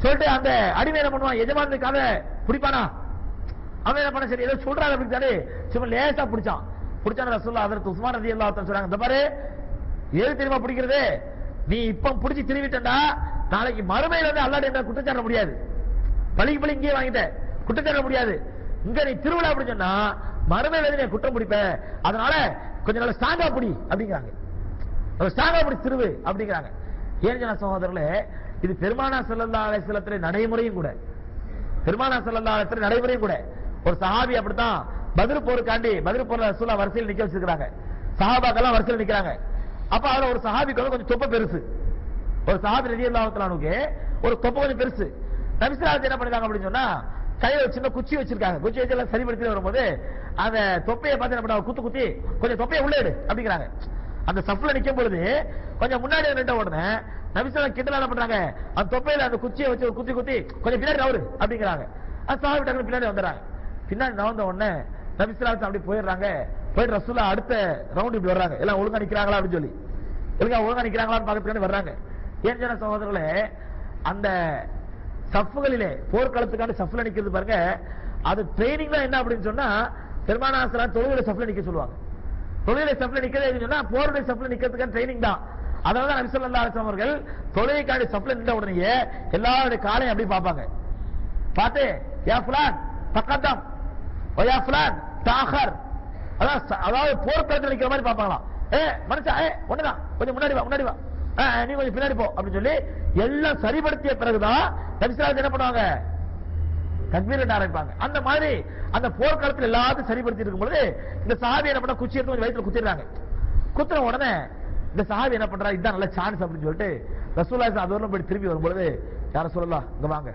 சொல்லிட்டு அந்த அடிமை என்ன பண்ணுவான் எஜமானுக்கு அதை பிடிப்பானா அவன் என்ன பண்ண சரி ஏதோ சொல்றாங்க அப்படின்னு சொல்லி சும்மா லேசா பிடிச்சான் பிடிச்சான ரசூல்லா அதற்கு உஸ்மான் ரதி அல்லா சொல்றாங்க இந்த பாரு ஏது தெரியுமா பிடிக்கிறது நீ இப்ப பிடிச்சி திருவிட்டா நாளைக்கு மறுமையில வந்து அல்லாடி என்ன குற்றச்சாட்ட முடியாது பழிக்கு பழி இங்கேயே வாங்கிட்ட குற்றச்சாட்ட முடியாது இங்க நீ திருவிழா அப்படி சொன்னா மறுமையில வந்து நீ குற்றம் பிடிப்ப அதனால கொஞ்சம் நல்ல ஸ்ட்ராங்கா பிடி அப்படிங்கிறாங்க ஸ்ட்ராங்கா பிடி திருவு அப்படிங்கிறாங்க ஏன் சொன்ன சகோதரர்களே இது பெருமானா செல்லல்லா அலைசலத்திலே நடைமுறையும் கூட பெருமானா செல்லல்லா அலைசல நடைமுறையும் கூட ஒரு சஹாபி அப்படித்தான் பதில் போருக்காண்டி பதில் போற ரசூலா வரிசையில் நிக்க வச்சிருக்காங்க சஹாபாக்கெல்லாம் வரிசையில் நிக்கிறாங்க அப்ப அதுல ஒரு சஹாபிக்கு வந்து கொஞ்சம் தொப்பை பெருசு ஒரு சஹாபி ரதி அல்லாஹத்தலானுக்கு ஒரு தொப்பை கொஞ்சம் பெருசு நபிசுராஜ் என்ன பண்ணிருக்காங்க அப்படின்னு சொன்னா கையில ஒரு சின்ன குச்சி வச்சிருக்காங்க குச்சி வச்சு எல்லாம் சரிப்படுத்தி வரும்போது அந்த தொப்பையை பார்த்து என்ன பண்ணாங்க குத்து குத்தி கொஞ்சம் தொப்பையை உள்ள எடு அப்படிங்கிறாங்க அந்த சஃப்ல நிக்கும் பொழுது கொஞ்சம் முன்னாடி நின்ற உடனே நபிசுரா கிட்ட என்ன பண்றாங்க அந்த தொப்பையில அந்த குச்சியை வச்சு ஒரு குத்தி குத்தி கொஞ்சம் பின்னாடி நவரு அப்படிங்கிறாங்க அந்த சஹாபி டக்குனு பின்னாடி வந்துடுறாங்க பின்னாடி நவந்த உடனே நபிசுராஜ் அப்படி போயிடுறாங்க போயிட்டு ரசூலா அடுத்த ரவுண்ட் இப்படி வர்றாங்க எல்லாம் ஒழுங்கா நிக்கிறாங்களா அப்படின்னு சொல்லி ஒழுங்கா ஒழுங்கா நிக்கிறாங்களான்னு பார்க்கறதுக்காண்டி வர்றாங்க ஏன் சொன்ன சகோதரர்களே அந்த சஃப்புகளிலே போர்க்களத்துக்காண்டி சஃப்ல நிக்கிறது பாருங்க அது ட்ரைனிங் தான் என்ன அப்படின்னு சொன்னா பெருமானாசரா தொழுகையில சஃப்ல நிக்க சொல்லுவாங்க தொழுகையில சஃப்ல நிக்கிறது சொன்னா போருடைய சஃப்ல நிக்கிறதுக்கான ட்ரைனிங் தான் அதனால தான் நபி ஸல்லல்லாஹு அலைஹி வஸல்லம் அவர்கள் தொழுகைக்காண்டி சஃப்ல நின்ற உடனேயே எல்லாருடைய காலையும் அப்படி பார்ப்பாங்க பார்த்து யா ஃபுலான் தக்கத்தம் ஓ யா ஃபுலான் தாஹர் அதான் ச- அதாவது போர்க்களத்தில் நிக்கிற மாதிரி பார்ப்பாங்களாம் ஏ மனுஷா ஏ ஒண்ணுதான் கொஞ்சம் முன்னாடி வா முன்னாடி வா ஆ, நீ கொஞ்சம் பின்னாடி போ அப்படின்னு சொல்லி எல்லாம் சரிப்படுத்திய பிறகுதான் நபிசுல்லாஹ் என்ன பண்ணுவாங்க தக்பீர் கட்ட ஆரம்பிப்பாங்க அந்த மாதிரி அந்த போர்க்களத்தில் எல்லாத்தையும் சரிப்படுத்தி இருக்கும் பொழுது இந்த சஹாபி என்ன பண்ணா குச்சி எடுத்து கொஞ்சம் வயித்துல குத்திடுறாங்க குத்துற உடனே இந்த சஹாபி என்ன பண்றா இதான் நல்ல சான்ஸ் அப்படின்னு சொல்லிட்டு ரசூல்லா அது வரலும் போய் திரும்பி வரும்பொழுது யார சொல்லலாம் இங்க வாங்க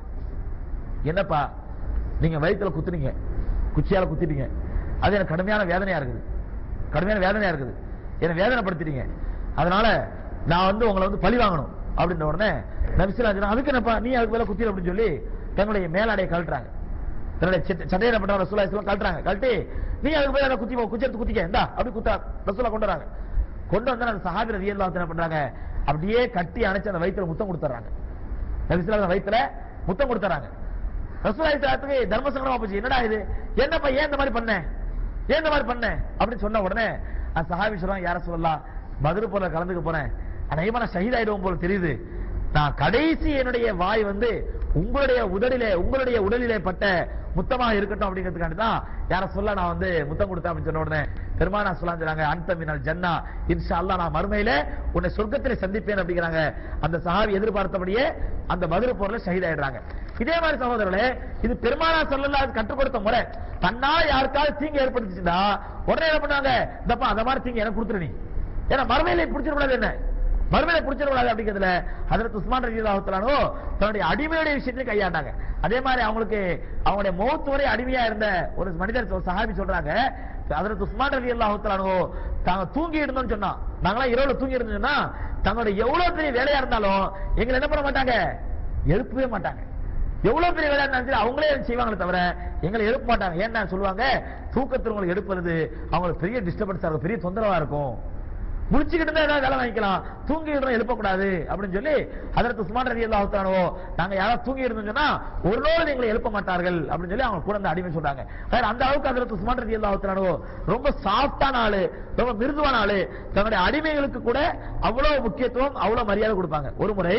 என்னப்பா நீங்க வயித்துல குத்துனீங்க குச்சியால குத்திட்டீங்க அது எனக்கு கடுமையான வேதனையா இருக்குது கடுமையான வேதனையா இருக்குது என்ன வேதனைப்படுத்திட்டீங்க அதனால நான் வந்து உங்களை வந்து பழி வாங்கணும் அப்படின்ற உடனே நபிசுல்லா சொன்னாங்க, அதுக்கு என்னப்பா நீ அதுக்கு மேல குத்திர அப்படின்னு சொல்லி தன்னுடைய மேலாடையை கழட்டுறாங்க தன்னுடைய சட்டை- சட்டையை என்ன பண்றாங்க ரசூலா இஸ்லாம் கழட்டுறாங்க கழட்டி நீ அதுக்கு மேல குத்தி போ, குச்சி எடுத்து குத்திக்க இந்தா அப்படி குத்தா ரசூலா கொண்டு வராங்க கொண்டு வந்து அந்த சஹாபி ரலியல்லாஹு என்ன பண்றாங்க அப்படியே கட்டி அணைச்சு அந்த வயித்துல முத்தம் கொடுத்துறாங்க நபிசுல்லா அந்த வயித்துல முத்தம் கொடுத்துறாங்க ரசூலா இஸ்லாத்துக்கு தர்ம சங்கடமா போச்சு என்னடா இது என்னப்பா ஏன் இந்த மாதிரி பண்ண ஏன் இந்த மாதிரி பண்ண அப்படின்னு சொன்ன உடனே அந்த சஹாபி சொல்றாங்க யார சொல்லலாம் பதில் போல கலந்துக்க போறேன் அநேகமா நான் ஷஹீத் ஆயிடுவோம் போல தெரியுது நான் கடைசி என்னுடைய வாய் வந்து உங்களுடைய உடலிலே உங்களுடைய உடலிலே பட்ட முத்தமாக இருக்கட்டும் அப்படிங்கிறதுக்காண்டி தான் யார சொல்ல நான் வந்து முத்தம் கொடுத்தேன் அப்படின்னு சொன்ன உடனே பெருமானா சொல்லாங்க அன்த மினல் ஜன்னா இன்ஷா அல்லாஹ் நான் மறுமையில உன்னை சொர்க்கத்திலே சந்திப்பேன் அப்படிங்கிறாங்க அந்த சஹாபி எதிர்பார்த்தபடியே அந்த பதில் போர்ல ஷஹீத் ஆயிடுறாங்க இதே மாதிரி சகோதரர்களே இது பெருமானா சொல்லல கற்றுக் கொடுத்த முறை தன்னால யாருக்காவது தீங்கு ஏற்படுத்துச்சுன்னா உடனே என்ன பண்ணாங்க இந்தப்பா அந்த மாதிரி தீங்கு எனக்கு கொடுத்துரு நீ ஏன்னா மறுமையில பிடிச்சிடக்கூடாது என்ன மறுமையில பிடிச்சிடக்கூடாது அப்படிங்கிறதுல அதற்கு உஸ்மான் ரஜி அல்லாஹுத்தலானோ தன்னுடைய அடிமையுடைய விஷயத்தையும் கையாண்டாங்க அதே மாதிரி அவங்களுக்கு அவங்களுடைய மௌத்து வரை அடிமையா இருந்த ஒரு மனிதர் ஒரு சஹாபி சொல்றாங்க அதற்கு உஸ்மான் ரலி அல்லாஹுத்தலானோ தாங்க தூங்கி இருந்தோம்னு சொன்னா நாங்களாம் இரவுல தூங்கி இருந்தோம்னு சொன்னா தங்களுடைய எவ்வளவு பெரிய வேலையா இருந்தாலும் எங்களை என்ன பண்ண மாட்டாங்க எழுப்பவே மாட்டாங்க எவ்வளவு பெரிய வேலை இருந்தாலும் சரி அவங்களே அதை செய்வாங்களே தவிர எங்களை எழுப்ப மாட்டாங்க ஏன்னா சொல்லுவாங்க தூக்கத்தில் உங்களுக்கு எழுப்புறது அவங்களுக்கு பெரிய டிஸ்டர்பன்ஸா இருக்கும் பெரிய தொந்தரவா இருக்கும் முடிச்சுக்கிட்டு தான் ஏதாவது வேலை வாங்கிக்கலாம் தூங்கி இருந்தோம் எழுப்பக்கூடாது அப்படின்னு சொல்லி அதற்கு உஸ்மான் ரதி அல்லாஹானோ நாங்க யாராவது தூங்கி இருந்தோம் சொன்னா ஒரு நாள் எங்களை எழுப்ப மாட்டார்கள் அப்படின்னு சொல்லி அவங்க கூட அந்த அடிமை சொல்றாங்க வேற அந்த அளவுக்கு அதற்கு உஸ்மான் ரதி அல்லாஹானோ ரொம்ப சாஃப்டான ஆளு ரொம்ப மிருதுவான ஆளு தன்னுடைய அடிமைகளுக்கு கூட அவ்வளவு முக்கியத்துவம் அவ்வளவு மரியாதை கொடுப்பாங்க ஒரு முறை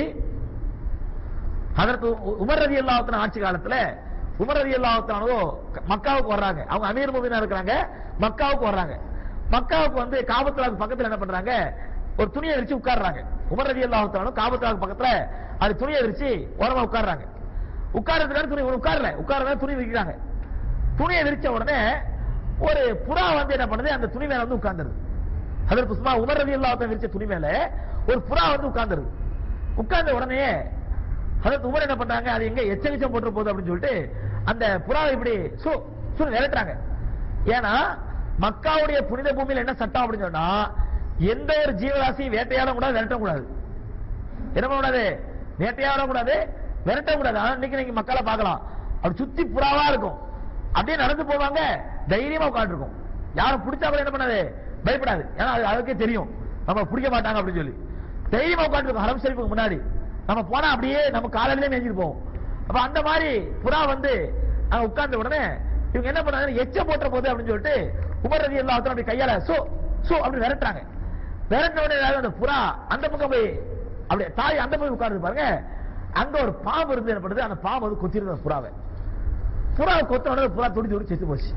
அதற்கு உமர் ரதி அல்லாஹத்தின் ஆட்சி காலத்துல உமர் ரதி அல்லாஹத்தானோ மக்காவுக்கு வர்றாங்க அவங்க அமீர் முபினா இருக்கிறாங்க மக்காவுக்கு வர்றாங்க மக்காவுக்கு வந்து காபத்துலாக்கு பக்கத்துல என்ன பண்றாங்க ஒரு துணியை விரிச்சு உட்கார்றாங்க உமர் ரதி அல்லாஹத்தானோ காபத்துலாக்கு பக்கத்துல அது துணியை விரிச்சு ஓரமா உட்கார்றாங்க உட்கார்றதுக்கான துணி உட்கார்ல உட்கார்றதா துணி விரிக்கிறாங்க துணியை விரிச்ச உடனே ஒரு புறா வந்து என்ன பண்ணுது அந்த துணி மேல வந்து உட்கார்ந்துருது அதற்கு உஸ்மா உமர் ரதி அல்லாஹத்தை விரிச்ச துணி மேல ஒரு புறா வந்து உட்கார்ந்துருது உட்கார்ந்த உடனே அதற்கு உமர் என்ன பண்றாங்க அது எங்க எச்சரிச்சம் போட்டு போகுது அப்படின்னு சொல்லிட்டு அந்த புறாவை இப்படி சு சு விரட்டுறாங்க ஏன்னா மக்காவுடைய புனித பூமியில என்ன சட்டம் அப்படின்னு சொன்னா எந்த ஒரு ஜீவராசியும் வேட்டையாட கூடாது விரட்ட கூடாது என்ன பண்ணக்கூடாது வேட்டையாட கூடாது விரட்ட கூடாது ஆனா இன்னைக்கு நீங்க மக்களை பார்க்கலாம் அப்படி சுத்தி புறாவா இருக்கும் அப்படியே நடந்து போவாங்க தைரியமா உட்காந்துருக்கும் யாரும் பிடிச்சா கூட என்ன பண்ணாது பயப்படாது ஏன்னா அது அதுக்கே தெரியும் நம்ம பிடிக்க மாட்டாங்க அப்படின்னு சொல்லி தைரியமா உட்காந்துருக்கும் ஹரம் ஷரீஃபுக்கு முன்னாடி நம்ம போனா அப்படியே நம்ம காலையிலே மேய்ஞ்சிட்டு போவோம் அப்ப அந்த மாதிரி புறா வந்து அங்க உட்கார்ந்த உடனே இவங்க என்ன பண்ணாங்க எச்ச போட்ட போது அப்படின்னு சொல்லிட்டு உமர் ரதி அல்லா அப்படி கையால சோ சோ அப்படி விரட்டுறாங்க விரட்டின உடனே ஏதாவது அந்த புறா அந்த பக்கம் போய் அப்படியே தாய் அந்த பக்கம் உட்கார்ந்து பாருங்க அங்க ஒரு பாம்பு இருந்து என்ன பண்ணுது அந்த பாம்பு வந்து கொத்திருந்த அந்த புறாவை புறாவை கொத்த உடனே புறா துடி துடி செத்து போச்சு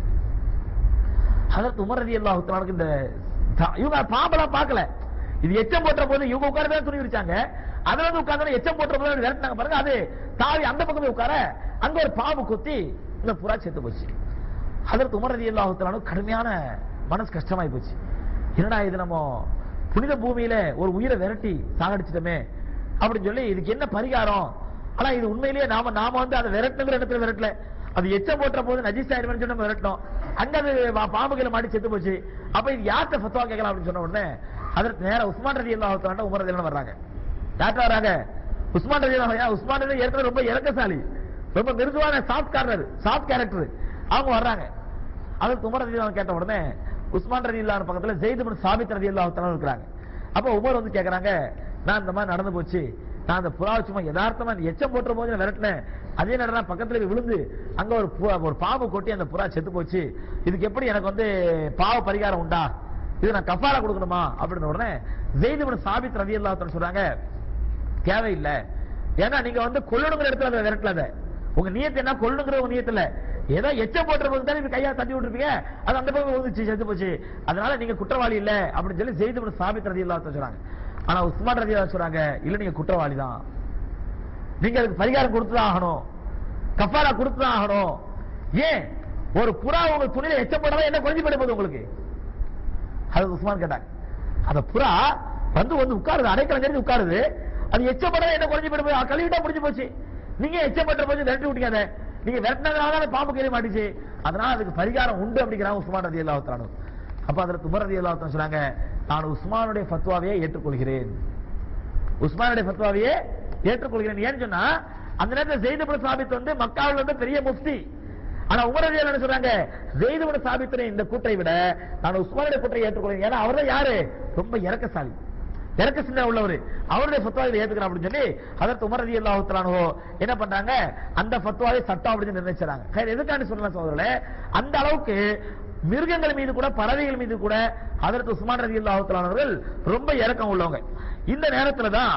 அதற்கு உமர் ரதி அல்லா இந்த தா- இவங்க பாம்பெல்லாம் பார்க்கல இது எச்சம் போட்ட போது இவங்க உட்கார்ந்து துணி விரிச்சாங்க அதுல வந்து உட்கார்ந்து எச்சம் போட்ட போது அப்படி விரட்டினாங்க பாருங்க அது தாவி அந்த பக்கம் போய் உட்கார அங்க ஒரு பாம்பு கொத்தி இந்த புறா செத்து போச்சு அதற்கு உமர் ரதி அல்லாஹுத்தலானு கடுமையான மனசு கஷ்டமாயி போச்சு என்னடா இது நம்ம புனித பூமியில ஒரு உயிரை விரட்டி சாகடிச்சிட்டோமே அப்படின்னு சொல்லி இதுக்கு என்ன பரிகாரம் ஆனா இது உண்மையிலேயே நாம நாம வந்து அதை விரட்டுங்கிற இடத்துல விரட்டல அது எச்சம் போட்ட போது நஜீஸ் ஆயிடுவேன்னு சொல்லி நம்ம விரட்டணும் அங்க அது பா- பாம்பு கையில மாட்டி செத்து போச்சு அப்ப இது யார்கிட்ட ஃபத்வா கேட்கலாம் அப்படின்னு சொன்ன உடனே அதற்கு நேரா உஸ்மான் ரதி அல்லாஹுத்தலான உமர் ரதி வர்றாங்க யார்கிட்ட வராங்க உஸ்மான் ரதி அல்லாஹ் உஸ்மான் ரதி ஏற்கனவே ரொம்ப இறக்கசாலி ரொம்ப மிருதுவான சாஃப்ட் கார்னர் சாஃப்ட் கேரக்டர் அவங்க வர்றாங்க அதற்கு உமர் ரதி கேட்ட உடனே உஸ்மான் ரதி இல்லாத பக்கத்துல ஜெயித் பின் சாபித் ரதி அல்லாஹ் இருக்கிறாங்க அப்ப உமர் வந்து கேக்குறாங்க நான் இந்த மாதிரி நடந்து போச்சு நான் அந்த புறா சும்மா யதார்த்தமா இந்த எச்சம் போட்டுற போது நான் விரட்டினேன் அதே நேரம் பக்கத்துல போய் விழுந்து அங்க ஒரு பு- ஒரு பாம்பு கொட்டி அந்த புறா செத்து போச்சு இதுக்கு எப்படி எனக்கு வந்து பாவ பரிகாரம் உண்டா இது நான் கஃபாரா கொடுக்கணுமா அப்படின்னு உடனே ஜெயித் பின் சாபித் ரதி அல்லாஹ் சொல்றாங்க தேவையில்லை ஏன்னா நீங்க வந்து கொல்லணுங்கிற இடத்துல அதை விரட்டல அதை. உங்க நியத்து என்ன கொல்லணுங்கிற உங்க நியத்து இல்ல ஏதோ எச்சம் போட்டுற போது தானே இப்படி கையா தட்டி விட்டுருப்பீங்க அது அந்த பக்கம் விழுந்துச்சு செத்து போச்சு அதனால நீங்க குற்றவாளி இல்ல அப்படின்னு சொல்லி செய்து சாபித் ரதி இல்லா சொல்றாங்க ஆனா உஸ்மான் ரதி சொல்றாங்க இல்ல நீங்க குற்றவாளி தான் நீங்க அதுக்கு பரிகாரம் கொடுத்துதான் ஆகணும் கஃபாரா கொடுத்துதான் ஆகணும் ஏன் ஒரு புறா உங்க துணியில எச்சம் போடாம என்ன குறைஞ்சு போயிட போகுது உங்களுக்கு அது உஸ்மான் கேட்டாங்க அந்த புறா வந்து வந்து உட்காருது அடைக்கலம் தெரிஞ்சு உட்காருது அது எச்சப்பட என்ன குறைஞ்சு போயிட்டு போய் கழுவிட்டா முடிஞ்சு போச்சு நீங்க எச்சப்பட்ட போது விரட்டி விட்டீங்க அதை நீங்க விரட்டினதுனால தான் பாம்பு கீழே மாட்டிச்சு அதனால அதுக்கு பரிகாரம் உண்டு அப்படிங்கிறாங்க உஸ்மான் ரதி அல்லாஹானு அப்ப அதற்கு உமர் ரதி அல்லாஹ் சொன்னாங்க நான் உஸ்மானுடைய ஃபத்வாவையே ஏற்றுக்கொள்கிறேன் உஸ்மானுடைய ஃபத்வாவையே ஏற்றுக்கொள்கிறேன் ஏன்னு சொன்னா அந்த நேரத்தில் ஜெயிதபுர சாபித் வந்து மக்காவில் வந்து பெரிய முஃப்தி ஆனா உமர் ரலியல்லாஹு என்ன சொல்றாங்க ஜெயிதபுர சாபித்தினை இந்த கூட்டை விட நான் உஸ்மானுடைய கூட்டை ஏற்றுக்கொள்கிறேன் ஏன்னா அவர் யாரு ரொம்ப இறக்கசாலி இறக்க சின்ன உள்ளவர் அவருடைய ஃபத்வாவை ஏத்துக்கிறேன் அப்படின்னு சொல்லி அதற்கு உமர் ரதி அல்லாஹு என்ன பண்றாங்க அந்த ஃபத்வாவை சட்டம் அப்படின்னு நிர்ணயிச்சாங்க சரி எதுக்காண்டி சொல்லலாம் சோதரர்களே அந்த அளவுக்கு மிருகங்கள் மீது கூட பறவைகள் மீது கூட அதற்கு உஸ்மான் ரதி அல்லாஹுத்தலானவர்கள் ரொம்ப இறக்கம் உள்ளவங்க இந்த நேரத்துல தான்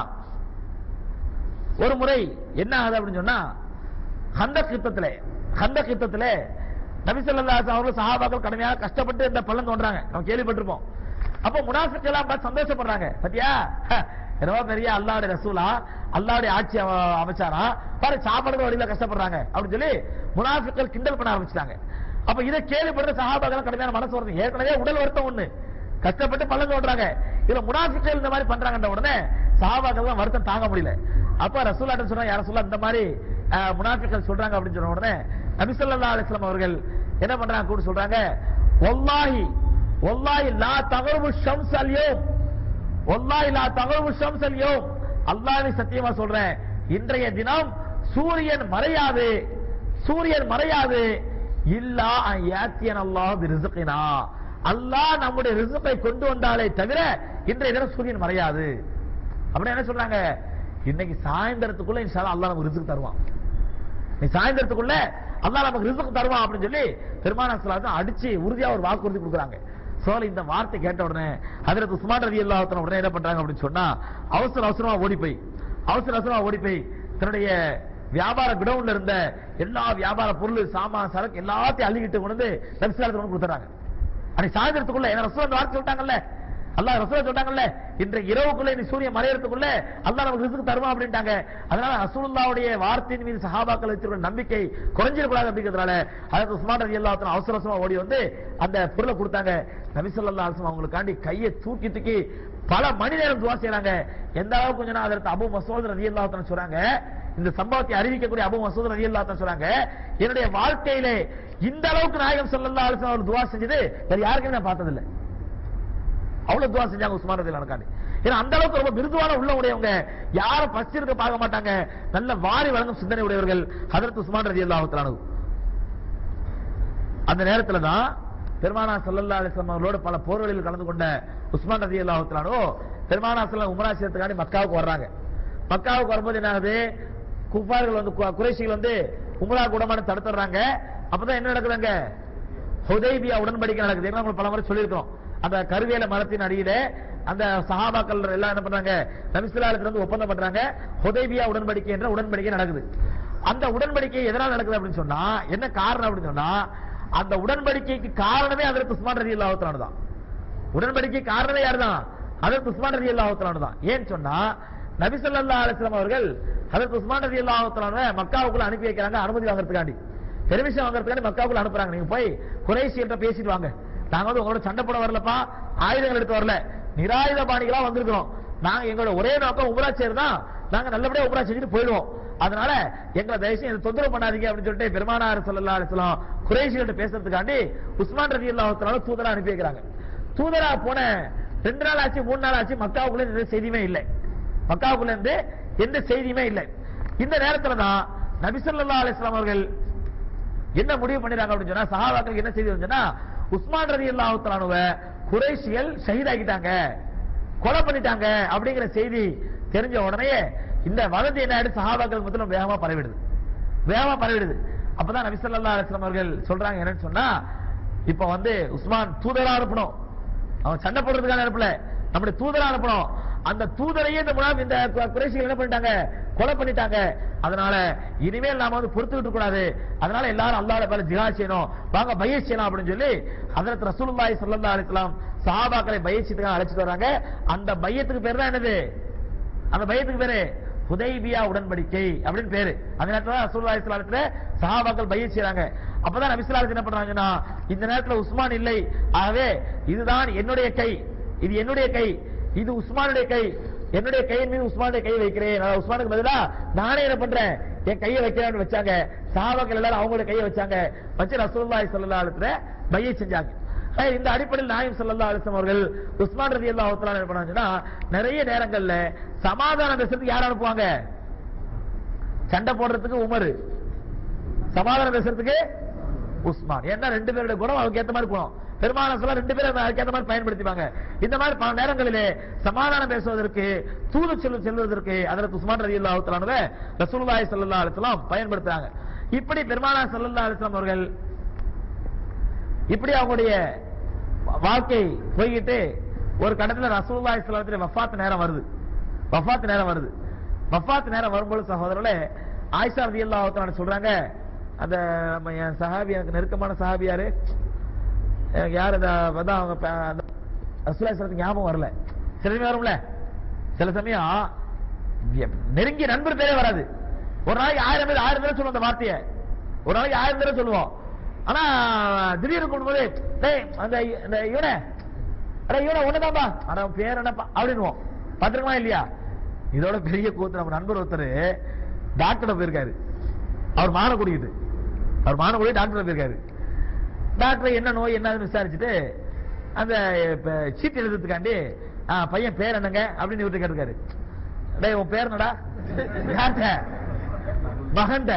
ஒரு முறை என்ன ஆகுது அப்படின்னு சொன்னா ஹந்த யுத்தத்துல ஹந்த யுத்தத்துல நபி ஸல்லல்லாஹு அலைஹி அவர்கள் சஹாபாக்கள் கடுமையாக கஷ்டப்பட்டு இந்த பள்ளம் தோன்றாங்க நம்ம கேள்விப்பட்டிருப்போம் அப்ப முனாஃபிக் எல்லாம் பார்த்து சந்தோஷப்படுறாங்க பாத்தியா ஹ, என்னவோ பெரிய அல்லாஹ்வுடைய ரசூலா அல்லாஹ்வுடைய ஆட்சி அவ- அமைச்சாரா பாரு சாப்பாடு வழியில கஷ்டப்படுறாங்க அப்படின்னு சொல்லி முனாஃபிக்கள் கிண்டல் பண்ண ஆரம்பிச்சிட்டாங்க அப்ப இதை கேள்விப்படுற சஹாபாக்கள் கடுமையான மனசு வருது ஏற்கனவே உடல் வருத்தம் ஒண்ணு கஷ்டப்பட்டு பள்ளம் தோன்றாங்க இதுல முனாஃபிக்கள் இந்த மாதிரி பண்றாங்கன்ற உடனே சஹாபாக்கள் வருத்தம் தாங்க முடியல அப்ப ரசூலாட்ட சொன்னா யார சொல்ல இந்த மாதிரி அஹ், முனாஃபிக்கள் சொல்றாங்க அப்படின்னு சொன்ன உடனே நபி ஸல்லல்லாஹு அலைஹி வஸல்லம் அவர்கள் என்ன பண்றாங்க கூட சொல்றாங்க வல்லாஹி வல்லாஹி லா தகருபு ஷம்ஸ் அல்யோம் வல்லாஹி லா தகருபு ஷம்ஸ் அல்யோம் அல்லாஹ்வை சத்தியமா சொல்றேன் இன்றைய தினம் சூரியன் மறையாது சூரியன் மறையாது இல்லா யாத்தியன் அல்லாஹ் பிரிசுகினா அல்லாஹ் நம்முடைய ரிசுக்கை கொண்டு வந்தாலே தவிர இன்றைய தினம் சூரியன் மறையாது அப்படி என்ன சொல்றாங்க இன்னைக்கு சாயந்தரத்துக்குள்ள இன்ஷால்லா அல்லாஹ் நமக்கு ரிசுக்கு தருவான் நீ சாயந்தரத்துக்குள்ள அல்லாஹ் நமக்கு ரிசுக்கு தருவான் அப்படின்னு சொல்லி பெருமானா ஸல்லல்லாஹு அடிச்சு உறுதியா ஒரு வாக்குறுதி கொடுக்குறாங்க சோழ இந்த வார்த்தை கேட்ட உடனே அதற்கு உஸ்மான் ரதி அல்லாஹ் உடனே என்ன பண்றாங்க அப்படின்னு சொன்னா அவசர அவசரமா ஓடி போய் அவசர அவசரமா ஓடி போய் தன்னுடைய வியாபார குடவுன்ல இருந்த எல்லா வியாபார பொருள் சாமான் சரக்கு எல்லாத்தையும் அள்ளிக்கிட்டு கொண்டு வந்து நபிசுலாத்துக்கு கொண்டு கொடுத்துறாங்க அன்னைக்கு சாயந்தரத்துக்குள்ள ஏன்னா ரசூல் அந்த வார்த்தை சொல்லிட்டாங்கல்ல அல்லாஹ் ரசூல் சொல்லிட்டாங்கல்ல இன்றைக்கு இரவுக்குள்ள இந்த சூரியன் மறையறதுக்குள்ள அல்லாஹ் நமக்கு ரிசுக்கு தருவான் அப்படின்ட்டாங்க அதனால ரசூலுல்லாவுடைய வார்த்தையின் மீது சஹாபாக்கள் வச்சிருக்கிற நம்பிக்கை குறைஞ்சிடக்கூடாது அப்படிங்கிறதுனால அதற்கு உஸ்மான் ரதி அல்லாஹ் அவசர அவசரமா ஓடி வந்து அந்த பொருளை கொடுத்தாங்க நபி ஸல்லல்லாஹு அலைஹி வஸல்லம் அவங்களுக்காண்டி கையை தூக்கி தூக்கி பல மணி நேரம் துவா செய்றாங்க எந்த அளவுக்கு கொஞ்சம் அதற்கு அபு மசூத் ரதி அல்லாஹ் சொல்றாங்க இந்த சம்பவத்தை அறிவிக்கக்கூடிய அபு மசூத் ரதி அல்லாஹ் சொல்றாங்க என்னுடைய வாழ்க்கையிலே இந்த அளவுக்கு நாயகம் ஸல்லல்லாஹு அலைஹி வஸல்லம் அவர் துவா செஞ்சது வேற யாருக்குமே நான் பார்த்ததில்லை அவ்வளவு துவா செஞ்சாங்க உஸ்மான் ரதி அல்லாஹ் ஏன்னா அந்த அளவுக்கு ரொம்ப மிருதுவான உள்ள உடையவங்க யாரும் பசி இருக்க பார்க்க மாட்டாங்க நல்ல வாரி வழங்கும் சிந்தனை உடையவர்கள் ஹதரத் உஸ்மான் ரதி அல்லாஹ் அந்த நேரத்துல தான் பெருமானா ஸல்லல்லாஹு அலைஹி வஸல்லம் அவர்களோட பல போர்களில் கலந்து கொண்ட உஸ்மான் ரலியல்லாஹு தஆலா பெருமானா ஸல்லல்லாஹு உம்ரா செய்யறதுக்காண்டி மக்காவுக்கு வர்றாங்க மக்காவுக்கு வரும்போது என்ன ஆகுது குஃபார்கள் வந்து கு- குறைஷிகள் வந்து உம்ரா கூடமான தடுத்துறாங்க அப்பதான் என்ன நடக்குதுங்க ஹுதைபியா உடன்படிக்கை நடக்குது ஏன்னா உங்களுக்கு பல முறை சொல்லியிருக்கோம் அந்த கருவேல மரத்தின் அடியில அந்த சஹாபாக்கள் எல்லாம் என்ன பண்றாங்க நபிசுல்லாலத்துல வந்து ஒப்பந்தம் பண்றாங்க ஹுதைபியா உடன்படிக்கை என்ற உடன்படிக்கை நடக்குது அந்த உடன்படிக்கை எதனால் நடக்குது அப்படின்னு சொன்னா என்ன காரணம் அப்படின்னு சொன்னா அந்த உடன்படிக்கைக்கு காரணமே அதற்கு உஸ்மான் ரதி அல்லாஹத்தானு தான் உடன்படிக்கை காரணமே யாருதான் அதற்கு உஸ்மான் ரதி அல்லாஹத்தானு தான் ஏன்னு சொன்னா நபி ஸல்லல்லாஹு அலைஹி வஸல்லம் அவர்கள் அதற்கு உஸ்மான் ரதி அல்லாஹத்தானு மக்காவுக்குள்ள அனுப்பி வைக்கிறாங்க அனுமதி வாங்குறதுக்காண்டி பெர்மிஷன் வாங்குறதுக்காண்டி மக்காவுக்குள்ள அனுப்புறாங்க நீங்க போய் குறைஷிகிட்ட பேசிட்டு வாங்க நாங்க வந்து உங்களோட சண்டை போட வரலப்பா ஆயுதங்கள் எடுத்து வரல நிராயுத பாணிகளா வந்திருக்கிறோம் நாங்க எங்களோட ஒரே நோக்கம் உமரா தான் நாங்க நல்லபடியா உமரா செஞ்சுட்டு போயிடுவோம் அதனால எங்களை தயவுசெய்து இதை தொந்தரவு பண்ணாதீங்க அப்படின்னு சொல்லிட்டு பெருமானார் ஸல்லல்லாஹு அலைஹி வஸல்லம் குறைஷிகிட்ட பேசுறதுக்காண்டி உஸ்மான் ரலியல்லாஹு தஆலா தூதரா அனுப்பி வைக்கிறாங்க தூதரா போன ரெண்டு நாள் ஆச்சு மூணு நாள் ஆச்சு மக்காவுக்குள்ள எந்த செய்தியுமே இல்லை மக்காவுக்குள்ள இருந்து எந்த செய்தியுமே இல்லை இந்த நேரத்துல தான் நபி ஸல்லல்லாஹு அலைஹி வஸல்லம் அவர்கள் என்ன முடிவு பண்ணிருக்காங்க அப்படின்னு சொன்னா சஹாபாக்களுக்கு என்ன செய்தி வந்துச்சுன்னா உஸ்மான் ரதி அல்லாஹுத்தலானுவ குறைஷிகள் ஷஹீதாக்கிட்டாங்க கொலை பண்ணிட்டாங்க அப்படிங்கிற செய்தி தெரிஞ்ச உடனே இந்த வதந்தி என்ன ஆயிடுச்சு சஹாபாக்களுக்கு மத்தியில வேகமா பரவிடுது வேகமா பரவிடுது அப்பதான் நபி ஸல்லல்லாஹு அலைஹி வஸல்லம் அவர்கள் சொல்றாங்க என்னன்னு சொன்னா இப்ப வந்து உஸ்மான் தூதரா அனுப்பணும் அவன் சண்டை போடுறதுக்கான அனுப்பல நம்முடைய தூதரா அனுப்பணும் அந்த தூதரையே இந்த முனாஃப் இந்த கு- குறைஷிகள் என்ன பண்ணிட்டாங்க கொலை பண்ணிட்டாங்க அதனால இனிமேல் நாம வந்து பொறுத்துக்கிட்டு கூடாது அதனால எல்லாரும் அல்லாஹ்வுடைய பேர்ல ஜிஹாத் செய்யணும் வாங்க பையச் செய்யலாம் அப்படின்னு சொல்லி ஹஜரத் ரசூலுல்லாஹி ஸல்லல்லாஹு அலைஹி வஸல்லம் சஹாபாக்களை பையச்சுக்கு அழைச்சிட்டு வராங்க அந்த பையத்துக்கு பேர் தான் என்னது அந்த பையத்துக்கு பேரு ஹுதைபியா உடன்படிக்கை அப்படின்னு பேரு அந்த நேரத்துல ரசூலுல்லாஹி ஸல்லல்லாஹு அலைஹி வஸல்லம் சஹாபாக்கள் பையச் செய்றாங்க அப்பதான் நபி ஸல்லல்லாஹு அலைஹி வஸல்லம் என்ன பண்றாங்கன்னா இந்த நேரத்துல உஸ்மான் இல்லை ஆகவே இதுதான் என்னுடைய கை இது என்னுடைய கை இது உஸ்மானுடைய கை என்னுடைய கையின் மீது உஸ்மானுடைய கை வைக்கிறேன் நான் உஸ்மானுக்கு பதிலா நானே என்ன பண்றேன் என் கையை வைக்கிறேன்னு வச்சாங்க சஹாபாக்கள் எல்லாரும் அவங்களுடைய கையை வச்சாங்க வச்சு ரசூலுல்லாஹி ஸல்லல்லாஹு அலைஹி வஸல்லம் பையை செஞ்சாங்க அஹ் இந்த அடிப்படையில் நாயம் ஸல்லல்லாஹு அலைஹி வஸல்லம் அவர்கள் உஸ்மான் ரலியல்லாஹு தஆலா என்ன பண்ணாங்கன்னா நிறைய நேரங்கள்ல சமாதானம் பேசுறதுக்கு யார் அனுப்புவாங்க சண்டை போடுறதுக்கு உமர் சமாதானம் பேசுறதுக்கு உஸ்மான் ஏன்னா ரெண்டு பேருடைய குணம் அவருக்கு ஏத்த மாதிரி குணம் பெருமான சொல்ல ரெண்டு பேரும் அதுக்கு ஏத்த மாதிரி பயன்படுத்திப்பாங்க இந்த மாதிரி பல நேரங்களிலே சமாதானம் பேசுவதற்கு தூது செல்ல செல்வதற்கு அதற்கு உஸ்மான் ரதி அல்லாஹுத்தலானத ரசூலுல்லாஹி ஸல்லல்லாஹு அலைஹி வஸல்லம் பயன்படுத்துறாங்க இப்படி பெருமானா ஸல்லல்லாஹு அலைஹி வஸல்லம் அவர்கள் இப்படி அவங்களுடைய வாழ்க்கை போய்கிட்டு ஒரு கடத்துல ரசூலுல்லாஹி ஸல்லல்லாஹு அலைஹி வஸல்லம் வஃபாத் நேரம் வருது வஃபாத் நேரம் வருது வஃபாத் நேரம் வரும்போது சகோதரர்களே ஆயிஷா ரலியல்லாஹு தஆலா சொல்றாங்க அந்த நம்ம என் சஹாபி எனக்கு நெருக்கமான சஹாபி யாரு எனக்கு யார் அந்த அதான் அவங்க ப- அந்த ரசூலுல்லாஹி ஸல்லல்லாஹு ஞாபகம் வரல சில சமயம் வரும்ல சில சமயம் எ- நெருங்கிய நண்பர் பேரே வராது ஒரு நாளைக்கு ஆயிரம் பேர் ஆயிரம் பேர் சொல்லுவோம் அந்த வார்த்தையை ஒரு நாளைக்கு ஆயிரம் பேர் சொல்லுவோம் ஆனா திடீர்னு கொண்டு டேய் அந்த இ- இந்த இவனே அட இவன ஒண்ணுதான்பா அட அவன் பேர் என்னப்பா அப்படின்னுவோம் பாத்துருக்கமா இல்லையா இதோட பெரிய கூத்து நம்ம நண்பர் ஒருத்தர் டாக்டர் போயிருக்காரு அவர் மான கூட்டிக்கிட்டு அவர் மான கூடி டாக்டர் போயிருக்காரு டாக்டர் என்ன நோய் என்னன்னு விசாரிச்சுட்டு அந்த இப்ப சீட்டு எழுதுறதுக்காண்டி ஆ, பையன் பேர் என்னங்க அப்படின்னு இவர்கிட்ட கேட்டிருக்காரு டேய் உன் பேர் என்னடா யார்கிட்ட மகன்ட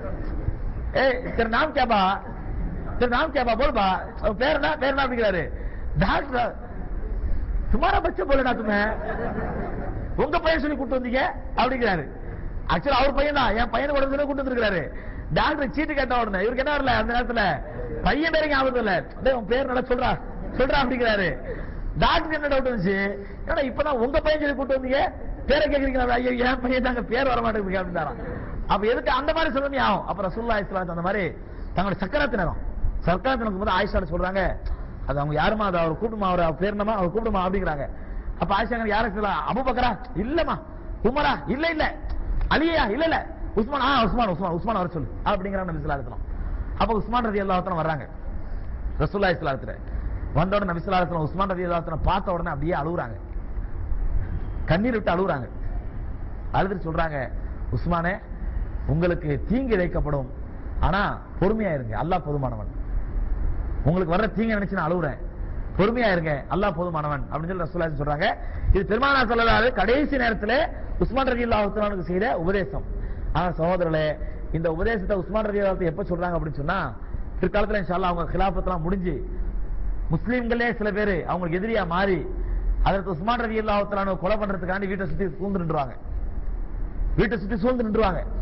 ஏய் तेरा नाम क्या बा तेरा नाम क्या बा बोल बा और पैर ना पैर ना அப்படிங்கிறாரு டாக்டர் तुम्हारा बच्चा बोलेना तुम्हें உங்க பையன் சொல்லி கூட்டு வந்தீங்க அப்படிங்கிறாரு ஆக்சுவலா அவர் பையன் தான் என் பையனை கூட சொல்லி கூட்டு வந்திருக்காரு டாக்டர் சீட்டு கேட்ட உடனே இவருக்கு என்ன வரல அந்த நேரத்துல பையன் பேரு ஞாபகம் இல்ல டேய் உன் பேர் நல்லா சொல்றா சொல்றா அப்படிங்கிறாரு டாக்டர் என்ன டவுட் வந்துச்சு ஏன்னா இப்பதான் உங்க பையன் சொல்லி கூட்டு வந்தீங்க பேரை கேக்குறீங்களா ஐயோ என் பையன் தாங்க பேர் வர மாட்டேங்குது அப்படின்னாராம் அப்ப எதுக்கு அந்த மாதிரி சொல்லணும் ஆகும் அப்புறம் ரசூலுல்லாஹி ஸல்லல்லாஹு அலைஹி அந்த மாதிரி தங்களுடைய சக்கராத்து நேரம் சக்கராத்து நேரம் போது ஆயிஷா சொல்றாங்க அது அவங்க யாருமா அது அவர் கூப்பிடுமா அவர் அவர் பேர் என்னமா அவர் கூப்பிடுமா அப்படிங்கிறாங்க அப்ப ஆயிஷா யாரும் சொல்லலாம் அபுபக்கரா இல்லம்மா உமரா இல்ல இல்ல அலியா இல்ல இல்ல உஸ்மான் ஆ உஸ்மான் உஸ்மான் உஸ்மான் வர சொல்லு அப்படிங்கிறாங்க நபி ஸல்லல்லாஹு அலைஹி வஸல்லம் அப்ப உஸ்மான் ரலியல்லாஹு அன்ஹு வர்றாங்க ரசூலுல்லாஹி ஸல்லல்லாஹு அலைஹி வஸல்லம் வந்த உடனே நபி ஸல்லல்லாஹு அலைஹி வஸல்லம் உஸ்மான் ரலியல்லாஹு அன்ஹு பார்த்த உடனே அப்படியே அழுகுறாங்க கண்ணீர் விட்டு அழுகுறாங்க அழுதுட்டு சொல்றாங்க உஸ்மானே உங்களுக்கு தீங்கு இழைக்கப்படும் ஆனா பொறுமையா இருங்க அல்லாஹ் போதுமானவன் உங்களுக்கு வர்ற தீங்க நினைச்சு நான் அழுகுறேன் பொறுமையா இருங்க அல்லாஹ் போதுமானவன் அப்படின்னு சொல்லி ரசூலுல்லாஹி சொல்றாங்க இது பெருமானா சொல்லலாது கடைசி நேரத்துல உஸ்மான் ரலியல்லாஹு அன்ஹுக்கு செய்த உபதேசம் ஆனா சகோதரர்களே இந்த உபதேசத்தை உஸ்மான் ரலியல்லாஹு எப்ப சொல்றாங்க அப்படின்னு சொன்னா பிற்காலத்துல இன்ஷால்லா அவங்க கிலாபத்தெல்லாம் முடிஞ்சு முஸ்லீம்களே சில பேர் அவங்களுக்கு எதிரியா மாறி அதற்கு உஸ்மான் ரலியல்லாஹு அன்ஹு கொலை பண்றதுக்காண்டி வீட்டை சுத்தி சூழ்ந்து நின்றுவாங்க வீட்டை சுத்தி சூழ்ந்து நின்றுவாங்க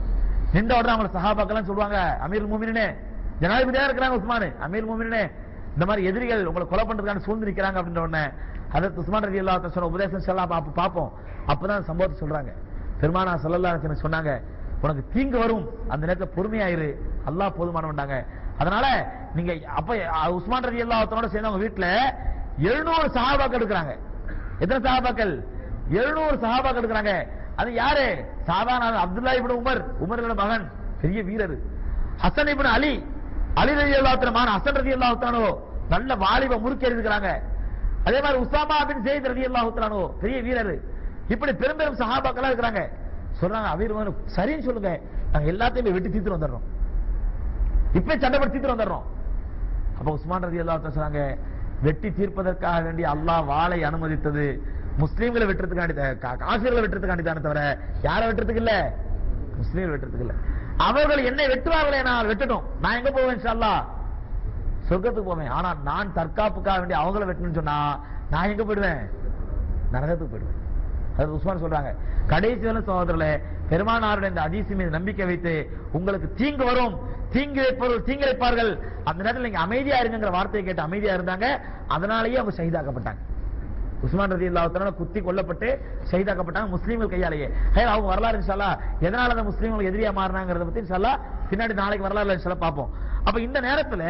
நின்ற உடனே அவங்க சஹாபாக்கெல்லாம் சொல்லுவாங்க அமீர் மூமினே ஜனாதிபதியா இருக்கிறாங்க உஸ்மான் அமீர் மூமினே இந்த மாதிரி எதிரிகள் உங்களை கொலை பண்றதுக்கான சூழ்ந்து நிக்கிறாங்க அப்படின்ற உடனே அதற்கு உஸ்மான் ரதி அல்லா சொன்ன உபதேசம் சொல்லலாம் அப்ப பார்ப்போம் அப்பதான் சம்பவத்தை சொல்றாங்க பெருமானா சல்லல்லா அலைஹி சொன்னாங்க உனக்கு தீங்கு வரும் அந்த நேரத்துல பொறுமையாயிரு அல்லாஹ் போதுமானவன்டாங்க அதனால நீங்க அப்ப அஹ், உஸ்மான் ரதி அல்லாஹத்தோட சேர்ந்து அவங்க வீட்டுல எழுநூறு சஹாபாக்கள் எடுக்கிறாங்க எத்தனை சஹாபாக்கள் எழுநூறு சஹாபாக்கள் எடுக்கிறாங்க அது யாரு சாதாரண அப்துல்லா இப்னு உமர் உமரோட மகன் பெரிய வீரர் ஹசன் இப்னு அலி அலி ரதி அல்லாஹத்தன மகன் ஹசன் ரதி அல்லாஹத்தானோ நல்ல வாலிப முறுக்கேறி இருக்கிறாங்க அதே மாதிரி உசாமா பின் ஜெயித் ரதி அல்லாஹத்தானோ பெரிய வீரர் இப்படி பெரும் பெரும் சஹாபாக்களா இருக்கிறாங்க சொல்றாங்க அமீர் மகன் சரின்னு சொல்லுங்க நாங்க எல்லாத்தையுமே வெட்டி தீர்த்து வந்துடுறோம் இப்ப சண்டை போட்டு தீர்த்து வந்துடுறோம் அப்ப உஸ்மான் ரதி அல்லாஹ் சொன்னாங்க வெட்டி தீர்ப்பதற்காக வேண்டி அல்லாஹ் வாளை அனுமதித்தது முஸ்லீம்களை வெட்டுறதுக்காண்டி த- கா- காசிர்களை வெட்டுறதுக்காண்டி தானே தவிர யாரை வெட்டுறதுக்கு இல்ல முஸ்லீம்களை வெட்டுறதுக்கு இல்ல அவர்கள் என்னை வெட்டுவார்களே நான் வெட்டட்டும் நான் எங்க போவேன் இன்ஷா அல்லாஹ் சொர்க்கத்துக்கு போவேன் ஆனா நான் தற்காப்புக்காக வேண்டி அவங்கள வெட்டணும்னு சொன்னா நான் எங்க போயிடுவேன் நரகத்துக்கு போயிடுவேன் அது உஸ்மான் சொல்றாங்க கடைசி வரை சகோதரர்களே பெருமானாருடைய இந்த அதிசி மீது நம்பிக்கை வைத்து உங்களுக்கு தீங்கு வரும் தீங்கு வைப்பவர்கள் தீங்கு வைப்பார்கள் அந்த நேரத்தில் நீங்க அமைதியா இருங்கிற வார்த்தையை கேட்டு அமைதியா இருந்தாங்க அதனாலேயே அவங்க ஷஹீதாக்கப்பட்டாங்க உஸ்மான் ரதி அல்லாஹ் குத்தி கொல்லப்பட்டு ஷஹீதாக்கப்பட்டாங்க முஸ்லீம்கள் கையாலேயே ஹே, அவங்க வரலாறு இன்ஷால்லா எதனால அந்த முஸ்லீம்கள் எதிரியா மாறினாங்கிறத பத்தி இன்ஷால்லா பின்னாடி நாளைக்கு வரலாறு இன்ஷால்லா பார்ப்போம் அப்ப இந்த நேரத்துல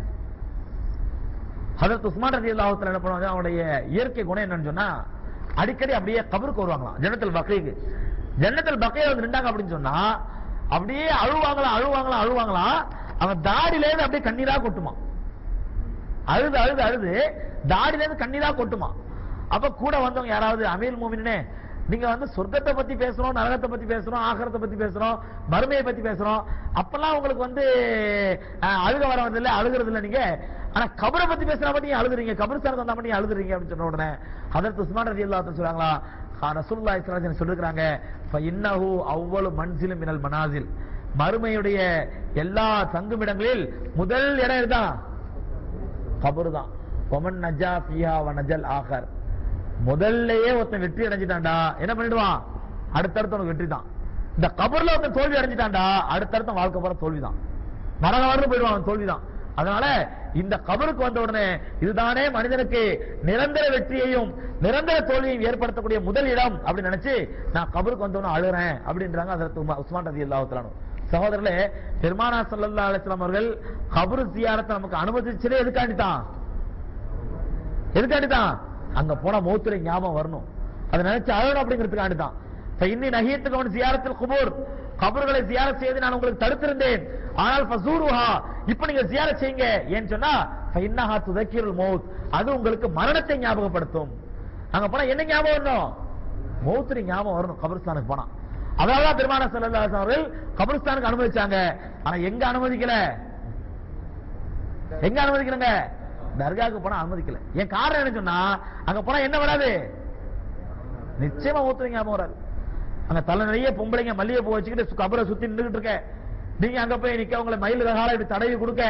ஹதரத் உஸ்மான் ரதி அல்லாஹத்துல என்ன பண்ணுவாங்க அவருடைய இயற்கை குணம் என்னன்னு சொன்னா அடிக்கடி அப்படியே கபருக்கு வருவாங்களாம் ஜன்னத்தில் பக்கைக்கு ஜன்னத்தில் பக்கையில வந்து நின்றாங்க அப்படின்னு சொன்னா அப்படியே அழுவாங்களாம் அழுவாங்களாம் அழுவாங்களாம் அவங்க தாடியில இருந்து அப்படியே கண்ணீரா கொட்டுமா அழுது அழுது அழுது தாடியில இருந்து கண்ணீரா கொட்டுமா அப்ப கூட வந்தவங்க யாராவது அமீர் மூமினே நீங்க வந்து சொர்க்கத்தை பத்தி பேசுறோம் நரகத்தை பத்தி பேசுறோம் ஆகரத்தை பத்தி பேசுறோம் மறுமையை பத்தி பேசுறோம் அப்பெல்லாம் உங்களுக்கு வந்து அஹ், அழுக வர வந்து இல்ல அழுகிறது இல்ல நீங்க ஆனா கபரை பத்தி பேசுற மட்டும் நீங்க அழுதுறீங்க கபரிஸ்தானத்தை வந்தா மட்டும் நீங்க அழுதுறீங்க அப்படின்னு சொன்ன உடனே அதற்கு உஸ்மான் ரதி அல்லா சொல்றாங்களா ரசூல்லா இஸ்லாஜன் சொல்லிருக்காங்க இன்னஹு அவ்வளவு மன்சிலும் மினல் மனாசில் மறுமையுடைய எல்லா தங்குமிடங்களில் முதல் இடம் இதுதான் கபரு தான் ஒமன் நஜா பிஹா வ நஜல் ஆகர் முதல்லயே ஒருத்தன் வெற்றி அடைஞ்சிட்டான்டா என்ன பண்ணிடுவான் அடுத்தடுத்த உனக்கு வெற்றி தான் இந்த கபர்ல ஒருத்தன் தோல்வி அடைஞ்சிட்டான்டா அடுத்தடுத்த வாழ்க்கை பூரா தோல்விதான் நரக வரணும் போயிடுவான் அவன் தோல்விதான் அதனால இந்த கபருக்கு வந்த உடனே இதுதானே மனிதனுக்கு நிரந்தர வெற்றியையும் நிரந்தர தோல்வியையும் ஏற்படுத்தக்கூடிய முதல் இடம் அப்படின்னு நினைச்சு நான் கபருக்கு வந்த உடனே அழுறேன் அப்படின்றாங்க அதற்கு உஸ்மான் ரதி அல்லாஹ் சகோதரர்களே பெருமானா ஸல்லல்லாஹு அலைஹி வஸல்லம் அவர்கள் கபரு ஜியாரத்தை நமக்கு அனுமதிச்சதே எதுக்காண்டி தான் எதுக்காண்டி தான் அங்க போனா மௌத்துரை ஞாபகம் வரணும் அதை நினைச்சு அழணும் அப்படிங்கிறதுக்காண்டி தான் இப்ப இன்னி நகியத்துக்கு அவன் ஜியாரத்தில் குபூர் கபர்களை ஜியாரத் செய்து நான் உங்களுக்கு தடுத்திருந்தேன் ஆனால் ஃபசூருஹா இப்ப நீங்க ஜியாரத் செய்யுங்க ஏன்னு சொன்னா இன்னஹா துதக்கிருல் மௌத் அது உங்களுக்கு மரணத்தை ஞாபகப்படுத்தும் அங்க போனா என்ன ஞாபகம் வரணும் மௌத்துரை ஞாபகம் வரணும் கபர்ஸ்தானுக்கு போனா அதனாலதான் பெருமான செல்லல்லாஸ் அவர்கள் கபர்ஸ்தானுக்கு அனுமதிச்சாங்க ஆனா எங்க அனுமதிக்கல எங்க அனுமதிக்கலங்க தர்காவுக்கு போனா அனுமதிக்கல என் காரணம் என்ன சொன்னா அங்க போனா என்ன வராது நிச்சயமா ஊத்துவீங்க ஞாபகம் வராது அங்க தலை நிறைய பொம்பளைங்க மல்லிகை பூ வச்சுக்கிட்டு கபரை சுத்தி நின்றுகிட்டு இருக்க நீங்க அங்க போய் நிக்க உங்களை மயில் கால இப்படி தடவி கொடுக்க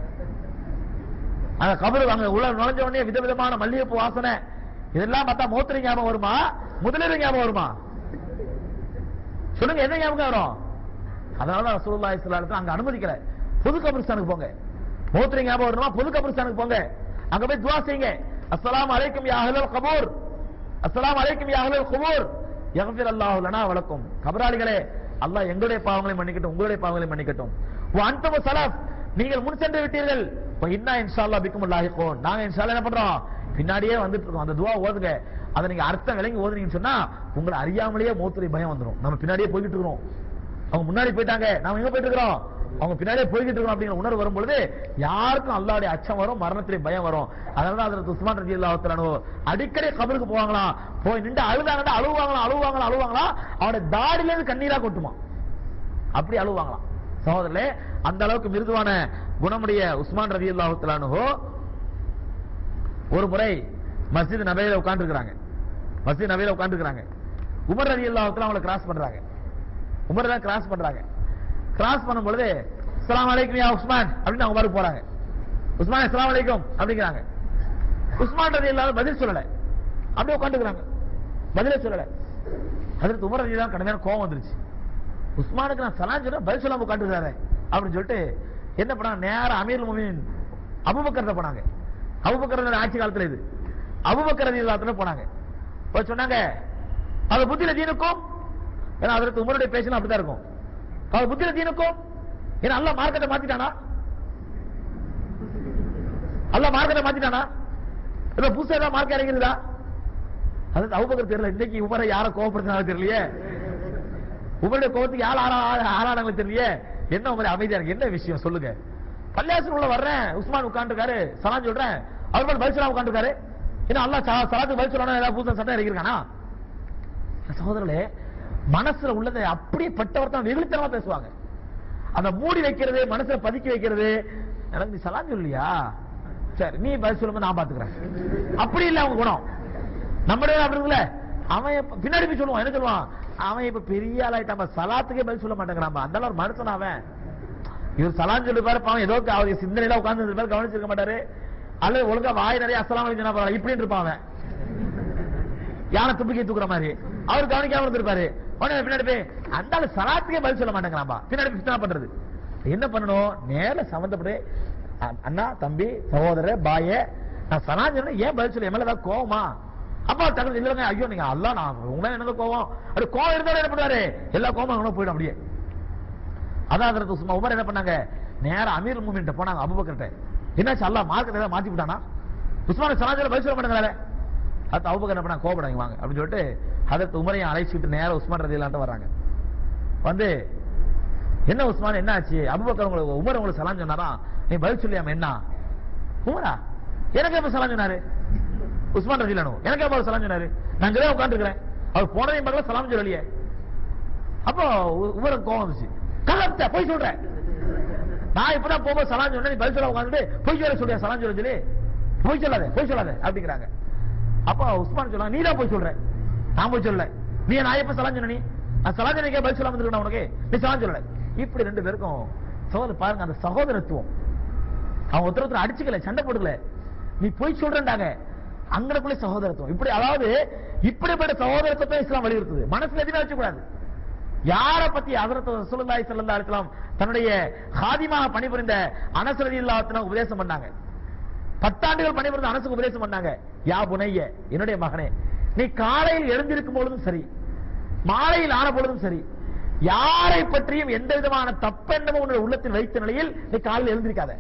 அந்த கபரு அங்க உள்ள நுழைஞ்ச உடனே விதவிதமான மல்லிகை பூ வாசனை இதெல்லாம் பார்த்தா மோத்திரை ஞாபகம் வருமா முதலில் ஞாபகம் வருமா சொல்லுங்க என்ன ஞாபகம் வரும் அதனால ரசூலுல்லாஹி ஸல்லல்லாஹு அலைஹி வஸல்லம் அங்க அனுமதிக்கல பொது கபரிஸ்தானுக்கு போங்க மோத்திரை ஞாபகம் வரணுமா பொது கபரிஸ்தானுக்கு போங்க அங்க போய் துவா செய்யுங்க அஸ்ஸலாமு அலைக்கும் யா அஹ்லல் கபூர் அஸ்ஸலாமு அலைக்கும் யா அஹ்லல் குபூர் யக்ஃபிர் அல்லாஹு லனா வலக்கும் கபராளிகளே அல்லாஹ் எங்களுடைய பாவங்களை மன்னிக்கட்டும் உங்களுடைய பாவங்களை மன்னிக்கட்டும் வ அன்துமு ஸலஃப் நீங்கள் முன் சென்று விட்டீர்கள் வ இன்னா இன்ஷாஅல்லாஹ் பிக்கும் லாஹிகூன் நாங்க இன்ஷாஅல்லாஹ் என்ன பண்றோம் பின்னாடியே வந்துட்டு இருக்கோம் அந்த துவா ஓதுங்க அதை நீங்க அர்த்தம் விளங்கி ஓதுனீங்கன்னு சொன்னா உங்களை அறியாமலேயே மௌத்துரை பயம் வந்துரும் நம்ம பின்னாடியே போய்கிட்டு இருக்கிறோம் அவங்க முன்னாடி போயிட்டாங்க நாம எங்க போயிட்டு இருக்கிறோம் அவங்க பின்னாடியே போய்கிட்டு இருக்கோம் அப்படிங்கிற உணர்வு வரும் பொழுது யாருக்கும் அல்லாவுடைய அச்சம் வரும் மரணத்திலே பயம் வரும் அதனால அதுல உஸ்மான் ரஜி அல்லாஹ் அடிக்கடி கபருக்கு போவாங்களாம் போய் நின்று அழுதாங்கன்னா அழுவாங்களாம் அழுவாங்களா அழுவாங்களா அவனுடைய தாடியில இருந்து கண்ணீரா கொட்டுமா அப்படி அழுவாங்களாம் சகோதரர்களே அந்த அளவுக்கு மிருதுவான குணமுடைய உஸ்மான் ரதி அல்லாஹு ஒரு முறை மஸ்ஜித் நபையில உட்கார்ந்து இருக்கிறாங்க மஸ்ஜித் நபையில உட்கார்ந்து இருக்கிறாங்க உமர் ரதி அல்லாஹத்துல அவங்களை கிராஸ் பண்றாங்க உமர் தான் கிராஸ் பண்றாங்க கிராஸ் பண்ணும் பொழுது அஸ்ஸலாமு அலைக்கும் யா உஸ்மான் அப்படின்னு அவங்க பாரு போறாங்க உஸ்மான் அஸ்ஸலாமு அலைக்கும் அப்படிங்கிறாங்க உஸ்மான் ரதி அல்லாஹ் பதில் சொல்லல அப்படியே உட்காந்துக்கிறாங்க பதிலே சொல்லல அதற்கு உமர் ரதி தான் கடுமையான கோவம் வந்துருச்சு உஸ்மானுக்கு நான் சலாம் சொன்னா பதில் சொல்லாம உட்காந்துருக்காரு அப்படின்னு சொல்லிட்டு என்ன பண்ணாங்க நேரா அமீர் முமின் அபுபக்கர் போனாங்க அபுபக்கர் ஆட்சி காலத்துல இது அபுபக்கர் காலத்துல போனாங்க போய் சொன்னாங்க அது புத்திர தீனுக்கும் ஏன்னா அதற்கு உமருடைய பேசலாம் அப்படிதான் இருக்கும் அது புத்திர தீனுக்கும் ஏன்னா அல்ல மார்க்கெட்டை மாத்திட்டானா அல்ல மார்க்கெட்டை மாத்திட்டானா இல்ல புதுசா ஏதாவது மார்க் இறங்கிருதா அது அவுபக்கர் தெரியல இன்னைக்கு உமரை யார கோவப்படுத்தினாலும் தெரியலையே உமருடைய கோவத்துக்கு யார் ஆறா ஆறாடாங்களோ தெரியலையே என்ன உமரை அமைதியா இருக்கு என்ன விஷயம் சொல்லுங்க பள்ளியாசன் உள்ள வர்றேன் உஸ்மான் உட்காந்துருக்காரு சலாம் சொல்றேன் அவர் மேல பதில் சொல்லாம உட்காந்துருக்காரு ஏன்னா அல்லா சலாத்துக்கு பதில் சொல்லணும் ஏதாவது புதுசா சட்டம் இறங்கிருக்கானா சகோதரர்களே மனசுல உள்ளதை அப்படியே பட்டவர் தான் வெகுளித்தனமா பேசுவாங்க அந்த மூடி வைக்கிறது மனசுல பதுக்கி வைக்கிறது எனக்கு நீ சலாம் சொல்லியா சரி நீ பதில் சொல்லுங்க நான் பாத்துக்கிறேன் அப்படி இல்ல அவங்க குணம் நம்மளே அப்படி இருக்குல்ல அவன் எப்ப- பின்னாடி போய் சொல்லுவான் என்ன சொல்லுவான் அவன் இப்ப பெரிய ஆளாயிட்டான் சலாத்துக்கே பதில் சொல்ல மாட்டேங்கிறான் அந்த ஒரு மனுஷன் அவன் இவர் சலான் சொல்லி பாரு பாவம் ஏதோ அவர் சிந்தனையில உட்கார்ந்து பேர் கவனிச்சிருக்க மாட்டாரு அல்லது ஒழுங்கா வாய் நிறைய அஸ்ஸலாமு அலைக்கும் சொன்னா பரவாயில்ல இப்படின்னு இருப்பான் அவன் யானை தும்பிக்கை தூக்குற மாதிரி அவர் கவனிக்காம இருந்திருப்பாரு உடனே பின்னாடி போய் அந்த ஆளு சலாத்துக்கே பதில் சொல்ல மாட்டேங்கிறான்பா பின்னாடி போய் ஃபித்னா பண்றது என்ன பண்ணணும் நேர சம்பந்தப்பட்டு அ- அண்ணா தம்பி சகோதரர் பாய நான் சலான் சொன்னா ஏன் பதில் சொல்ல என் மேல ஏதாவது கோவமா அப்பா தகுந்த இல்லைங்க ஐயோ நீங்க அல்லா நான் உங்க மேல என்ன கோவம் அப்படி கோவம் இருந்தாலும் என்ன பண்ணுவாரு எல்லா கோவமும் அங்கே போயிடும் அப்படியே அதான் அதற்கு சும்மா உமர் என்ன பண்ணாங்க நேரா அமீர் மூமின்ட்ட போனாங்க அபுபக்கர்ட்ட என்னாச்சு அல்லாஹ் மார்க்கத்தை ஏதாவது மாத்தி விட்டானா உஸ்மான சனாஜில பதில் சொல்ல மாட்டேங்கிறாரு அது அபுபக்கர் என்ன பண்ணா கோபப்படாங்க வாங்க அப்படின்னு சொல்லிட்டு அதற்கு உமரையும் அழைச்சிட்டு நேரா உஸ்மான் ரதிலான்ட்டு வர்றாங்க வந்து என்ன உஸ்மான் என்ன ஆச்சு அபுபக்கர் உங்களுக்கு உமர் உங்களுக்கு சலாம் சொன்னாரா நீ பதில் சொல்லியாம என்ன உமரா எனக்கு எப்ப சலாம் சொன்னாரு உஸ்மான் ரதிலானு எனக்கு எப்ப அவர் சலாம் சொன்னாரு நான் இங்கே உட்காந்துருக்கிறேன் அவர் போனதையும் பார்க்கல சலாம் சொல்லலையே அப்போ உ- உமருக்கு கோவம் வந்துச்சு கலப்த போய் சொல்றேன் நான் இப்பதான் போகும்போது சலாம் சொன்னேன் நீ பதில் சொல்ல உட்காந்துட்டு போய் சொல்ல சொல்றியா சலாம் சொல்ல சொல்லி போய் சொல்லாத போய் சொல்லாத அப்படிங்கிறாங்க அப்போ உஸ்மான் சொல்றாங்க நீ தான் போய் சொல்ற நான் போய் சொல்லல நீ நான் எப்ப சலாம் சொன்ன நீ நான் சலாம் சொன்னே பதில் சொல்லாம இருக்கணும் உனக்கு நீ சலாம் சொல்லல இப்படி ரெண்டு பேருக்கும் சகோதரர் பாருங்க அந்த சகோதரத்துவம் அவங்க ஒருத்தர் ஒருத்தர் அடிச்சுக்கல சண்டை போட்டுக்கல நீ போய் சொல்றேன்டாங்க அங்கனக்குள்ளே சகோதரத்துவம் இப்படி அதாவது இப்படிப்பட்ட சகோதரத்துவத்தை இஸ்லாம் வலியுறுத்துது மனசுல எதுவுமே வச்சுக்கூடாது யார பத்தி ஹஜரத் ரசூலுல்லாஹி ஸல்லல்லாஹு அலைஹி வஸல்லம் தன்னுடைய ஹாதிமாக பணிபுரிந்த அனஸ் ரலியல்லாஹு அன்ஹு உபதேசம் பண்ணாங்க பத்தாண்டுகள் பணிபுரிந்த அனசுக்கு உபதேசம் பண்ணாங்க யா புனைய என்னுடைய மகனே நீ காலையில் எழுந்திருக்கும் பொழுதும் சரி மாலையில் ஆன பொழுதும் சரி யாரை பற்றியும் எந்த விதமான தப்பெண்ணமும் உன்னுடைய உள்ளத்தில் வைத்த நிலையில் நீ காலையில் எழுந்திருக்காத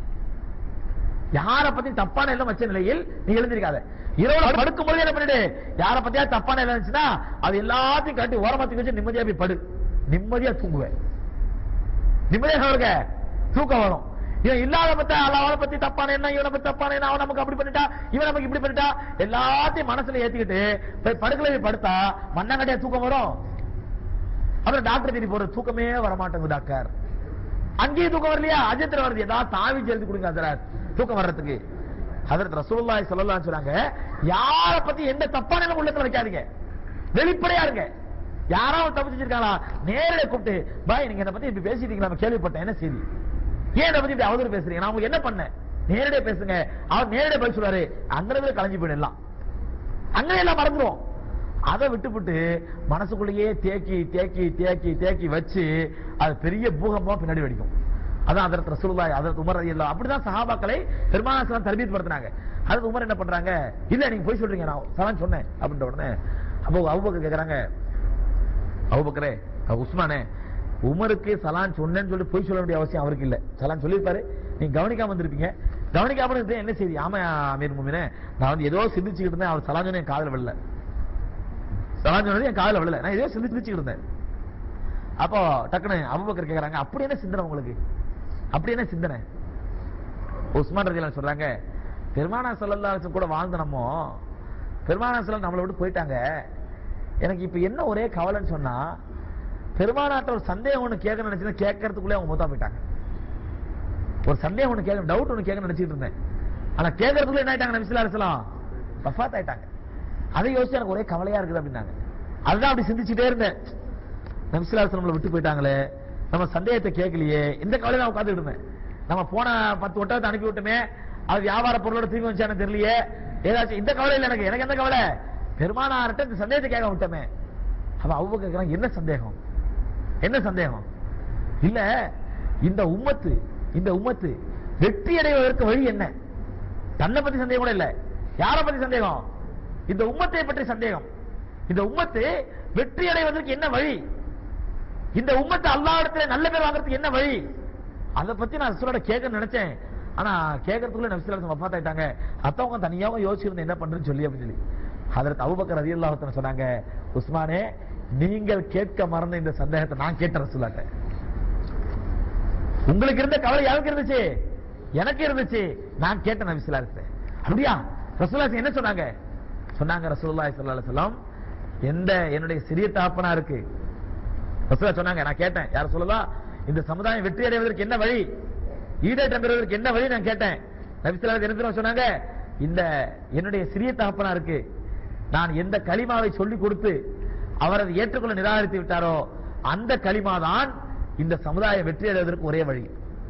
யார பத்தி தப்பான எண்ணம் வச்ச நிலையில் நீ எழுந்திருக்காத இரவுல படுக்கும் போது என்ன பண்ணிடு யார பத்தியா தப்பான எண்ணம் இருந்துச்சுன்னா அது எல்லாத்தையும் கட்டி ஓரமா தூக்கி வச்சு நிம்மதியா போய் படு நிம்மதியா தூங்குவேன் நிம்மதியா இருக்க தூக்கம் வரும் இவன் இல்லாத பத்த அல்லாத பத்தி தப்பான என்ன இவனை பத்தி தப்பான என்ன அவன் நமக்கு அப்படி பண்ணிட்டா இவன் நமக்கு இப்படி பண்ணிட்டா எல்லாத்தையும் மனசுல ஏத்திக்கிட்டு போய் படுக்கல போய் படுத்தா மண்ணாங்கட்டியா தூக்கம் வரும் அப்புறம் டாக்டர் தேடி போற தூக்கமே வர மாட்டேங்குது டாக்டர் அங்கேயும் தூக்கம் வரலையா அஜயத்துல வருது ஏதாவது தாவி எழுதி கொடுங்க ஹசரத் தூக்கம் வர்றதுக்கு ஹசரத் ரசூலுல்லாஹி ஸல்லல்லாஹு அலைஹி சொல்றாங்க யார பத்தி எந்த தப்பான எண்ணம் உள்ளத்துல வைக்காதீங்க வெளிப்படையா இருங்க யாராவது தப்பு செஞ்சிருக்காங்களா நேரடியா கூப்பிட்டு பாய் நீங்க என்ன பத்தி இப்படி பேசிட்டீங்க நம்ம கேள்விப்பட்டேன் என்ன செய்தி ஏன் என்ன பத்தி இப்படி அவதூறு பேசுறீங்க நான் உங்களுக்கு என்ன பண்ணேன் நேரடியா பேசுங்க அவர் நேரடியா பதில் சொல்றாரு அங்கே கலைஞ்சு போயிடலாம் அங்கே எல்லாம் மறந்துடும் அதை விட்டுவிட்டு மனசுக்குள்ளேயே தேக்கி தேக்கி தேக்கி தேக்கி வச்சு அது பெரிய பூகம்பமா பின்னாடி வெடிக்கும் அதான் அதற்கு ரசூலுல்லாஹி அதற்கு உமர் ரலியல்லாஹு அப்படிதான் சஹாபாக்களை பெருமானா சலாம் தர்பீத் படுத்துனாங்க அதுக்கு உமர் என்ன பண்றாங்க இல்ல நீங்க போய் சொல்றீங்க நான் சலாம் சொன்னேன் அப்படின்ற உடனே அப்போ அபூபக்கர் கேக்குறாங்க அபூபக்கரே அஹ் உஸ்மானே உமருக்கு சலான் சொன்னேன்னு சொல்லி போய் சொல்ல வேண்டிய அவசியம் அவருக்கு இல்ல சலான் சொல்லியிருப்பாரு நீங்க கவனிக்காம வந்திருப்பீங்க கவனிக்காம இருந்தது என்ன செய்தி ஆமா அமீர் முமினே நான் வந்து ஏதோ சிந்திச்சுக்கிட்டு இருந்தேன் அவர் சலான் சொன்ன என் காதுல விழல சலான் சொன்னது என் காதுல விழல நான் ஏதோ சிந்திச்சுக்கிட்டு இருந்தேன் அப்போ டக்குனு அபூபக்கர் கேக்குறாங்க அப்படி என்ன சிந்தனை உங்களுக்கு அப்படி என்ன சிந்தனை உஸ்மான் ரஜிலான் சொல்றாங்க பெருமானா ஸல்லல்லாஹு அலைஹி வஸல்லம் கூட வாழ்ந்த நம்ம பெருமானா ஸல்லல்லாஹு நம்மளை விட்டு போயிட்டாங்க எனக்கு இப்ப என்ன ஒரே கவலைன்னு சொன்னா பெருமானாட்ட ஒரு சந்தேகம் ஒண்ணு கேட்க நினைச்சுன்னா கேட்கறதுக்குள்ளே அவங்க மூத்தா போயிட்டாங்க ஒரு சந்தேகம் ஒண்ணு கேட்க டவுட் ஒண்ணு கேட்க நினைச்சிட்டு இருந்தேன் ஆனா கேட்கறதுக்குள்ள என்ன ஆயிட்டாங்க நபிசுல்லா அலிஸ்லாம் வஃபாத் ஆயிட்டாங்க அதை யோசிச்சு எனக்கு ஒரே கவலையா இருக்குது அப்படின்னாங்க அதுதான் அப்படி சிந்திச்சுட்டே இருந்தேன் நபிசுல்லா அலிஸ்லாம் நம்மளை விட்டு போயிட்டாங்களே நம்ம சந்தேகத்தை கேட்கலையே இந்த கவலையில நான் உட்கார்ந்துட்டு இருந்தேன் நம்ம போன பத்து ஒட்டகத்தை அனுப்பி விட்டுமே அது வியாபார பொருளோட திரும்பி வந்துச்சானு தெரியலையே ஏதாச்சும் இந்த கவலை இல்ல எனக்கு எனக்கு எந்த கவலை பெருமானார்ட்ட இந்த சந்தேகத்தை கேட்க விட்டமே அவ அவங்க கேட்கறான் என்ன சந்தேகம் என்ன சந்தேகம் இல்ல இந்த உம்மத்து இந்த உம்மத்து வெற்றி அடைவதற்கு வழி என்ன தன்னை பத்தி சந்தேகம் கூட இல்ல யார பத்தி சந்தேகம் இந்த உம்மத்தை பற்றி சந்தேகம் இந்த உம்மத்து வெற்றி அடைவதற்கு என்ன வழி இந்த உம்மத்தை அல்லாஹ்விடத்துல நல்ல பேர் வாங்குறதுக்கு என்ன வழி அத பத்தி நான் ரசூலோட கேட்க நினைச்சேன் ஆனா கேட்கறதுக்குள்ள நபிசுல்லாஹு வஃபாத் ஆயிட்டாங்க அத்தவங்க தனியாக யோசிச்சிருந்து என்ன பண்றேன்னு சொல்லி அப்படின்னு சொல்லி ஹதரத் அபூபக்கர் ரலியல்லாஹு அன்ஹு சொன்னாங்க உஸ்மானே நீங்கள் கேட்க மறந்த இந்த சந்தேகத்தை நான் கேட்ட ரசூலாட்ட உங்களுக்கு இருந்த கவலை யாருக்கு இருந்துச்சு எனக்கு இருந்துச்சு நான் கேட்ட நபிசுல்லா அப்படியா ரசூலா என்ன சொன்னாங்க சொன்னாங்க ரசூலுல்லாஹி ஸல்லல்லாஹு அலைஹி வஸல்லம் எந்த என்னுடைய சிறிய தாப்பனா இருக்கு ரசூலா சொன்னாங்க நான் கேட்டேன் யார் சொல்லலாம் இந்த சமுதாயம் வெற்றி அடைவதற்கு என்ன வழி ஈடேற்றம் பெறுவதற்கு என்ன வழி நான் கேட்டேன் நபிசுல்லா என்ன தெரியுமா சொன்னாங்க இந்த என்னுடைய சிறிய தகப்பனா இருக்கு நான் எந்த களிமாவை சொல்லி கொடுத்து அவர் அதை ஏற்றுக்கொள்ள நிராகரித்து விட்டாரோ அந்த களிமா தான் இந்த சமுதாயம் வெற்றி அடைவதற்கு ஒரே வழி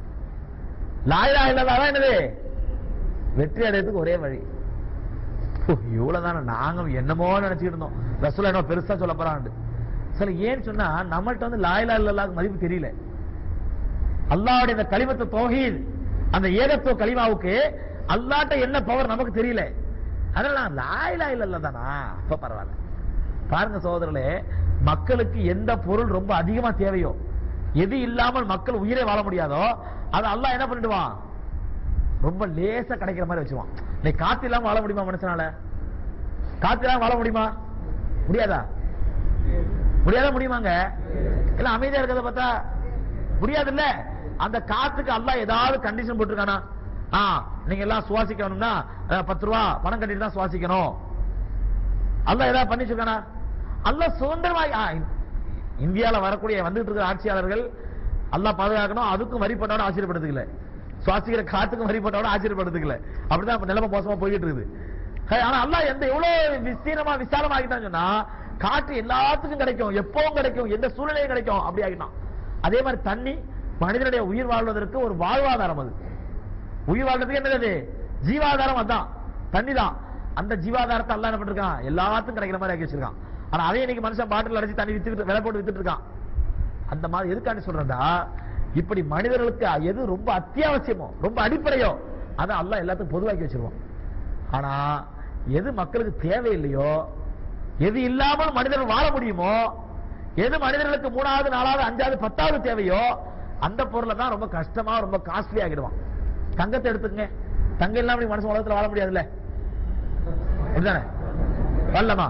லாயிலா இல்லதா என்னது வெற்றி அடைவதற்கு ஒரே வழி ஓ, இவ்வளவுதானே நாங்க என்னமோ நினைச்சுக்கிட்டு இருந்தோம் ரசூலா என்ன பெருசா சொல்ல போறான்னு சில ஏன்னு சொன்னா நம்மள்ட்ட வந்து லாயிலா இல்லல்லாக்கு மதிப்பு தெரியல அல்லாஹ்வுடைய இந்த கலிமத்து தௌஹீத் அந்த ஏகத்துவ கலிமாவுக்கு அல்லாஹ்ட்ட என்ன பவர் நமக்கு தெரியல அதனால நான் லாயிலா இல்லல்ல தானா அப்ப பரவாயில்ல பாருங்க சகோதரர்களே மக்களுக்கு எந்த பொருள் ரொம்ப அதிகமா தேவையோ எது இல்லாமல் மக்கள் உயிரை வாழ முடியாதோ அதை அல்லாஹ் என்ன பண்ணிடுவான் ரொம்ப லேசா கிடைக்கிற மாதிரி வச்சுவான் நீ காத்து இல்லாம வாழ முடியுமா மனுஷனால காத்து இல்லாம வாழ முடியுமா முடியாதா முடியாத முடியுமாங்க இல்ல அமைதியா இருக்கிறத பார்த்தா முடியாது இல்ல அந்த காத்துக்கு அல்லாஹ் ஏதாவது கண்டிஷன் போட்டிருக்கானா ஆ நீங்க எல்லாம் சுவாசிக்கணும்னா அஹ், பத்து ரூபா பணம் கட்டிட்டு தான் சுவாசிக்கணும் அல்லாஹ் ஏதாவது பண்ணி வச்சிருக்கானா அல்லாஹ் சுதந்திரமாய் ஆ, இந்- இந்தியால வரக்கூடிய வந்துட்டு இருக்கிற ஆட்சியாளர்கள் அல்லாஹ் பாதுகாக்கணும் அதுக்கும் வரி போட்டவன ஆச்சரியப்படுத்துக்கல சுவாசிக்கிற காத்துக்கும் வரி போட்டவன ஆச்சரியப்படுத்துக்கல அப்படிதான் இப்ப நிலைமை மோசமா போயிட்டு இருக்குது ஹே, ஆனா அல்லாஹ் எந்த எவ்வளவு விஸ்தீரமா விசாலமா ஆகிட்டான்னு சொன்னா காற்று எல்லாத்துக்கும் கிடைக்கும் எப்பவும் கிடைக்கும் எந்த சூழ்நிலையும் கிடைக்கும் அப்படி ஆகிட்டான் அதே மாதிரி தண்ணி மனிதனுடைய உயிர் வாழ்வதற்கு ஒரு வாழ்வாதாரம் அது உயிர் வாழ்றதுக்கு என்னது ஜீவாதாரம் அதான் தண்ணி தான் அந்த ஜீவாதாரத்தை அல்லாஹ் என்ன பண்ணிருக்கான் எல்லாத்துக்கும் கிடைக்கிற மாதிரி ஆக்கி வச்சிருக்கான் ஆனா அதே இன்னைக்கு மனுஷன் பாட்டில் அடைச்சு தண்ணி வித்துக்கிட்டு விலை போட்டு வித்துட்டு இருக்கான் அந்த மாதிரி எதுக்காண்டி சொல்றதா இப்படி மனிதர்களுக்கு எது ரொம்ப அத்தியாவசியமோ ரொம்ப அடிப்படையோ அதை அல்லாஹ் எல்லாத்துக்கும் பொதுவாக்கி வச்சிருவான் ஆனா எது மக்களுக்கு தேவையில்லையோ எது இல்லாமல் மனிதர்கள் வாழ முடியுமோ எது மனிதர்களுக்கு மூணாவது நாலாவது அஞ்சாவது பத்தாவது தேவையோ அந்த பொருளை தான் ரொம்ப கஷ்டமா ரொம்ப காஸ்ட்லி ஆகிடுவான் தங்கத்தை எடுத்துக்கங்க தங்கம் இல்லாம இப்படி மனுஷன் உலகத்துல வாழ முடியாதுல்ல அப்படிதானே வாழலாமா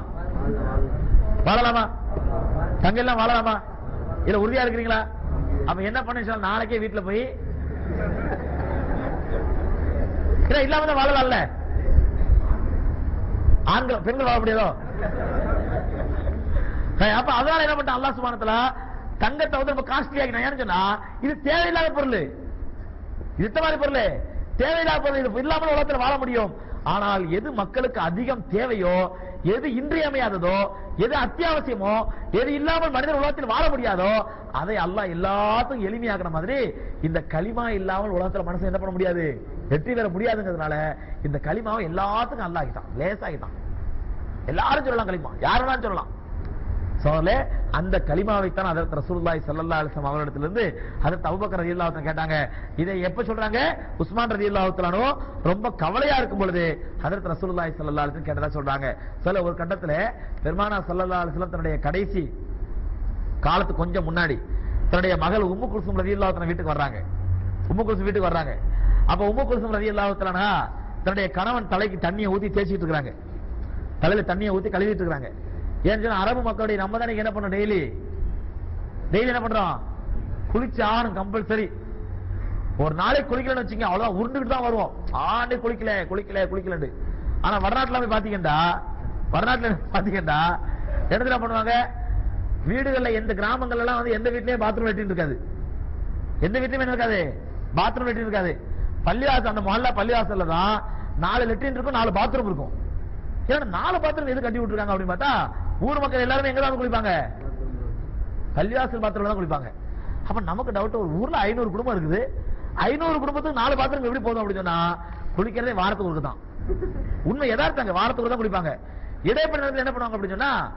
வாழலாமா தங்கம் எல்லாம் வாழலாமா இல்ல உறுதியா இருக்கிறீங்களா அப்ப என்ன பண்ண நாளைக்கே வீட்டுல போய் இல்ல இல்லாம தான் வாழலாம்ல ஆண்கள் பெண்கள் வாழ முடியாதோ ஏய், அப்ப அதனால என்ன பண்ண அல்லாஹ் சுபானத்துல தங்கத்தை வந்து ரொம்ப காஸ்ட்லி ஆகினா ஏன்னு சொன்னா இது தேவையில்லாத பொருள் இது மாதிரி பொருள் தேவையில்லாத பொருள் இது இல்லாமல் உலகத்தில் வாழ முடியும் ஆனால் எது மக்களுக்கு அதிகம் தேவையோ எது இன்றியமையாததோ எது அத்தியாவசியமோ எது இல்லாமல் மனிதர் உலகத்தில் வாழ முடியாதோ அதை அல்லாஹ் எல்லாத்துக்கும் எளிமையாக்குற மாதிரி இந்த களிமா இல்லாமல் உலகத்துல மனுஷன் என்ன பண்ண முடியாது வெற்றி பெற முடியாதுங்கிறதுனால இந்த களிமாவை எல்லாத்துக்கும் அல்லாஹ் ஆகிட்டான் லேசாகிட்டான் எல்லாரும் சொல்லலாம் களிமா யார் வேணாலும் சொல்லலாம் சோழலே அந்த கலிமாவைத்தான் அதற்கு ரசூலுல்லாஹி ஸல்லல்லாஹு அலைஹி வஸல்லம் அவர்களிடத்திலிருந்து அதற்கு அபூபக்கர் ரலியல்லாஹு அன்ஹு கேட்டாங்க இதை எப்ப சொல்றாங்க உஸ்மான் ரலியல்லாஹு தஆலா ரொம்ப கவலையா இருக்கும் பொழுது அதற்கு ரசூலுல்லாஹி ஸல்லல்லாஹு அலைஹி வஸல்லம் கேட்டதா சொல்றாங்க சில ஒரு கட்டத்துல பெருமானா ஸல்லல்லாஹு அலைஹி வஸல்லம் தன்னுடைய கடைசி காலத்துக்கு கொஞ்சம் முன்னாடி தன்னுடைய மகள் உம்மு குல்சும் ரலியல்லாஹு தஆலா வீட்டுக்கு வர்றாங்க உம்மு குல்சும் வீட்டுக்கு வர்றாங்க அப்ப உம்மு குல்சும் ரலியல்லாஹு தஆலா தன்னுடைய கணவன் தலைக்கு தண்ணியை ஊத்தி தேய்ச்சிட்டு இருக்காங்க தலையில தண்ணியை ஊத்தி கழுவிட்டு இருக்காங்க ஏன்னு சொன்னா அரபு மக்களுடைய நம்ம தான் என்ன பண்ணோம் டெய்லி டெய்லி என்ன பண்றோம் குளிச்சு ஆகணும் கம்பல்சரி ஒரு நாளைக்கு குளிக்கலன்னு வச்சுங்க அவ்வளவுதான் உருண்டுகிட்டு தான் வருவோம் ஆண்டு குளிக்கல குளிக்கல குளிக்கலன்னு ஆனா வடநாட்டுல போய் பாத்தீங்கன்னா வடநாட்டுல பாத்தீங்கன்னா இடத்துல பண்ணுவாங்க வீடுகள்ல எந்த கிராமங்கள்ல எல்லாம் வந்து எந்த வீட்லயும் பாத்ரூம் லெட்டின் இருக்காது எந்த வீட்லயும் என்ன இருக்காது பாத்ரூம் லெட்டின் இருக்காது பள்ளிவாசல் அந்த மொஹல்லா பள்ளிவாசல்ல தான் நாலு லெட்டின் இருக்கும் நாலு பாத்ரூம் இருக்கும் ஏன்னா நாலு பாத்ரூம் எது கட்டி விட்டுருக்காங்க அப்படின்னு பார்த்தா ஊர் மக்கள் எல்லாருமே எங்க தான் குளிப்பாங்க பள்ளிவாசல் பாத்திரம் தான் குளிப்பாங்க அப்ப நமக்கு டவுட் ஒரு ஊர்ல ஐநூறு குடும்பம் இருக்குது ஐநூறு குடும்பத்துக்கு நாலு பாத்திரம் எப்படி போதும் அப்படின்னு சொன்னா குளிக்கிறதே வாரத்துக்கு ஒரு தான் உண்மை யதார்த்தங்க வாரத்துக்கு ஒரு தான் குளிப்பாங்க இடைப்பட்ட நேரத்தில் என்ன பண்ணுவாங்க அப்படின்னு சொன்னா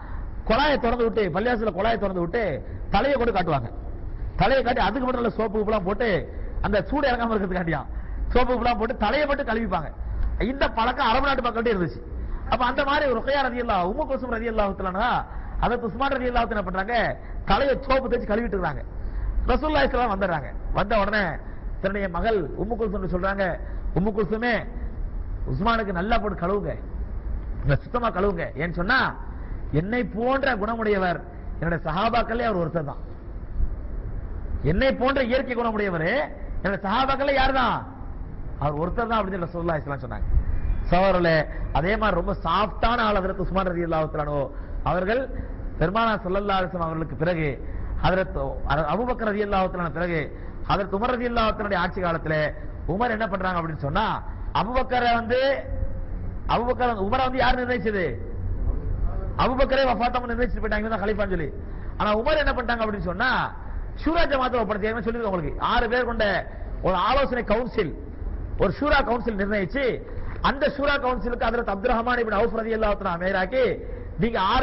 குழாயை திறந்து விட்டு பள்ளியாசல குழாயை திறந்து விட்டு தலையை கொண்டு காட்டுவாங்க தலையை காட்டி அதுக்கு மட்டும் நல்ல சோப்பு உப்புலாம் போட்டு அந்த சூடு இறங்காம இருக்கிறதுக்காண்டியா சோப்பு உப்புலாம் போட்டு தலையை மட்டும் கழுவிப்பாங்க இந்த பழக்கம் அரபு நாட்டு மக்கள்கிட்ட இருந்துச்சு அப்ப அந்த மாதிரி ருக்கையா ரதி அல்லா உம்மு குசும் ரதி அல்லாஹுத்தலானா அதை உஸ்மான் ரதி அல்லாஹு என்ன பண்றாங்க தலையை சோப்பு தேய்ச்சி கழுவிட்டு இருக்காங்க ரசூல்லா இஸ்லாம் வந்துடுறாங்க வந்த உடனே தன்னுடைய மகள் உம்மு குல்சும் சொல்றாங்க உம்மு குல்சுமே உஸ்மானுக்கு நல்லா போட்டு கழுவுங்க நல்லா சுத்தமா கழுவுங்க ஏன்னு சொன்னா என்னை போன்ற குணமுடையவர் என்னுடைய சஹாபாக்களே அவர் ஒருத்தர் தான் என்னை போன்ற இயற்கை குணமுடையவர் என்னுடைய சஹாபாக்களே யார் தான் அவர் ஒருத்தர் தான் அப்படின்னு ரசூலுல்லாஹி இஸ்லாம் சொன்னாங்க சோழர்களே அதே மாதிரி ரொம்ப சாஃப்டான ஆள் அதற்கு உஸ்மான் ரதி அல்லாஹுத்தலானோ அவர்கள் பெருமானா சல்லல்லா அலிஸ்லாம் அவர்களுக்கு பிறகு அதற்கு அபுபக்கர் ரதி அல்லாஹுத்தலான பிறகு அதற்கு உமர் ரதி அல்லாஹுத்தனுடைய ஆட்சி காலத்துல உமர் என்ன பண்றாங்க அப்படின்னு சொன்னா அபுபக்கரை வந்து அபுபக்கர் உமரை வந்து யார் நிர்ணயிச்சது அபுபக்கரே வஃபாத்தம் நிர்ணயிச்சுட்டு போயிட்டாங்க இவன் தான் கலிஃபான்னு சொல்லி ஆனா உமர் என்ன பண்ணிட்டாங்க அப்படின்னு சொன்னா ஷூரா ஜமாத்தை ஒப்படைச்சு ஏற்கனவே சொல்லிருக்கேன் உங்களுக்கு ஆறு பேர் கொண்ட ஒரு ஆலோசனை கவுன்சில் ஒரு ஷூரா கவுன்சில் நிர்ணயிச்சு அந்த ஷூரா கவுன்சிலுக்கு அதில் அப்துல் ரஹ்மான் இப்னு அவுஃப் ரலியல்லாஹு தஆலா மேராக்கி நீங்க ஆறு